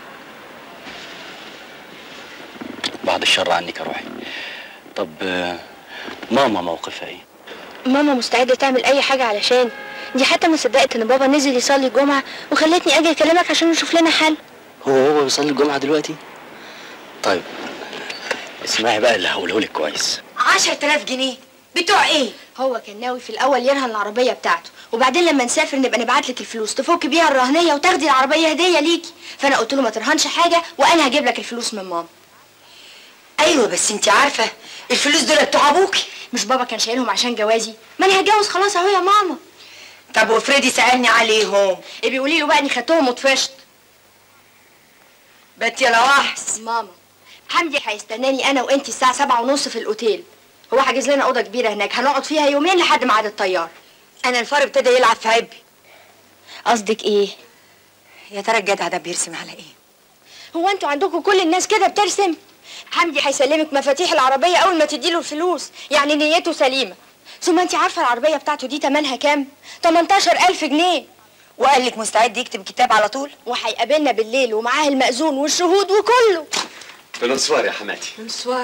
بعد الشر عنك يا روحي طب آه، ماما موقفها ايه؟ ماما مستعدة تعمل أي حاجة علشان دي حتى ما صدقت إن بابا نزل يصلي الجمعة وخلتني أجي أكلمك عشان نشوف لنا حل هو هو بيصلي الجمعة دلوقتي؟ طيب اسمعي بقى اللي هقوله لك كويس عشرة آلاف جنيه بتوع ايه هو كان ناوي في الاول يرهن العربيه بتاعته وبعدين لما نسافر نبقى نبعت لك الفلوس تفك بيها الرهنيه وتاخدي العربيه هديه ليكي فانا قلت له ما ترهنش حاجه وانا هجيب لك الفلوس من ماما ايوه بس انت عارفه الفلوس دول بتوع ابوكي مش بابا كان شايلهم عشان جوازي ما انا هتجوز خلاص اهو يا ماما طب وفريدي سالني عليهم إيه بيقولي له بقى اني خدتهم وطفشت بت يا لواحظ ماما حمدي هيستناني انا وانتي الساعه سبعة ونص في الاوتيل هو حاجز لنا اوضه كبيره هناك هنقعد فيها يومين لحد ميعاد الطيار انا الفار ابتدى يلعب في عبي قصدك ايه يا ترى الجدع ده بيرسم على ايه هو انتوا عندكم كل الناس كده بترسم حمدي هيسلمك مفاتيح العربيه اول ما تديله الفلوس يعني نيته سليمه ثم انت عارفه العربيه بتاعته دي تمنها كام 18000 جنيه وقال لك مستعد يكتب كتاب على طول وهيقابلنا بالليل ومعاه المأذون والشهود وكله بنصوار يا حماتي نسوار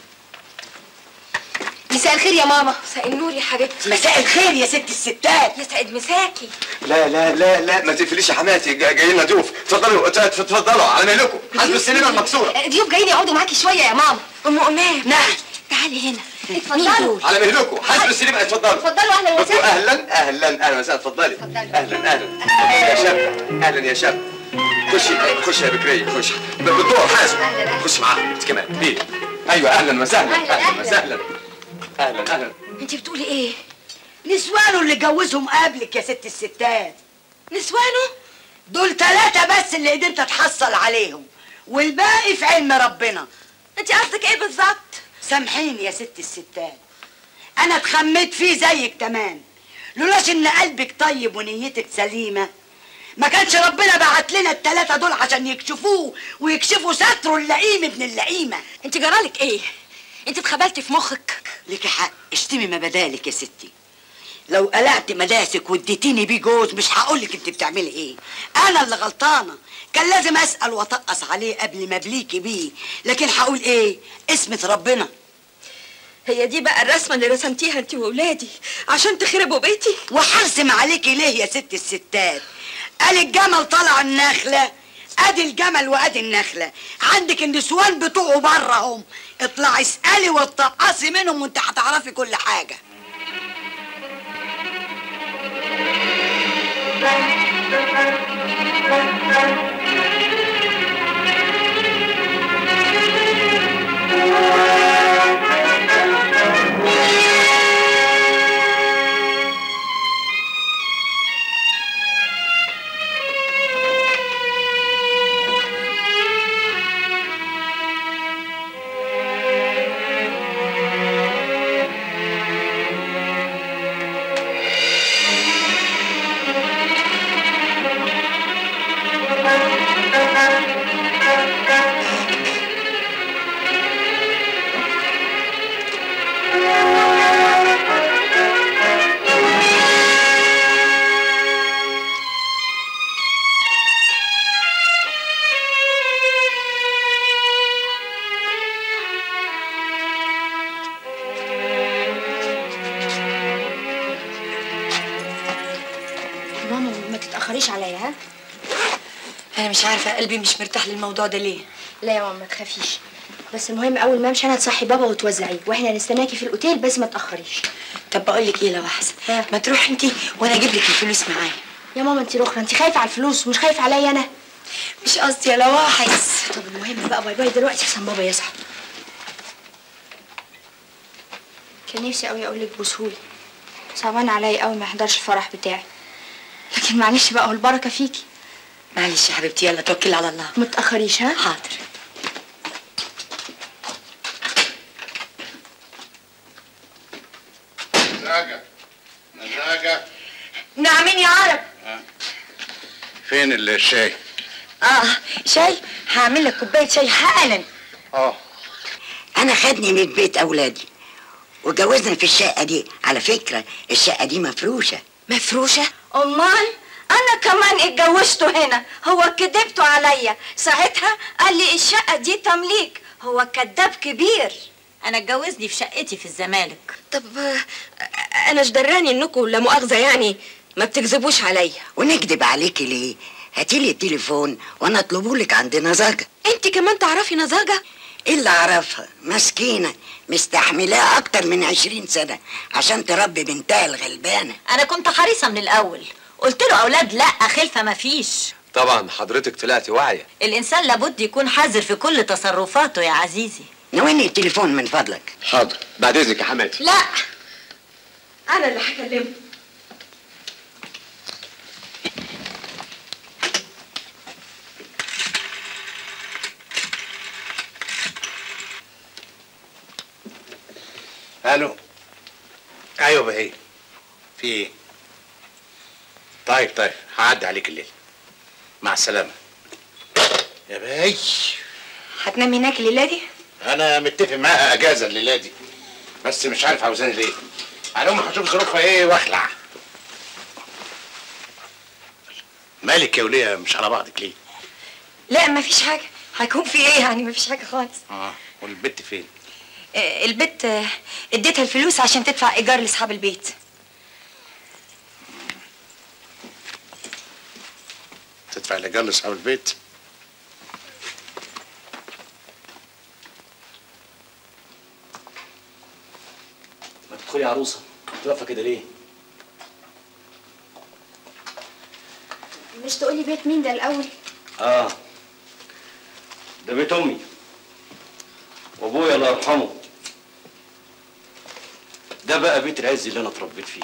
مساء الخير يا ماما مساء النور يا حبيبتي مساء الخير يا ست الستات يسعد مساكي لا لا لا لا ما تقفليش يا حماتي جا- جايين لنا ضيوف اتفضلوا ات- اتفضلوا على مهلكم حسب السينما المكسوره ضيوف جايين يقعدوا معاكي شويه يا ماما ام امام نعم تعالي هنا اتفضلوا على مهلكم حسب السينما اتفضلوا اتفضلوا اهلا اتفضلوا. وسهلا اهلا اهلا اهلا وسهلا اتفضلي اهلا اهلا اهلا يا شاب اهلا يا شاب خشي خشي يا بكريه خشي بالدور حازم خشي معاها انت كمان ايه ايوه اهلا وسهلا اهلا وسهلا اهلا اهلا انت بتقولي ايه نسوانه اللي جوزهم قبلك يا ست الستات نسوانه دول ثلاثة بس اللي قدرت اتحصل عليهم والباقي في علم ربنا انت قصدك ايه بالظبط سامحيني يا ست الستات انا اتخميت فيه زيك تمام لولاش ان قلبك طيب ونيتك سليمة ما كانش ربنا بعت لنا الثلاثة دول عشان يكشفوه ويكشفوا ستره اللئيم ابن اللئيمة انت جرالك ايه انت اتخبلتي في مخك ليكي حق اشتمي ما بدالك يا ستي لو قلعت مداسك واديتيني بيه جوز مش هقولك انت بتعملي ايه انا اللي غلطانه كان لازم اسال واطقص عليه قبل ما ابليكي بيه لكن هقول ايه اسمة ربنا هي دي بقى الرسمه اللي رسمتيها انت واولادي عشان تخربوا بيتي وحرسم عليكي ليه يا ست الستات قال الجمل طلع النخله ادي الجمل وادي النخله عندك النسوان بتوعه بره هم اطلعي اسالي واتقصي منهم وانت هتعرفي كل حاجه ماما ما تتاخريش عليا ها انا مش عارفه قلبي مش مرتاح للموضوع ده ليه لا يا ماما ما تخافيش بس المهم اول ما امشي انا تصحي بابا وتوزعيه واحنا هنستناكي في الاوتيل بس ما تاخريش طب بقول لك ايه لو احسن ما تروحي انت وانا اجيب لك الفلوس معايا يا ماما انت رخرة انت خايفه على الفلوس ومش خايفه عليا انا مش قصدي يا لواحظ طب المهم بقى باي باي دلوقتي عشان بابا يصحى كان نفسي قوي اقول لك بوسهولي صعبان عليا قوي ما احضرش الفرح بتاعي لكن معلش بقى والبركه فيكي معلش يا حبيبتي يلا توكلي على الله ما تاخريش ها حاضر نزاجة نزاجة نعمين يا عرب فين الشاي؟ اه شاي هعمل لك كوبايه شاي حالا اه انا خدني من بيت اولادي وجوزنا في الشقه دي على فكره الشقه دي مفروشه مفروشة؟ أمال أنا كمان اتجوزته هنا هو كدبته عليا ساعتها قال لي الشقة دي تمليك هو كذاب كبير أنا اتجوزني في شقتي في الزمالك طب آه، أنا اشدراني إنكم لا مؤاخذة يعني ما بتكذبوش عليا ونكذب عليكي ليه هاتيلي التليفون وانا اطلبهولك عند نزاجه انت كمان تعرفي نزاجه الا اعرفها مسكينه مستحملاه اكتر من عشرين سنه عشان تربي بنتها الغلبانه أنا كنت حريصة من الأول قلت له أولاد لأ خلفة مفيش طبعا حضرتك طلعتي واعيه الإنسان لابد يكون حذر في كل تصرفاته يا عزيزي نويني التليفون من فضلك حاضر بعد اذنك يا حماتي لا أنا اللي هكلمه الو ايوه بهي في ايه طيب طيب هعدي عليك الليل مع السلامه يا بهي هتنام هناك الليله دي انا متفق معاها اجازه الليله دي بس مش عارف عاوزاني ليه على امي هشوف ظروفها ايه واخلع مالك يا وليه مش على بعضك ليه لا مفيش حاجه هيكون في ايه يعني مفيش حاجه خالص اه والبت فين آه، البت آه، اديتها الفلوس عشان تدفع ايجار لاصحاب البيت تدفع الايجار لاصحاب البيت ما تدخلي يا عروسه انت واقفه كده ليه مش تقولي بيت مين ده الأول اه ده بيت امي وابويا الله يرحمه ده بقى بيت العز اللي انا اتربيت فيه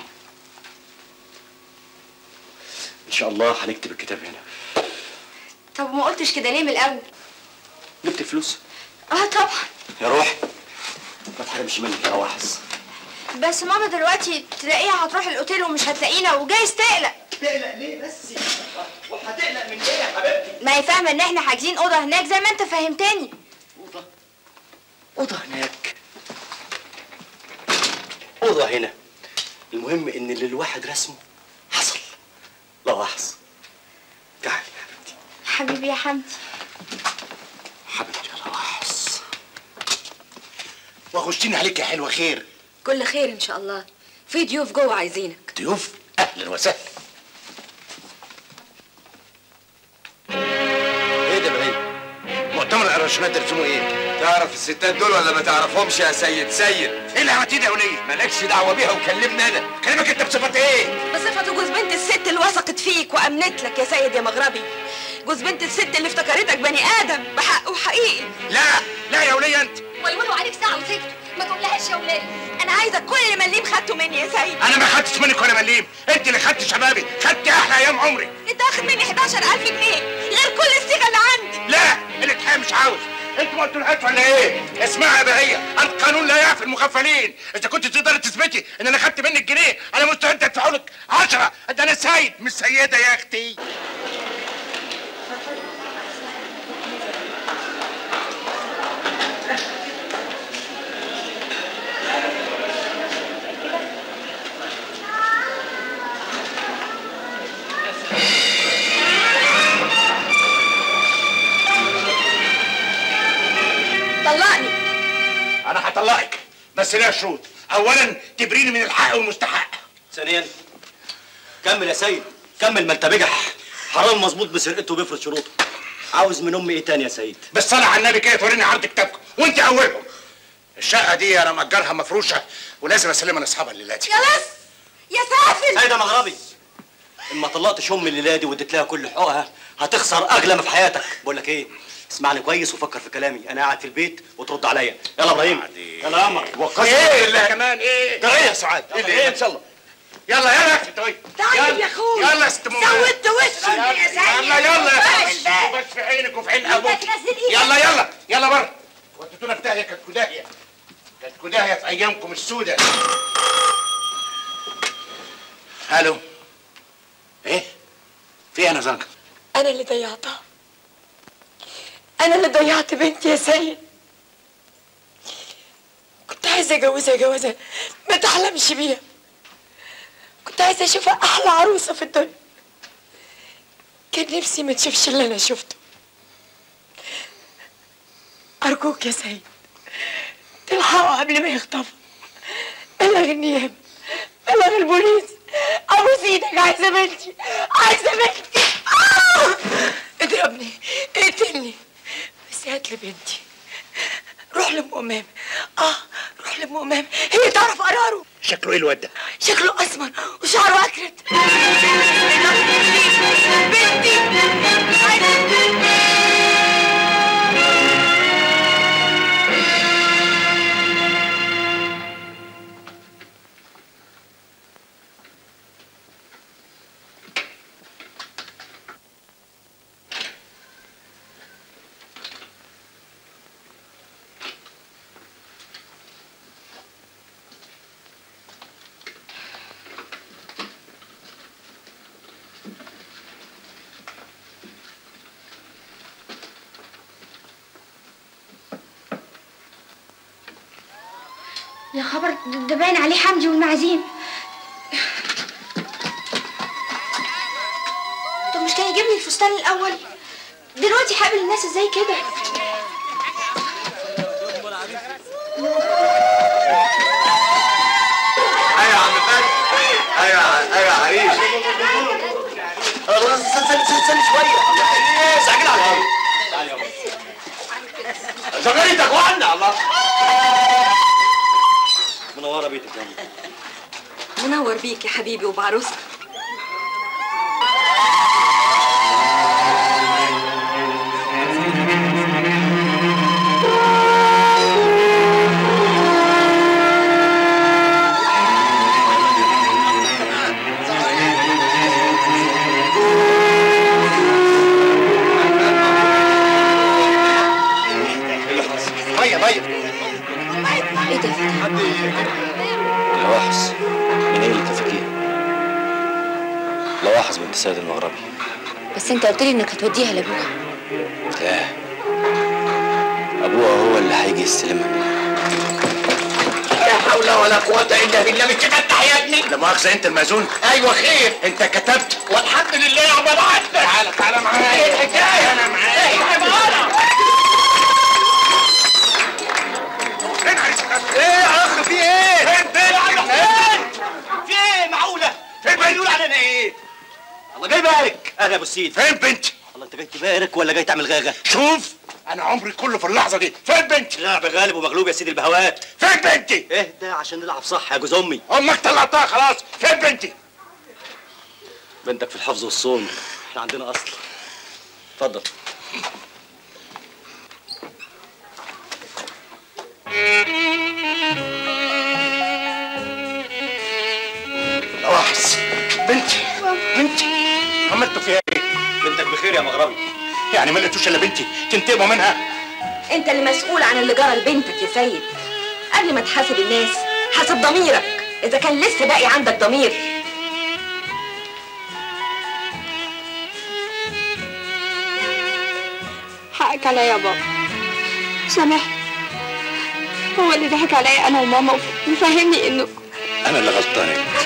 ان شاء الله هنكتب الكتاب هنا طب ما قلتش كده ليه من الاول جبت فلوس اه طبعا يا روح ما تحرمش منك يا واحس بس ماما دلوقتي تلاقيها هتروح الاوتيل ومش هتلاقينا وجايز تقلق تقلق ليه بس وهتقلق من ايه يا حبيبتي ما هي فاهمه ان احنا حاجزين اوضه هناك زي ما انت فهمتني اوضه هناك اوضه هنا المهم ان اللي الواحد رسمه حصل لا احص تعالي حبيبي يا حمدي حبيبتي يا لواحظ وغشتيني عليك يا حلوه خير كل خير ان شاء الله في ضيوف جوه عايزينك ضيوف اهلا وسهلا ايه ده بعيد مؤتمر القرشنات ده رسمه ايه؟ تعرف الستات دول ولا ما تعرفهمش يا سيد سيد ايه اللي عملتيه يا وليه؟ مالكش دعوه بيها وكلمني انا كلمك انت بصفه ايه؟ بصفة جوز بنت الست اللي وثقت فيك وامنت لك يا سيد يا مغربي جوز بنت الست اللي افتكرتك بني ادم بحق وحقيقي لا لا يا وليه انت ولولوا عليك ساعه وسكتوا ما تقولهاش يا ولاد انا عايزه كل اللي مليم خدته مني يا سيد انا ما خدتش منك ولا مليم انت اللي خدت شبابي خدت احلى ايام عمري انت واخد مني 11000 جنيه غير كل الصيغه اللي عندي لا الاتحاد مش عاوز انت ما قلتلهاش ولا ايه؟ اسمعي يا بهية القانون لا يعفي المغفلين اذا كنت تقدري تثبتي ان انا خدت منك جنيه انا مستعد ادفع لك 10 ده انا سيد مش سيده يا اختي طلقني انا هطلقك بس ليها شروط اولا تبريني من الحق والمستحق ثانيا كمل يا سيد كمل ما انت بجح حرام مظبوط بسرقته وبيفرض شروطه عاوز من امي ايه تاني يا سيد بس صلى على النبي كده توريني عرض كتابكم وانت اولهم الشقه دي انا مأجرها مفروشه ولازم اسلمها لاصحابها الليله دي خلاص يا سافل سيدة مغربي اما طلقتش امي الليله دي واديت لها كل حقوقها هتخسر اغلى ما في حياتك بقول لك ايه اسمعني كويس وفكر في كلامي انا قاعد في البيت وترد عليا يلا ابراهيم يلا يا قمر وقسم ايه اللي كمان ايه ده ايه يا سعاد ايه ايه ان شاء الله يلا يلا يا اختي طيب طيب يا اخوي يلا يا ست ماما سودت وشك يلا يا سيد يلا يلا بس بس في عينك وفي عين انت ابوك تنزل ايدك. يلا يلا يلا بره وديتونا في داهيه كانت كداهيه كانت كداهيه في ايامكم السوداء الو ايه في انا زنقه انا اللي ضيعتها انا اللي ضيعت بنتي يا سيد كنت عايزه اجوزها جوازه ما تحلمش بيها كنت عايزه اشوفها احلى عروسه في الدنيا كان نفسي ما تشوفش اللي انا شفته ارجوك يا سيد تلحقوا قبل ما يخطفوا بلغ النيابه بلغ البوليس ابوس ايدك عايزه بنتي عايزه بنتي آه! اضربني اقتلني بس هات لي بنتي روح لام امام اه روح لام امام هي تعرف قراره شكله ايه الواد ده شكله اسمر وشعره اكرت بنتي يا خبر ده باين عليه حمدي والمعازيم طب مش كان يجيب لي الفستان الاول دلوقتي هقابل الناس ازاي كده ايوه يا عم فتحي ايوه ايوه يا عريس خلاص استنى استنى شويه سجل على ايه تعال يابا شغلتك وعنا الله منوره بيتك يا أمي. منور بيك يا حبيبي وبعروسك وانت سيد المغربي بس انت قلت لي انك هتوديها لابوها لا ابوها هو اللي هيجي يستلمها منها لا حول ولا قوة إلا بالله مش كتبت يا ابني لا مؤاخذة أنت المأذون أيوة خير أنت كتبت والحمد لله يا عم عدل تعالى تعالى معايا إيه الحكاية أنا معايا ايه يا اخ في ايه؟ فين فين فين؟ في ايه معقولة؟ فين بيقول علينا ايه؟ الله جاي بارك اهلا يا ابو السيد فين بنتي؟ الله انت جاي تبارك ولا جاي تعمل غاغه شوف أنا عمري كله في اللحظة دي فين بنتي؟ لعب غالب ومغلوب يا سيدي البهوات فين بنتي؟ اهدى عشان نلعب صح يا جوز امي أمك طلعتها خلاص فين بنتي؟ بنتك في الحفظ والصون احنا عندنا اصل اتفضل نواحس بنتي بنتي عملتوا فيها ايه؟ بنتك بخير يا مغربي يعني ما لقيتوش الا بنتي تنتقموا منها انت اللي مسؤول عن اللي جرى لبنتك يا سيد قبل ما تحاسب الناس حاسب ضميرك اذا كان لسه باقي عندك ضمير حقك عليا يا بابا سامحني هو اللي ضحك عليا انا وماما وفهمني انه انا اللي غلطان يا بنتي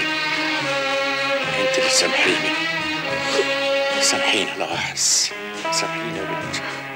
انت اللي سامحيني سامحيني لا احس سامحيني يا بنتي